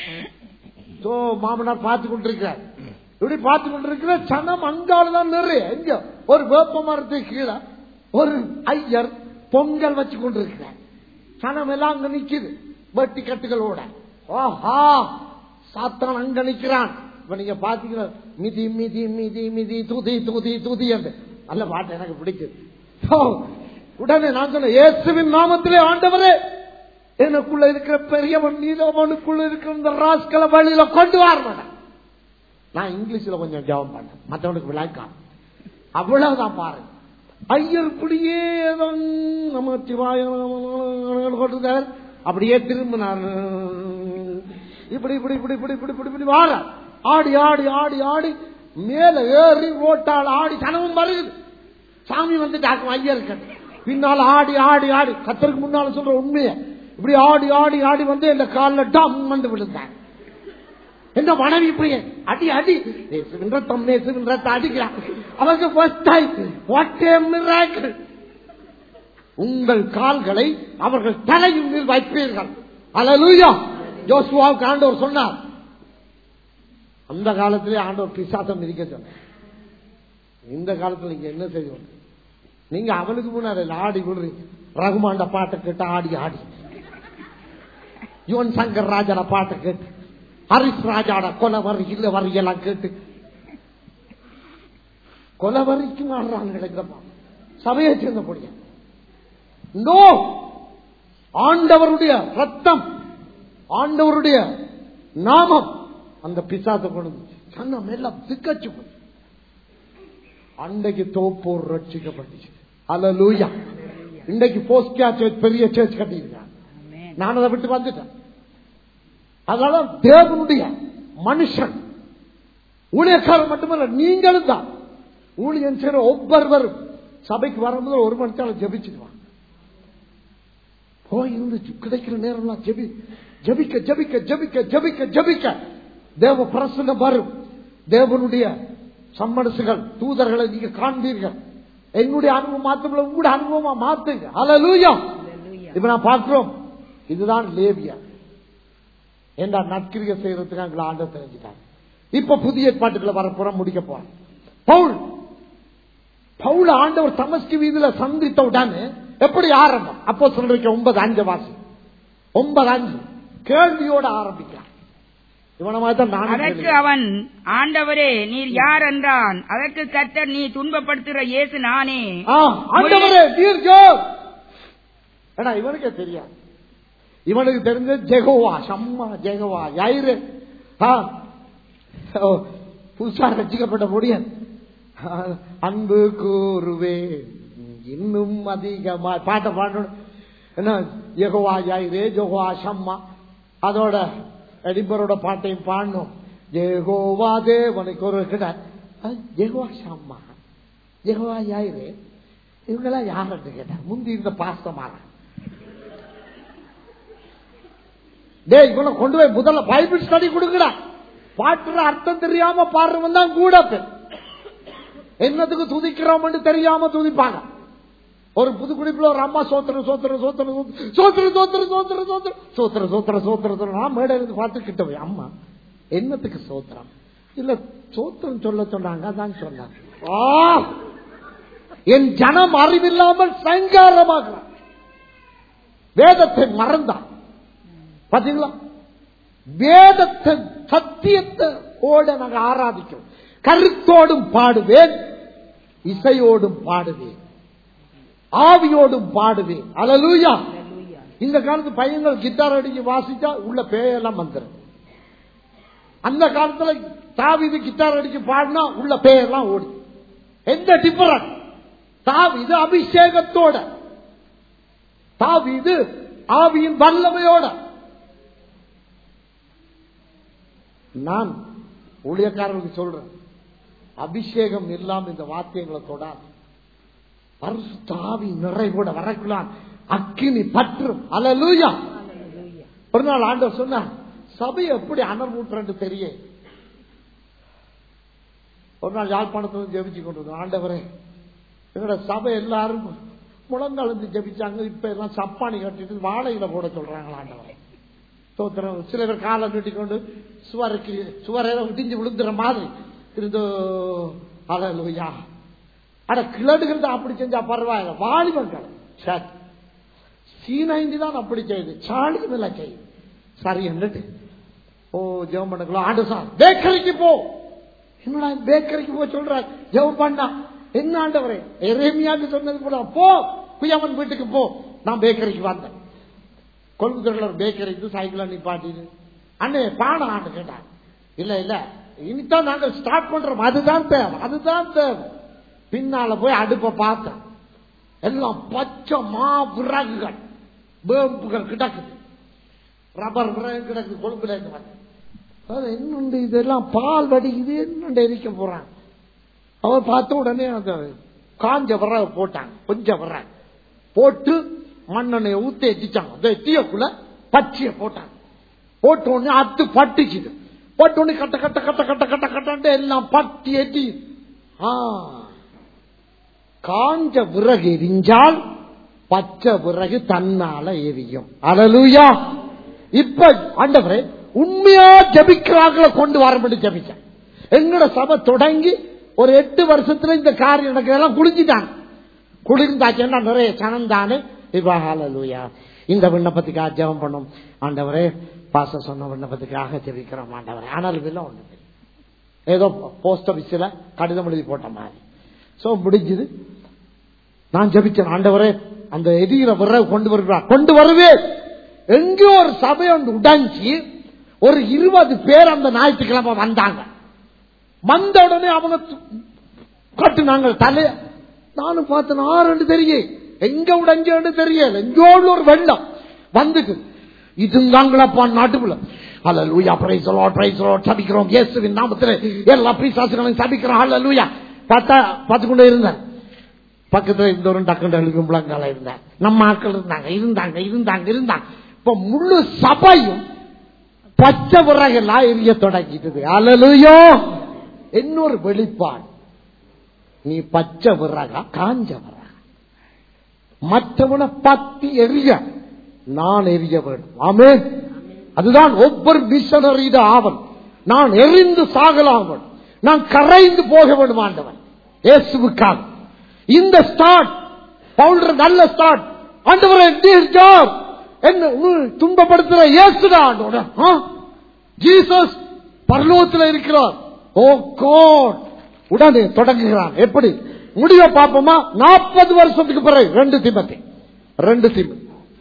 சோ மாமனார் பார்த்து கொண்டிருக்கிறார் இப்படி பார்த்து கொண்டிருக்கிற சனம் அங்காலதான் நிறைய எங்க ஒரு வேப்ப மரத்துக்கு கீழே ஒரு ஐயர் பொங்கல் வச்சு கொண்டிருக்கிறார் சனம் எல்லாம் அங்க நிக்குது வெட்டி கட்டுகளோட ஓஹா சாத்தான் அங்க நிக்கிறான் இப்ப நீங்க பாத்தீங்கன்னா மிதி மிதி மிதி மிதி துதி துதி துதி என்று நல்ல பாட்டு எனக்கு பிடிக்குது ஓ, உடனே நான் சொன்னேன் இயேசுவின் நாமத்திலே ஆண்டவரே எனக்குள்ள இருக்கிற பெரியவன் நீலவனுக்குள்ள இருக்கிற இந்த ராஸ்கல வழியில கொண்டு வரணும் நான் இங்கிலீஷ்ல கொஞ்சம் ஜெபம் பண்ணேன் மற்றவனுக்கு விளக்கம் அவ்வளவுதான் பாருங்க ஐயர் இப்படியே ஏதோ நம்ம சிவாய கொண்டிருந்தார் அப்படியே திரும்பினார் இப்படி இப்படி இப்படி இப்படி இப்படி இப்படி இப்படி வார ஆடி ஆடி ஆடி ஆடி மேல ஏறி ஓட்டால் ஆடி கனவும் வருகுது சாமி வந்துட்டாக்கும் ஐயருக்கு பின்னால் ஆடி ஆடி ஆடி கத்தருக்கு முன்னால சொல்ற உண்மையை இப்படி ஆடி ஆடி ஆடி வந்து இந்த காலில் டம் வந்து விழுந்தாங்க என்ன மனைவி இப்படி அடி அடி நேசுவின் ரத்தம் நேசுவின் ரத்தம் அடிக்கிறான் அவங்க first time what a miracle உங்கள் கால்களை அவர்கள் தலையின் மேல் வைப்பீர்கள் அல்லேலூயா ஜோசுவாவுக்கு ஆண்டவர் சொன்னார் அந்த காலத்திலே ஆண்டவர் பிசாசம் மிதிக்க சொன்னார் இந்த காலத்துல நீங்க என்ன செய்வோம் நீங்க அவனுக்கு முன்னாடி ஆடி விடுறீங்க ரகுமாண்ட பாட்டை கேட்டு ஆடி ஆடி யுவன் சங்கர் ராஜாட பாட்டை கேட்டு ஹரிஸ் ராஜாட கொலை வரி இல்ல வரி எல்லாம் கேட்டு கொலை வரிக்கும் ஆடுறாங்க கிடைக்கிறப்பா சபையை சேர்ந்தபடிய நோ ஆண்டவருடைய ரத்தம் ஆண்டவருடைய நாமம் அந்த பிசாசை கொண்டு வந்து சன்னம் எல்லாம் திக்கச்சு போச்சு. அன்னைக்கு தோப்போர் ரட்சிக்கப்பட்டுச்சு அல்ல இன்னைக்கு போஸ்டியா சர்ச் பெரிய சர்ச் கட்டியிருக்காங்க ஆமென். நான் அதை விட்டு வந்துட்டேன் அதனால தேவனுடைய மனுஷன் ஊழியக்காரர் மட்டுமல்ல நீங்களும் தான் ஊழியன் செய்ற ஒவ்வொருவரும் சபைக்கு வரும்போது ஒரு மணி நேரம் ஜெபிச்சுட்டு வாங்க போய் இருந்து கிடைக்கிற நேரம்லாம் ஜெபி ஜெபிக்க ஜெபிக்க ஜெபிக்க ஜெபிக்க ஜெபிக்க தேவ பிரசன்னம் வரும் தேவனுடைய சம்மனசுகள் தூதர்களை நீங்க காண்பீர்கள் என்னுடைய அனுபவம் மாத்தமில்ல உங்களுடைய அனுபவமா மாத்துங்க ஹalleluya Hallelujah. இப்ப நான் பார்க்கிறோம் இதுதான் லேவியா என்ற நற்கிரியை செய்யறதுக்கு எங்களை ஆண்டவர் தெரிஞ்சுட்டாங்க இப்ப புதிய ஏற்பாட்டுக்குள்ள வரப்புறம் முடிக்க போறேன் பவுல் பவுல் ஆண்டவர் தமஸ்கு வீதியில சந்தித்த உடனே எப்படி ஆரம்பம் அப்போ சொல்றீங்க ஒன்பது அஞ்சு வாசி ஒன்பது அஞ்சு கேள்வியோட ஆரம்பிக்கிறான் இவன மாதிரி தான் நானும் அதற்கு கேள்வி. அவன் ஆண்டவரே நீர் யார் என்றான் அதற்கு கர்த்தர் நீ துன்பப்படுத்துகிற இயேசு நானே ஆ, ஆண்டவரே நீர் யார்? ஏடா இவனுக்கே தெரியாது இவனுக்கு தெரிஞ்ச ஜெகோவா சம்மா ஜெகோவா யாயிரு ஆ, ஓ, புதுசா ரசிக்கப்பட்ட முடியாது ஆ, அன்பு கூறுவே இன்னும் அதிகமா பாட்டை பாடணும் என்ன ஜெகோவா யாயிரே ஜெகோவா சம்மா அதோட எடிபரோட பாட்டையும் பாடணும் ஜெகோவா தேவனுக்கு ஒரு கிட்ட ஜெகோவா சம்மா ஜெகோவா யாயிரே இவங்கெல்லாம் யாருன்னு கேட்டார் முந்தி இந்த பாஸ்தமான டேய் இவனை கொண்டு போய் முதல்ல பைபிள் ஸ்டடி கொடுங்கடா பாட்டுற அர்த்தம் தெரியாம பாடுறவன் தான் கூட பேர் என்னத்துக்கு துதிக்கிறோம்னு தெரியாம துதிப்பாங்க ஒரு புது குடிப்புல ஒரு அம்மா சோத்திரம் சோத்திரம் சோத்திரம் சோத்திரம் சோத்திரம் சோத்திரம் சோத்திரம் சோத்திரம் சோத்திரம் சோத்திரம் நான் மேடை இருந்து பார்த்து கிட்ட போய் அம்மா என்னத்துக்கு சோத்திரம் இல்ல சோத்திரம் சொல்ல சொன்னாங்க அதான் சொன்னாங்க ஆ! என் ஜனம் அறிவில்லாமல் சங்காரமாகிறான் வேதத்தை மறந்தான் பாத்தீங்களா வேதத்தை சத்தியத்தை ஓட நாங்க ஆராதிக்கிறோம் கருத்தோடும் பாடுவேன் இசையோடும் பாடுவேன் ஆவியோடும் பாடுவேன் அலலூயா இந்த காலத்து பையன்கள் கிட்டார் அடிச்சு வாசிச்சா உள்ள பேயெல்லாம் வந்துடும் அந்த காலத்துல தாவிது கிட்டார் அடிச்சு பாடினா உள்ள பேயெல்லாம் ஓடி எந்த டிஃபரன்ஸ் தாவிது அபிஷேகத்தோட தாவிது ஆவியின் வல்லமையோட நான் ஊழியக்காரர்களுக்கு சொல்றேன் அபிஷேகம் இல்லாம இந்த வாத்தியங்களை தொடாது பரிசுத்த ஆவி நிறைவோட வரக்குள்ளான் அக்கினி பற்றும் அலலூயா ஒரு நாள் ஆண்டவர் சொன்னார் சபை எப்படி அனல் ஊட்டுறன்னு தெரிய ஒரு நாள் யாழ்ப்பாணத்துல ஜெபிச்சு கொண்டு வந்தோம். ஆண்டவரே எங்களோட சபை எல்லாரும் முழங்கலந்து ஜெபிச்சாங்க இப்ப எல்லாம் சப்பானி கட்டிட்டு வாழையில போட சொல்றாங்க ஆண்டவரே தோத்திரம் சில பேர் காலை நீட்டிக்கொண்டு சுவருக்கு சுவரையில இடிஞ்சு விழுந்துற மாதிரி இருந்தோ அலலுயா அட கிளடுகிறது அப்படி செஞ்சா பரவாயில்ல வாலிபங்கள் சரி சீனைந்து தான் அப்படி செய்யுது சாணி மேல செய்யுது சரி என்னட்டு ஓ ஜெபம் பண்ணுங்களா ஆண்டு சார் பேக்கரிக்கு போ என்னடா பேக்கரிக்கு போ சொல்ற ஜெபம் பண்ணா என்ன ஆண்டவரே எரேமியாக்கு சொன்னது போல போ குயவன் வீட்டுக்கு போ நான் பேக்கரிக்கு வந்தேன் கொழும்புத்தூர்ல ஒரு பேக்கரிக்கு சைக்கிள் நிப்பாட்டிட்டு அண்ணே பாட ஆண்டு கேட்டாங்க இல்ல இல்ல இனித்தான் நாங்க ஸ்டார்ட் பண்றோம் அதுதான் தேவை அதுதான் தேவை பின்னால போய் அடுப்பை பார்த்தேன் எல்லாம் பச்சை மா விறகுகள் வேம்புகள் கிடக்குது ரப்பர் விறகு கிடக்குது கொழும்புல இருந்து வந்து அது என்னண்டு இதெல்லாம் பால் வடிக்குது என்னண்டு எரிக்க போறாங்க அவர் பார்த்த உடனே அந்த காஞ்ச விறகு போட்டாங்க கொஞ்சம் விறகு போட்டு மண்ணெண்ணெயை ஊத்தி எட்டிச்சாங்க அந்த எட்டியக்குள்ள பச்சைய போட்டாங்க போட்ட உடனே அத்து பட்டுச்சுது போட்ட உடனே கட்ட கட்ட கட்ட கட்ட கட்ட கட்டன்ட்டு எல்லாம் பட்டி எட்டி ஆ காஞ்ச விறகு எரிஞ்சால் பச்சை விறகு தன்னால எரியும் அலலுயா இப்ப ஆண்டவரே உண்மையா ஜபிக்கிறாங்கள கொண்டு வரப்பட்டு ஜபிச்சேன் எங்கட சபை தொடங்கி ஒரு எட்டு வருஷத்துல இந்த காரியம் நடக்கிறதெல்லாம் குளிஞ்சிட்டாங்க குளிர்ந்தாச்சுன்னா நிறைய சனம் தானே இப்ப ஹalleluya. இந்த விண்ணப்பத்துக்காக ஜெபம் பண்ணும் ஆண்டவரே பாச சொன்ன விண்ணப்பத்துக்காக ஜெபிக்கிறோம் ஆண்டவரே ஆனாலும் இல்லை ஒண்ணு இல்லை. ஏதோ போஸ்ட் ஆபீஸ்ல கடிதம் எழுதி போட்ட மாதிரி சோ முடிஞ்சது நான் ஜபிச்சேன் ஆண்டவரே அந்த எதிர விறகு கொண்டு வருகிறார் கொண்டு வருவேன் எங்கேயோ ஒரு சபை ஒன்று உடைஞ்சி ஒரு இருபது பேர் அந்த ஞாயிற்றுக்கிழமை வந்தாங்க வந்த உடனே அவங்க து- கட்டுனாங்க தலை நானும் பார்த்தேன் ஆறு தெரியும் எங்க உடஞ்சு தெரியல எங்கோடு ஒரு வெள்ளம் வந்துட்டு இதுங்காங்களப்பா நாட்டுக்குள்ள hallelujah praise lord praise lord சபிக்கிறோம் இயேசுவின் நாமத்தில் எல்லா பிசாசுகளையும் சபிக்கிறோம் அல்லூயா பார்த்தா பார்த்து கொண்டே இருந்தேன் பக்கத்துல இருந்தவரும் டக்குன்னு எழுதி முழங்கால இருந்தாங்க நம்ம ஆட்கள் இருந்தாங்க இருந்தாங்க இருந்தாங்க இருந்தாங்க இப்ப முழு சபையும் பச்சை விறகெல்லாம் எரிய தொடங்கிட்டது அலலுயோ இன்னொரு வெளிப்பாடு நீ பச்சை விறகா காஞ்ச விறகா மற்றவனை பத்தி எரிய நான் எரிய வேண்டும் ஆமே அதுதான் ஒவ்வொரு மிஷனரியிட ஆவன் நான் எரிந்து சாகலாவன் நான் கரைந்து போக வேண்டும் ஆண்டவன் இயேசுவுக்காக இந்த ஸ்டார்ட் பவுண்டர் நல்ல ஸ்டார்ட் ஆண்டவரே நீர் ஜார் என்ன உன்னை துன்பப்படுத்துற இயேசுதான் ஆண்டவரே. ஆ? ஜீசஸ் பரலோகத்தில் இருக்கிறார் ஓ கோட் உடனே தொடங்குகிறான் எப்படி முடிவை பார்ப்போமா நாற்பது வருஷத்துக்கு பிறகு ரெண்டு தீமத்தை ரெண்டு தீம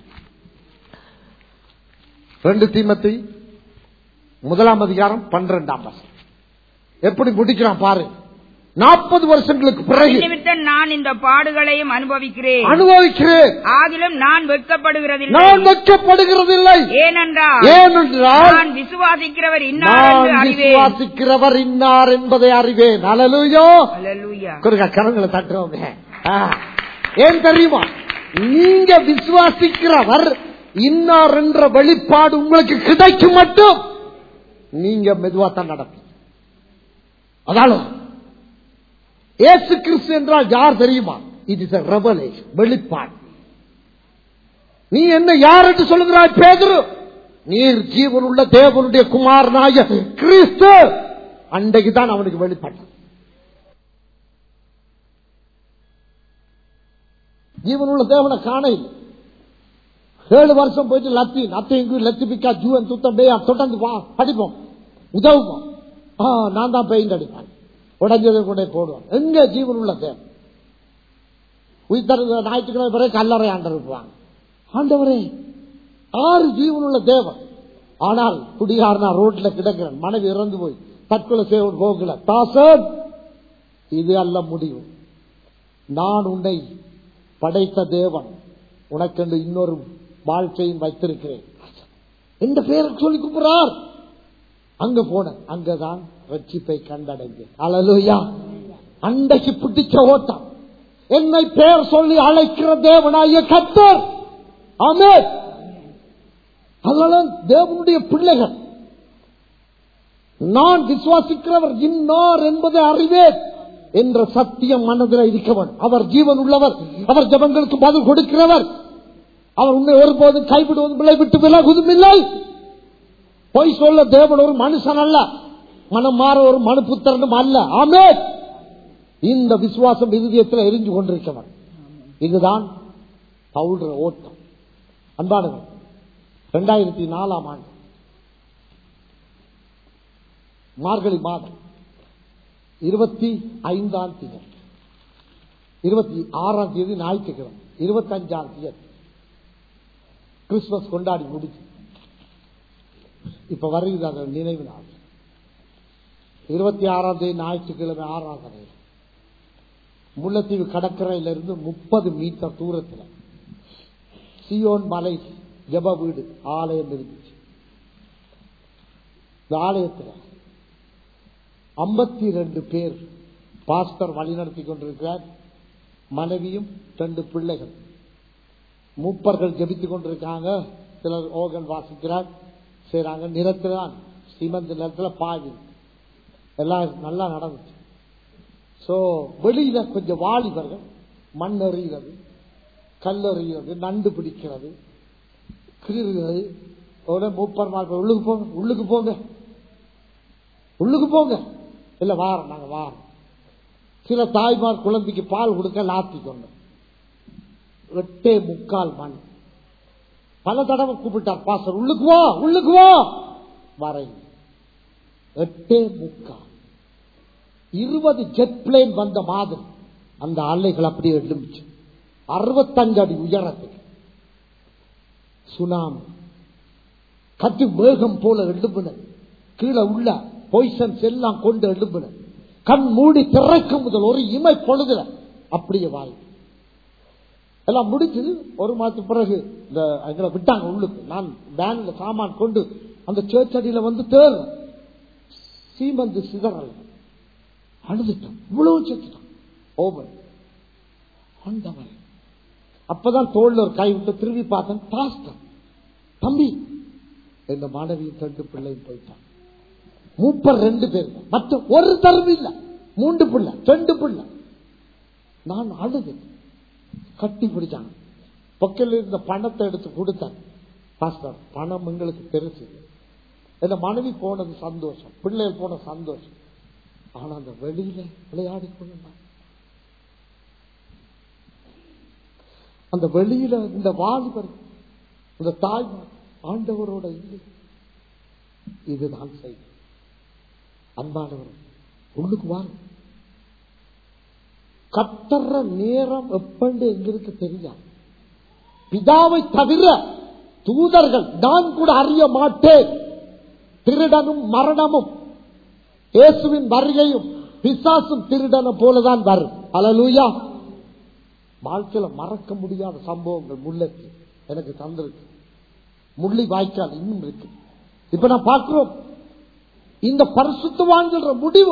ரெண்டு தீமத்தை முதலாம் அதிகாரம் பன்னிரெண்டாம் வருஷம் எப்படி முடிக்கிறான் பாரு நாற்பது வருஷங்களுக்கு பிறகு நிமித்தம் நான் இந்த பாடுகளையும் அனுபவிக்கிறேன் அனுபவிக்கிறேன் ஆகிலும் நான் வெட்கப்படுகிறதில்லை நான் வெட்கப்படுகிறதில்லை ஏனென்றால் ஏனென்றால் நான் விசுவாசிக்கிறவர் இன்னார் நான் என்று அறிவேன் விசுவாசிக்கிறவர் இன்னார் என்பதை அறிவேன் அலலுயோ அல்லேலூயா. குறுக்க கரங்களை தட்டுறோங்க ஆ. ஏன் தெரியுமா நீங்க விசுவாசிக்கிறவர் இன்னார் என்ற வெளிப்பாடு உங்களுக்கு கிடைக்கும் மட்டும் நீங்க மெதுவா தான் நடப்பீங்க அதால இயேசு கிறிஸ்து என்றால் யார் தெரியுமா இது இஸ் ரெவலேஷன் வெளிப்பாடு நீ என்ன யார் என்று சொல்லுகிறாய் பேதுரு நீர் ஜீவனுள்ள தேவனுடைய குமாரனாய கிறிஸ்து அன்றைக்கு தான் அவனுக்கு வெளிப்பட்டான் ஜீவனுள்ள தேவனை காண இல்லை. ஏழு வருஷம் போயிட்டு லத்தீன் அத்தையும் லத்திபிக்கா ஜூவன் துத்தம் பேயா தொடர்ந்து வா படிப்போம் உதவுவோம் ஆ, நான் தான் பெயிண்ட் அடிப்பேன் உடஞ்சதை கொண்டே போடுவோம் எங்க ஜீவன் உள்ள தேவன் உயிர்த்தர ஞாயிற்றுக்கிழமை பிறகு கல்லறை ஆண்டர் இருப்பாங்க ஆண்டவரே ஆறு ஜீவனுள்ள தேவன் ஆனால் குடிகாரனா ரோட்ல கிடக்கிறேன் மனைவி இறந்து போய் தற்கொலை செய்ய போகல தாசன் இது அல்ல முடிவு நான் உன்னை படைத்த தேவன் உனக்கென்று இன்னொரு வாழ்க்கையும் வைத்திருக்கிறேன் இந்த பேரை சொல்லி கூப்பிடுறார் அங்க போனேன் அங்கதான் ரட்சிப்பை கண்டடைந்தேன் அலலுயா அண்டைக்கு பிடிச்ச ஓட்டம் என்னை பேர் சொல்லி அழைக்கிற தேவனாய கத்தர் ஆமே அதனால தேவனுடைய பிள்ளைகள் நான் விசுவாசிக்கிறவர் இன்னார் என்பதை அறிவேன் என்ற சத்தியம் மனதில் இருக்கவன் அவர் ஜீவன் உள்ளவர் அவர் ஜபங்களுக்கு பதில் கொடுக்கிறவர் அவர் உன்னை ஒருபோதும் கைவிடுவதும் பிள்ளை விட்டு விலகுவதும் இல்லை பொய் சொல்ல தேவன் ஒரு மனுஷன் அல்ல மனம் மாற ஒரு மனு புத்திரனும் அல்ல ஆமே இந்த விசுவாசம் இருதயத்தில் எரிஞ்சு கொண்டிருக்கிறவன் இதுதான் பவுல்ற ஓட்டம் அன்பானவன் இரண்டாயிரத்தி நாலாம் ஆண்டு மார்கழி மாதம் இருபத்தி ஐந்தாம் தேதி இருபத்தி ஆறாம் தேதி ஞாயிற்றுக்கிழமை இருபத்தி அஞ்சாம் தேதி கிறிஸ்துமஸ் கொண்டாடி முடிச்சு இப்ப வருகிறது அந்த நினைவு நாள் இருபத்தி ஆறாம் தேதி ஞாயிற்றுக்கிழமை ஆறாம் தேதி முல்லைத்தீவு கடற்கரையிலிருந்து முப்பது மீட்டர் தூரத்தில் சியோன் மலை ஜப வீடு ஆலயம் இருந்துச்சு இந்த ஆலயத்தில் ஐம்பத்தி ரெண்டு பேர் பாஸ்டர் வழிநடத்தி கொண்டிருக்கிறார் மனைவியும் ரெண்டு பிள்ளைகள் மூப்பர்கள் ஜெபித்துக் கொண்டிருக்காங்க சிலர் ஓகன் வாசிக்கிறார் செய்றாங்க நிலத்தில்தான் சிமெண்ட் நிலத்துல பாதி எல்லாம் நல்லா நடந்துச்சு சோ வெளியில கொஞ்சம் வாலிபர்கள் மண் எறிகிறது கல் எறிகிறது நண்டு பிடிக்கிறது கிருகிறது உடனே மூப்பர் மார்க்க உள்ளுக்கு போங்க உள்ளுக்கு போங்க உள்ளுக்கு போங்க இல்ல வாரம் நாங்க வாரம் சில தாய்மார் குழந்தைக்கு பால் கொடுக்க லாத்தி கொண்டு எட்டே முக்கால் மண் பல தடவை கூப்பிட்டார் பாசர் உள்ளுக்கு வா உள்ளுக்கு வா வரை எட்டே முக்கால் இருபது ஜெட் பிளேன் வந்த மாதிரி அந்த அலைகள் அப்படியே எழும்பிச்சு அறுபத்தஞ்சு அடி உயரத்துக்கு சுனாமி கத்தி மேகம் போல எழும்புன கீழே உள்ள பொய்சன்ஸ் எல்லாம் கொண்டு எழும்புன கண் மூடி திறக்கும் முதல் ஒரு இமை பொழுதுல அப்படியே வாய் எல்லாம் முடிஞ்சது ஒரு மாதத்துக்கு பிறகு இந்த எங்களை விட்டாங்க உள்ளுக்கு நான் வேன்ல சாமான் கொண்டு அந்த சேர்ச் அடியில வந்து தேர்றேன் சீமந்து சிதறல் அழுதுட்டான் இவ்வளவு செத்துட்டான் ஓவர் ஆண்டவன் அப்பதான் தோல்ல ஒரு கை விட்டு திரும்பி பார்த்தேன் பாஸ்தான் தம்பி இந்த மாணவியும் ரெண்டு பிள்ளையும் போயிட்டான் மூப்பர் ரெண்டு பேர் மற்ற ஒரு தரவு இல்ல மூன்று பிள்ளை ரெண்டு பிள்ளை நான் அழுது கட்டி பிடிச்சாங்க பொக்கில் இருந்த பணத்தை எடுத்து கொடுத்தேன் பாஸ்டர் பணம் எங்களுக்கு பெருசு இந்த மனைவி போனது சந்தோஷம் பிள்ளைகள் போன சந்தோஷம் ஆனா அந்த வெளியில விளையாடி கொண்டான் அந்த வெளியில இந்த வாலிபர் இந்த தாய்மார் ஆண்டவரோட இல்லை இதுதான் செய்தி அன்பானவர் உள்ளுக்கு வாங்க கத்தற நேரம் எப்பண்டு எங்களுக்கு தெரியாது பிதாவை தவிர தூதர்கள் நான் கூட அறிய மாட்டேன் திருடனும் மரணமும் இயேசுவின் வருகையும் பிசாசும் திருடனும் போலதான் வரும் அலலூயா வாழ்க்கையில மறக்க முடியாத சம்பவங்கள் முல்லைக்கு எனக்கு தந்திருக்கு முள்ளி வாய்க்கால் இன்னும் இருக்கு இப்ப நான் பார்க்கிறோம் இந்த பரிசுத்தவான்கிற முடிவு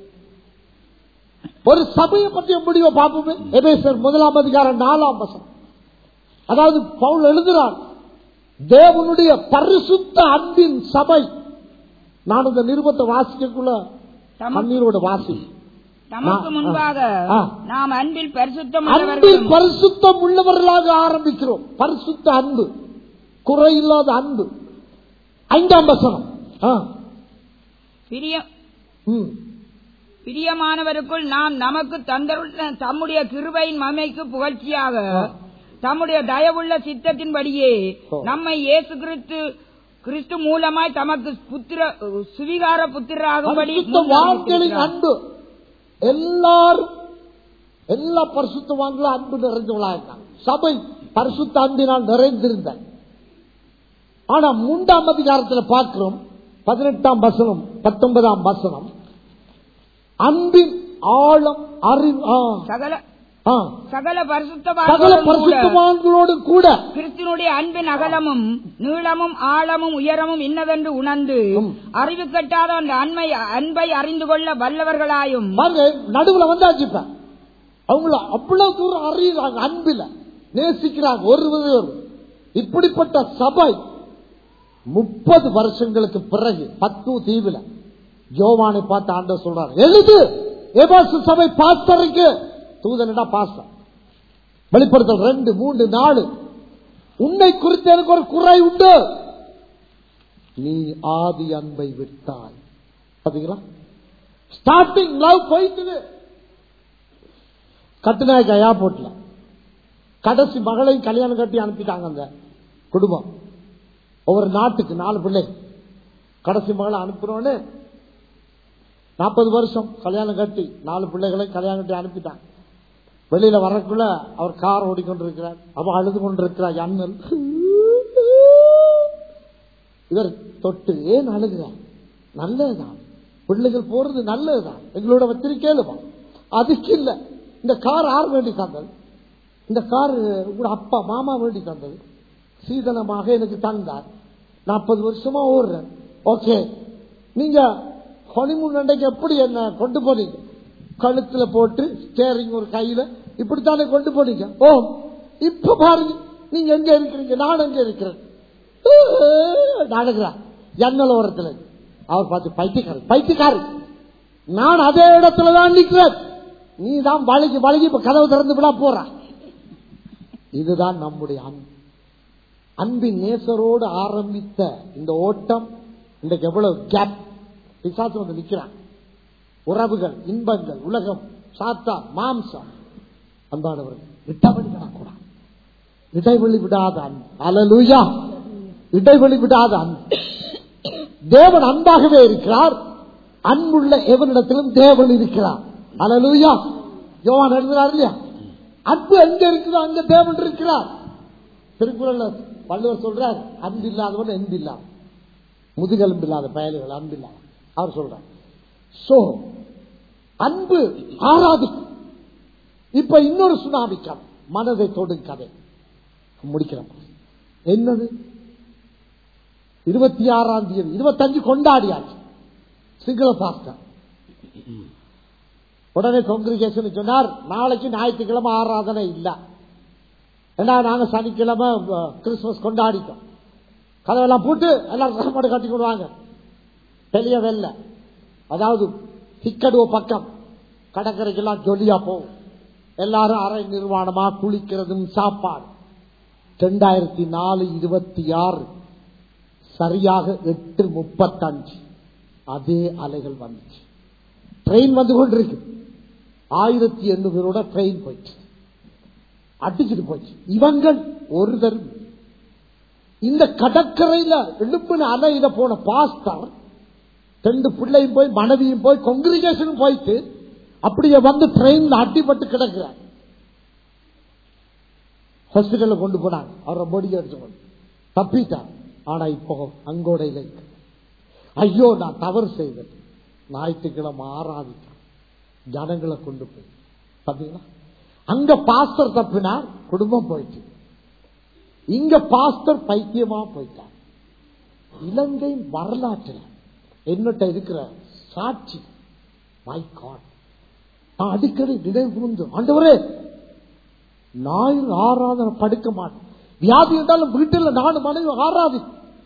ஒரு சபையை பற்றிய முடிவை பார்ப்போமே எபேசர் முதலாம் அதிகாரம் நாலாம் வசம் அதாவது பவுல் எழுதுகிறார் தேவனுடைய பரிசுத்த அன்பின் சபை நான் இந்த நிருபத்தை வாசிக்கக்குள்ள தமக்கு- கண்ணீரோட வாசி தமக்கு ஆ, முன்பாக ஆ. நாம் அன்பில் பரிசுத்தம் அன்பில் பரிசுத்தம் உள்ளவர்களாக ஆரம்பிக்கிறோம் பரிசுத்த அன்பு குறையில்லாத அன்பு ஐந்தாம் வசனம் ஆ, பிரிய ம். பிரியமானவருக்குள் நாம் நமக்கு தந்தருள்ள தம்முடைய கிருபையின் மமைக்கு புகழ்ச்சியாக ஆ. தம்முடைய தயவுள்ள சித்தத்தின்படியே ஓ. நம்மை இயேசு கிறிஸ்து கிறிஸ்து மூலமாய் தமக்கு புத்திர சுவிகார புத்திராகும்படி பரிசுத்த வாழ்க்கையின் அன்பு எல்லாரும் எல்லா பரிசுத்தவான்களும் அன்பு நிறைந்தவளா இருந்தாங்க சபை பரிசுத்த அன்பினால் நிறைந்திருந்த ஆனா மூன்றாம் அதிகாரத்தில் பார்க்கிறோம் பதினெட்டாம் வசனம் பத்தொன்பதாம் வசனம் அன்பின் ஆழம் அறிவு ஆ, சகல ஆ. சகல சகல பரிசுத்தவான்களோடும் கூட பரிசுத்தவான்களோடு கூட கிறிஸ்துனுடைய அன்பின் அகலமும் நீளமும் ஆழமும் உயரமும் இன்னதென்று உணர்ந்து ம். அறிவு கட்டாத அந்த அண்மை அன்பை அறிந்து கொள்ள வல்லவர்களாயும் பாருங்க நடுவுல வந்தாச்சு இப்ப அவங்கள அவ்வளவு தூரம் அறியுறாங்க அன்பில நேசிக்கிறாங்க ஒரு ஒரு இப்படிப்பட்ட சபை முப்பது வருஷங்களுக்கு பிறகு பத்து தீவுல ஜோவானை பார்த்து ஆண்டவர் சொல்றாரு எழுது ஏபாசு சபை பாஸ்டருக்கு தூதனிடா பாஸ்டர் வெளிப்படுத்தல் ரெண்டு மூன்று நாலு உன்னை குறித்து எனக்கு ஒரு குறை உண்டு நீ ஆதி அன்பை விட்டாய் பாத்தீங்களா ஸ்டார்டிங் லவ் போயிட்டு கட்டுநாயக்க ஏர்போர்ட்ல கடைசி மகளையும் கல்யாணம் கட்டி அனுப்பிட்டாங்க அந்த குடும்பம் ஒவ்வொரு நாட்டுக்கு நாலு பிள்ளை கடைசி மகளை அனுப்புறோன்னு நாற்பது வருஷம் கல்யாணம் கட்டி நாலு பிள்ளைகளை கல்யாணம் கட்டி அனுப்பிட்டாங்க வெளியில வரக்குள்ள அவர் கார் ஓடிக்கொண்டிருக்கிறார் அவ அழுது கொண்டிருக்கிறார் அண்ணன் இவர் தொட்டு ஏன் அழுகிறார் நல்லதுதான் பிள்ளைகள் போறது நல்லதுதான் எங்களோட வச்சிருக்கேலுமா அதுக்கு இல்ல இந்த கார் யார் வேண்டி தந்தது இந்த கார் உங்களோட அப்பா மாமா வேண்டி தந்தது சீதனமாக எனக்கு தந்தார் நாற்பது வருஷமா ஓடுறேன் ஓகே நீங்க ஹனிமூன் அன்றைக்கு எப்படி என்ன கொண்டு போனீங்க கழுத்துல போட்டு ஸ்டேரிங் ஒரு கையில இப்படித்தானே கொண்டு போனீங்க ஓ இப்ப பாருங்க நீங்க எங்க இருக்கிறீங்க நான் எங்க இருக்கிறேன் நடக்கிறார் ஜன்னல் ஓரத்துல அவர் பார்த்து பைத்தியக்காரர் பைத்தியக்காரர் நான் அதே இடத்துல தான் நிற்கிறேன் நீ தான் வழுகி வழுகி இப்ப கதவு திறந்து விட போற இதுதான் நம்முடைய அன்பு அன்பின் நேசரோடு ஆரம்பித்த இந்த ஓட்டம் இன்றைக்கு எவ்வளவு கேப் பிசாசு வந்து நிக்கிறான் உறவுகள் இன்பங்கள் உலகம் சாத்தா மாம்சம் அன்பானவர்கள் விட்டபடி விடக்கூடாது இடைவெளி விடாத அன்பு அலலுயா இடைவெளி விடாத அன்பு தேவன் அன்பாகவே இருக்கிறார் அன்புள்ள எவனிடத்திலும் தேவன் இருக்கிறார் அலலுயா யோவான் எழுதுறார் இல்லையா அன்பு எங்க இருக்குதோ அங்க தேவன் இருக்கிறார் திருக்குறள் வள்ளுவர் சொல்றார் அன்பு இல்லாதவன் என்பு இல்லாத முதுகெலும்பு இல்லாத பயல்கள் அன்பு இல்லாத அவர் சொல்றார் சோ அன்பு ஆறாது இப்ப இன்னொரு சுனாமி கதை மனதை தொடும் கதை முடிக்கிறோம் என்னது இருபத்தி ஆறாம் தேதி இருபத்தஞ்சு கொண்டாடியாச்சு சிங்கள பாஸ்டர் உடனே காங்கிரிகேஷன் சொன்னார் நாளைக்கு ஞாயிற்றுக்கிழமை ஆராதனை இல்ல ஏன்னா நாங்க சனிக்கிழமை அஹ், கிறிஸ்துமஸ் கொண்டாடிட்டோம் கதவெல்லாம் போட்டு எல்லாரும் சாப்பாடு கட்டி கொடுவாங்க பெரிய வெள்ள அதாவது திக்கடுவ பக்கம் கடற்கரைக்கெல்லாம் ஜொலியா போகும் எல்லாரும் அரை நிர்வாணமா குளிக்கிறதும் சாப்பாடு ரெண்டாயிரத்தி நாலு இருபத்தி ஆறு சரியாக எட்டு முப்பத்தஞ்சு அதே அலைகள் வந்துச்சு ட்ரெயின் வந்து கொண்டிருக்கு ஆயிரத்தி எண்ணூறோட ட்ரெயின் போயிடுச்சு அடிச்சுட்டு போச்சு இவங்கள் ஒரு தரம் இந்த கடற்கரையில எழுப்புன அலையில போன பாஸ்டர் ரெண்டு பிள்ளையும் போய் மனைவியும் போய் கொங்கிரிகேஷனும் போயிட்டு அப்படியே வந்து ட்ரெயின்ல அடிபட்டு கிடக்கிறார் ஹாஸ்பிட்டல்ல கொண்டு போனாங்க அவரை பொடி அடிச்சு கொண்டு தப்பிட்டார் ஆனா இப்போ அங்கோட இல்லை ஐயோ நான் தவறு செய்தேன் ஞாயிற்றுக்கிழமை ஆராதித்தான் ஜனங்களை கொண்டு போய் பாத்தீங்களா அங்க பாஸ்டர் தப்பினார் குடும்பம் போயிட்டு இங்க பாஸ்டர் பைத்தியமா போயிட்டார் இலங்கை வரலாற்றில் என்னட்ட இருக்கிற சாட்சி மை காட் நான் அடிக்கடி நினைவு கூர்ந்து ஆண்டவரே ஞாயிறு ஆராதனை படுக்க மாட்டேன் வியாதி இருந்தாலும் வீட்டில் நாலு மனைவி ஆராதி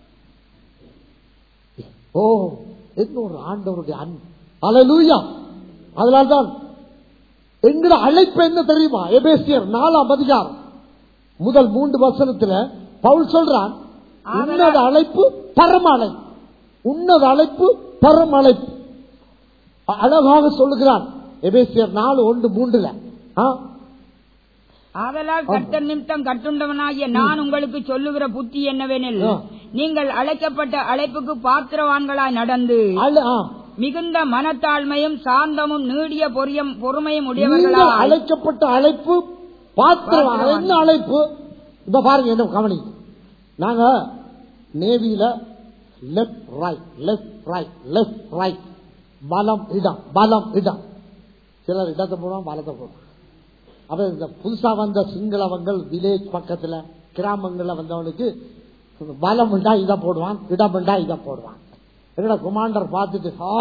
ஓ இன்னொரு ஆண்டவருடைய அன்பு அலலூயா அதனால்தான் எங்கட அழைப்பு என்ன தெரியுமா எபேசியர் நாலாம் அதிகாரம் முதல் மூன்று வசனத்துல பவுல் சொல்றான் உன்னத அழைப்பு பரம அழைப்பு உன்னத அழைப்பு பரம அழைப்பு அழகாக சொல்லுகிறான் எபேசியர் நாலு ஒன்று மூன்றுல ஆ? ஆதலால் கர்த்தர் நிமித்தம் கட்டுண்டவனாகிய நான் உங்களுக்கு சொல்லுகிற புத்தி என்னவெனில் ஆ. நீங்கள் அழைக்கப்பட்ட அழைப்புக்கு பாத்திரவான்களாய் நடந்து அழ- ஆ. மிகுந்த மனத்தாழ்மையும் சாந்தமும் நீடிய பொறியம் பொறுமையும் நீங்கள் உடையவர்களாய் அழைக்கப்பட்ட அழைப்பு பாத்திரம் பாத்திரம். என்ன அழைப்பு இப்ப பாருங்க என்ன கவனி நாங்க நேவியில left right left right left right பலம் இடம் பலம் இடம் சிலர் இடத்தை போடுவாங்க பலத்தை போடுவாங்க அப்ப இந்த புதுசா வந்த சிங்களவங்கள் வில்லேஜ் பக்கத்துல கிராமங்கள்ல வந்தவனுக்கு பலம் இண்டா இதை போடுவான் இடம் இண்டா இதை போடுவான் எங்கட குமாண்டர் பார்த்துட்டு ஆ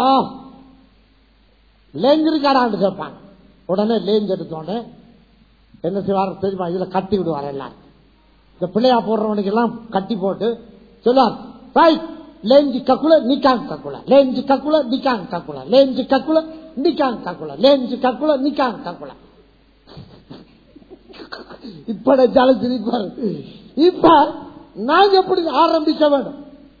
லேஞ்ச் இருக்காடான்னு கேட்பாங்க உடனே லேஞ்ச் எடுத்தோடனே என்ன செய்வார் தெரியுமா இதுல கட்டி விடுவார் எல்லாரும் இந்த பிள்ளையா போடுறவனுக்கு எல்லாம் கட்டி போட்டு சொல்லுவார் ரைட் லேஞ்சி கக்குல நிக்காங் கக்குல லேஞ்சி கக்குல நிக்காங் கக்குல லேஞ்சி கக்குல நிக்காங் கக்குல லேஞ்சி கக்குல நிக்காங் கக்குல இப்ப ஜால சிரிப்பாரு இப்ப நாங்க எப்படி ஆரம்பிக்க வேண்டும்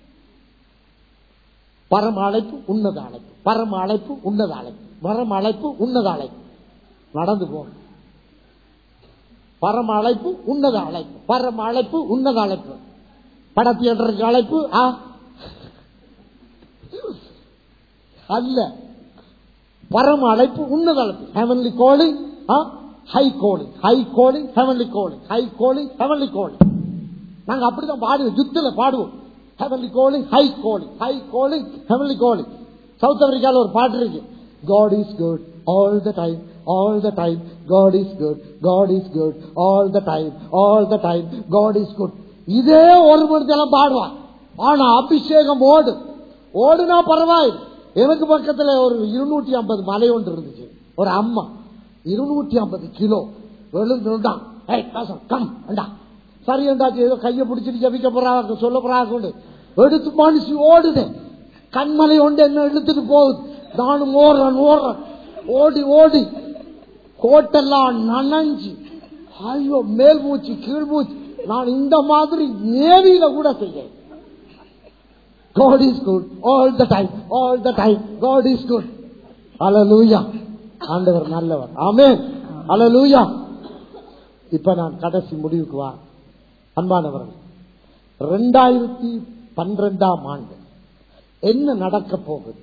பரம அழைப்பு உன்னத அழைப்பு பரம அழைப்பு உன்னத அழைப்பு பரம அழைப்பு உன்னத அழைப்பு நடந்து போகணும் பரம அழைப்பு உன்னத அழைப்பு பரம அழைப்பு உன்னத அழைப்பு படத்தியேட்டருக்கு அழைப்பு ஆ அல்ல பரம அழைப்பு உன்னத அழைப்பு heavenly கோலிங் high கோலிங் high கோலிங் heavenly கோலிங் high கோலிங் heavenly கோலிங் நாங்க அப்படிதான் பாடுவோம் யுத்தில பாடுவோம் heavenly கோலிங் high கோலிங் high கோலிங் heavenly கோலிங் south ஆப்பிரிக்கால ஒரு பாட்டு இருக்கு God is good all the time all the time God is good God is good all the time all the time God is good இதே ஒரு மணி எல்லாம் பாடுவான் ஆனா அபிஷேகம் ஓடு ஓடுனா பரவாயில்லை எனக்கு பக்கத்துல ஒரு இருநூற்றி ஐம்பது மலை ஒன்று இருந்துச்சு ஒரு அம்மா இருநூற்றி ஐம்பது கிலோ விழுந்துட்டான் ஏய் பேச கம் வேண்டா சரி என்றாச்சு ஏதோ கையை பிடிச்சிட்டு ஜபிக்க போறாங்க சொல்ல போறாங்க எடுத்து மனுஷி ஓடுது கண்மலை ஒன்று என்ன இழுத்துட்டு போகுது நானும் ஓடுறேன் ஓடுறேன் ஓடி ஓடி கோட்டெல்லாம் நனைஞ்சு ஐயோ மேல் மூச்சு கீழ் மூச்சு நான் இந்த மாதிரி நேவியில கூட செய்ய God is good all the time all the time God is good Hallelujah ஆண்டவர் நல்லவர் ஆமென் Hallelujah இப்ப நான் கடைசி முடிவுக்கு வா அன்பானவர்கள் ரெண்டாயிரத்தி பன்னிரெண்டாம் ஆண்டு என்ன நடக்க போகுது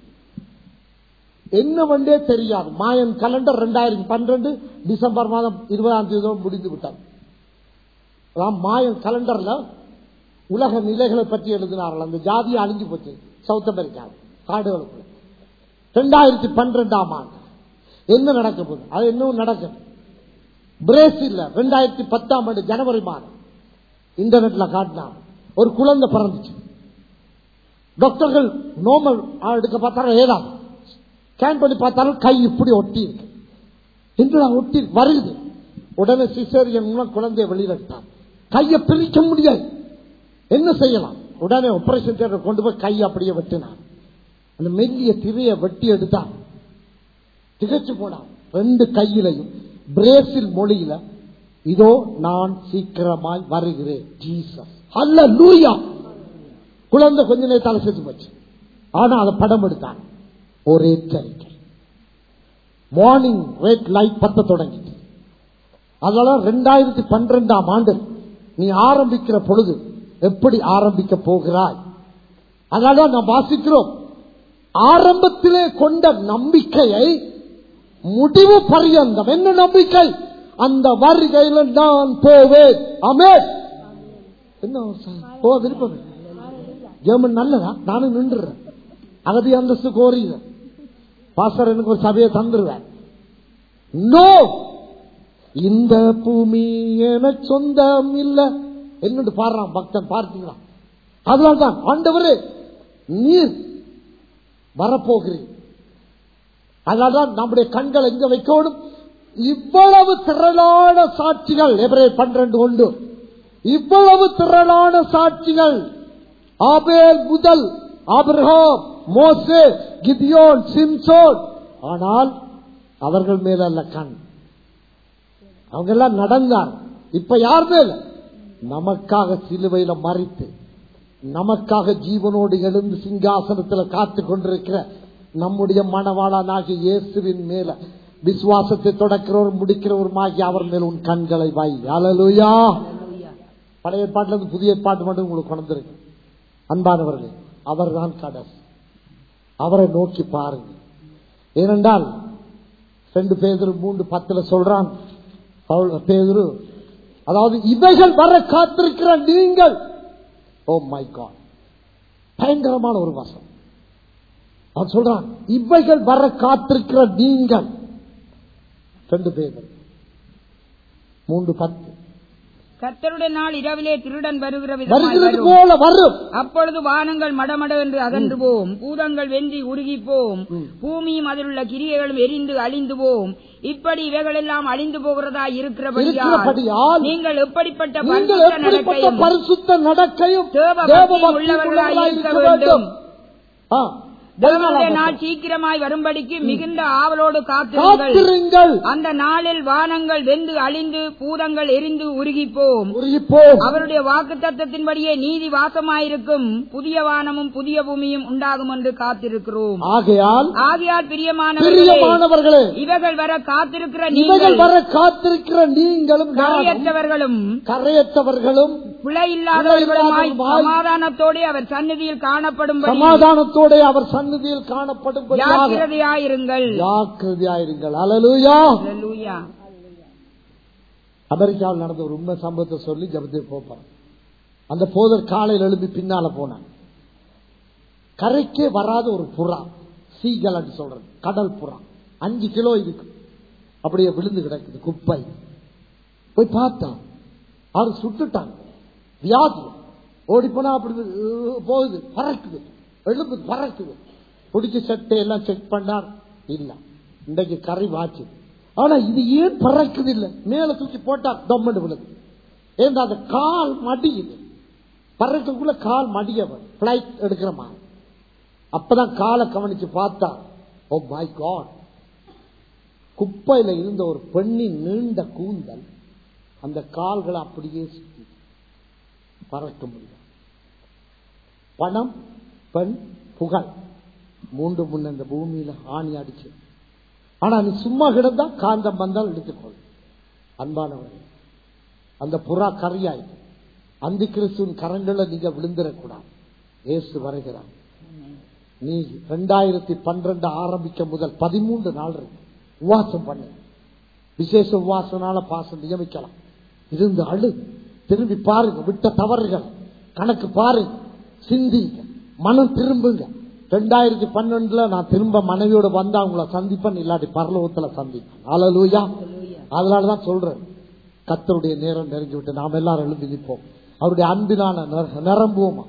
என்ன வந்தே தெரியாது மாயன் கலண்டர் ரெண்டாயிரத்தி பன்னிரண்டு டிசம்பர் மாதம் இருபதாம் தேதி முடிந்து விட்டார் அதான் மாயன் கலண்டர்ல உலக நிலைகளை பற்றி எழுதினார்கள் அந்த ஜாதியை அழிஞ்சு போச்சு சவுத் அமெரிக்கா காடுகளுக்குள்ள ரெண்டாயிரத்தி பன்னிரெண்டாம் ஆண்டு என்ன நடக்க போகுது அது இன்னும் நடக்குது பிரேசில்ல ரெண்டாயிரத்தி பத்தாம் ஆண்டு ஜனவரி மாதம் இன்டர்நெட்ல காட்டினாங்க ஒரு குழந்தை பிறந்துச்சு டாக்டர்கள் நோமல் எடுக்க பார்த்தாலும் ஏதாவது ஸ்கேன் பண்ணி பார்த்தாலும் கை இப்படி ஒட்டி இருக்கு என்னடா ஒட்டி இருக்கு? வருது உடனே சிசேரியன் மூலம் குழந்தைய வெளியில எடுத்தாங்க கையை பிரிக்க முடியாது என்ன செய்யலாம் உடனே ஆபரேஷன் தியேட்டர் கொண்டு போய் கையை அப்படியே வெட்டினான் அந்த மெல்லிய திரையை வெட்டி எடுத்தான் திகச்சு போனான் ரெண்டு கையிலையும் பிரேசில் மொழியில இதோ நான் சீக்கிரமாய் வருகிறேன் ஜீசஸ் அல்ல லூயா குழந்தை கொஞ்ச நேரத்தால செத்து போச்சு ஆனா அதை படம் எடுத்தான் ஒரே எச்சரிக்கை மார்னிங் ரெட் லைட் பத்த தொடங்கிட்டு அதனால ரெண்டாயிரத்தி பன்னிரெண்டாம் ஆண்டு நீ ஆரம்பிக்கிற பொழுது எப்படி ஆரம்பிக்க போகிறாய் அதனால நாம் வாசிக்கிறோம் ஆரம்பத்திலே கொண்ட நம்பிக்கையை முடிவு பரியந்தம் என்ன நம்பிக்கை அந்த வருகையில் நான் போவேன் அமே என்ன ஒரு சா- போ விருப்பம் ஜெர்மன் நல்லதா நானும் நின்றுறேன் அகதி அந்தஸ்து கோரிகிறேன் பாஸ்டர் எனக்கு ஒரு சபையை தந்துருவேன் நோ இந்த பூமி என சொந்தம் இல்ல என்னட்டு பாடுறான் பக்தன் பார்த்தீங்களா அதனால்தான் ஆண்டவரே நீர் வரப்போகிறீர் அதனால்தான் நம்முடைய கண்கள் எங்க வைக்கணும் இவ்வளவு திரளான சாட்சிகள் எவரே பன்னிரண்டு உண்டு இவ்வளவு திரளான சாட்சிகள் ஆபேல் முதல் ஆபிரகாம் மோசே கிதியோன் சிம்சோன் ஆனால் அவர்கள் மேல அல்ல கண் அவங்க எல்லாம் நடந்தார் இப்ப யார் மேல நமக்காக சிலுவையில மறித்து நமக்காக ஜீவனோடு எழுந்து சிங்காசனத்தில் காத்து கொண்டிருக்கிற நம்முடைய மணவாளனாகிய இயேசுவின் மேல விசுவாசத்தை தொடக்கிறவர் முடிக்கிறவருமாகி அவர் மேல் உன் கண்களை வாய் அலலுயா பழைய ஏற்பாட்டுல இருந்து புதிய ஏற்பாட்டு மட்டும் உங்களுக்கு கொண்டிருக்கு அன்பானவர்களே அவர்தான் கடல் அவரை நோக்கி பாருங்க ஏனென்றால் ரெண்டு பேதரு மூன்று பத்துல சொல்றான் பவுல் பேதுரு அதாவது இவைகள் வர காத்திருக்கிற நீங்கள் ஓ மை காட் பயங்கரமான ஒரு வாசம் அவன் சொல்றான் இவைகள் வர காத்திருக்கிற நீங்கள் ரெண்டு பேர் மூன்று பத்து கர்த்தருடைய நாள் இரவிலே திருடன் வருகிற விதமாய் வருகிறது வரும். போல வரும் அப்பொழுது வானங்கள் மடமட என்று அகன்று போம் பூதங்கள் வெந்தி உருகி போம் பூமியும் அதிலுள்ள கிரியைகளும் எரிந்து அழிந்து போம் இப்படி இவைகளெல்லாம் அழிந்து போகிறதா இருக்கிறபடியால் இருக்கிறபடியால் நீங்கள் எப்படிப்பட்ட நீங்கள் பரிசுத்த எப்படிப்பட்ட நடக்கையும் பரிசுத்த நடக்கையும் தேவ தேவ பக்தியும் பக்தி உள்ளவர்களாய் உள்ளவர்களாய் இருக்க இருக்க வேண்டும் வேண்டும் ஆ, தேவனுடைய நாள் சீக்கிரமாய் வரும்படிக்கு மிகுந்த ஆவலோடு காத்திருங்கள் காத்திருங்கள் அந்த நாளில் வானங்கள் வெந்து அழிந்து பூதங்கள் எரிந்து உருகிப்போம் உருகிப்போம் அவருடைய வாக்கு தத்தத்தின்படியே நீதி வாசமாயிருக்கும் புதிய வானமும் புதிய பூமியும் உண்டாகும் என்று காத்திருக்கிறோம் ஆகையால் ஆகையால் பிரியமானவர்களே பிரியமானவர்களே இவைகள் வர காத்திருக்கிற இவைகள் நீங்கள் வர காத்திருக்கிற நீங்களும் நானும் கரையற்றவர்களும் கரையற்றவர்களும் பிழையில்லாதவர்களுமாய் பிழையில்லாதவர்களுமாய் சமாதானத்தோடு அவர் சந்நிதியில் காணப்படும்படி சமாதானத்தோட அவர் சந்நிதியில் காணப்படும் ஜாக்கிரதையாயிருங்கள் ஜாக்கிரதையாயிருங்கள் அலலுயா அல்லேலூயா. அமெரிக்காவில் நடந்த ஒரு உண்மை சம்பவத்தை சொல்லி ஜபத்துக்கு போப்பான் அந்த போதர் காலையில் எழுப்பி பின்னால போனான் கரைக்கே வராத ஒரு புறா சீகல் சொல்றது கடல் புறா அஞ்சு கிலோ இருக்கு அப்படியே விழுந்து கிடக்குது குப்பை போய் பார்த்தான் அவர் சுட்டுட்டாங்க வியாதி ஓடி போனா அப்படி அஹ், போகுது பறக்குது எழுப்புது பறக்குது பிடிச்ச சட்டை எல்லாம் செக் பண்ணார் இல்ல இன்றைக்கு கறி வாச்சு ஆனா இது ஏன் பறக்குது இல்ல மேல தூக்கி போட்டா தொம்மண்டு விழுது ஏன் அந்த கால் மடியுது பறக்கக்குள்ள கால் மடியவன் பிளைட் எடுக்கிற மாதிரி அப்பதான் காலை கவனிச்சு பார்த்தா ஓ மை காட் குப்பையில இருந்த ஒரு பெண்ணின் நீண்ட கூந்தல் அந்த கால்களை அப்படியே சுத்தி பறக்க முடியும் பணம் பெண் புகழ் மூன்று முன்ன இந்த பூமியில ஆணி அடிச்சு ஆனா நீ சும்மா கிடந்தா காந்தம் வந்தால் எடுத்துக்கொள் அன்பானவர்கள் அந்த புறா கரியாயிட்டு அந்த கிறிஸ்துவின் கரங்களை நீங்க விழுந்துடக்கூடாது இயேசு வருகிறார் நீ ரெண்டாயிரத்தி பன்னிரண்டு ஆரம்பிக்க முதல் பதிமூன்று நாள் இருக்கு உவாசம் பண்ணு விசேஷ உவாசனால பாசம் நியமிக்கலாம் இருந்து அழு திரும்பி பாருங்க விட்ட தவறுகள் கணக்கு பாருங்க சிந்திங்க மனம் திரும்புங்க ரெண்டாயிரத்தி பன்னெண்டுல நான் திரும்ப மனைவியோட வந்து அவங்கள சந்திப்பேன் இல்லாட்டி பரலோகத்துல சந்திப்பேன் அலலூயா அதனாலதான் சொல்றேன் கத்தருடைய நேரம் நெருங்கி விட்டு நாம் எல்லாரும் எழுதி நிற்போம் அவருடைய அன்பினால நிர- நிரம்புவோமா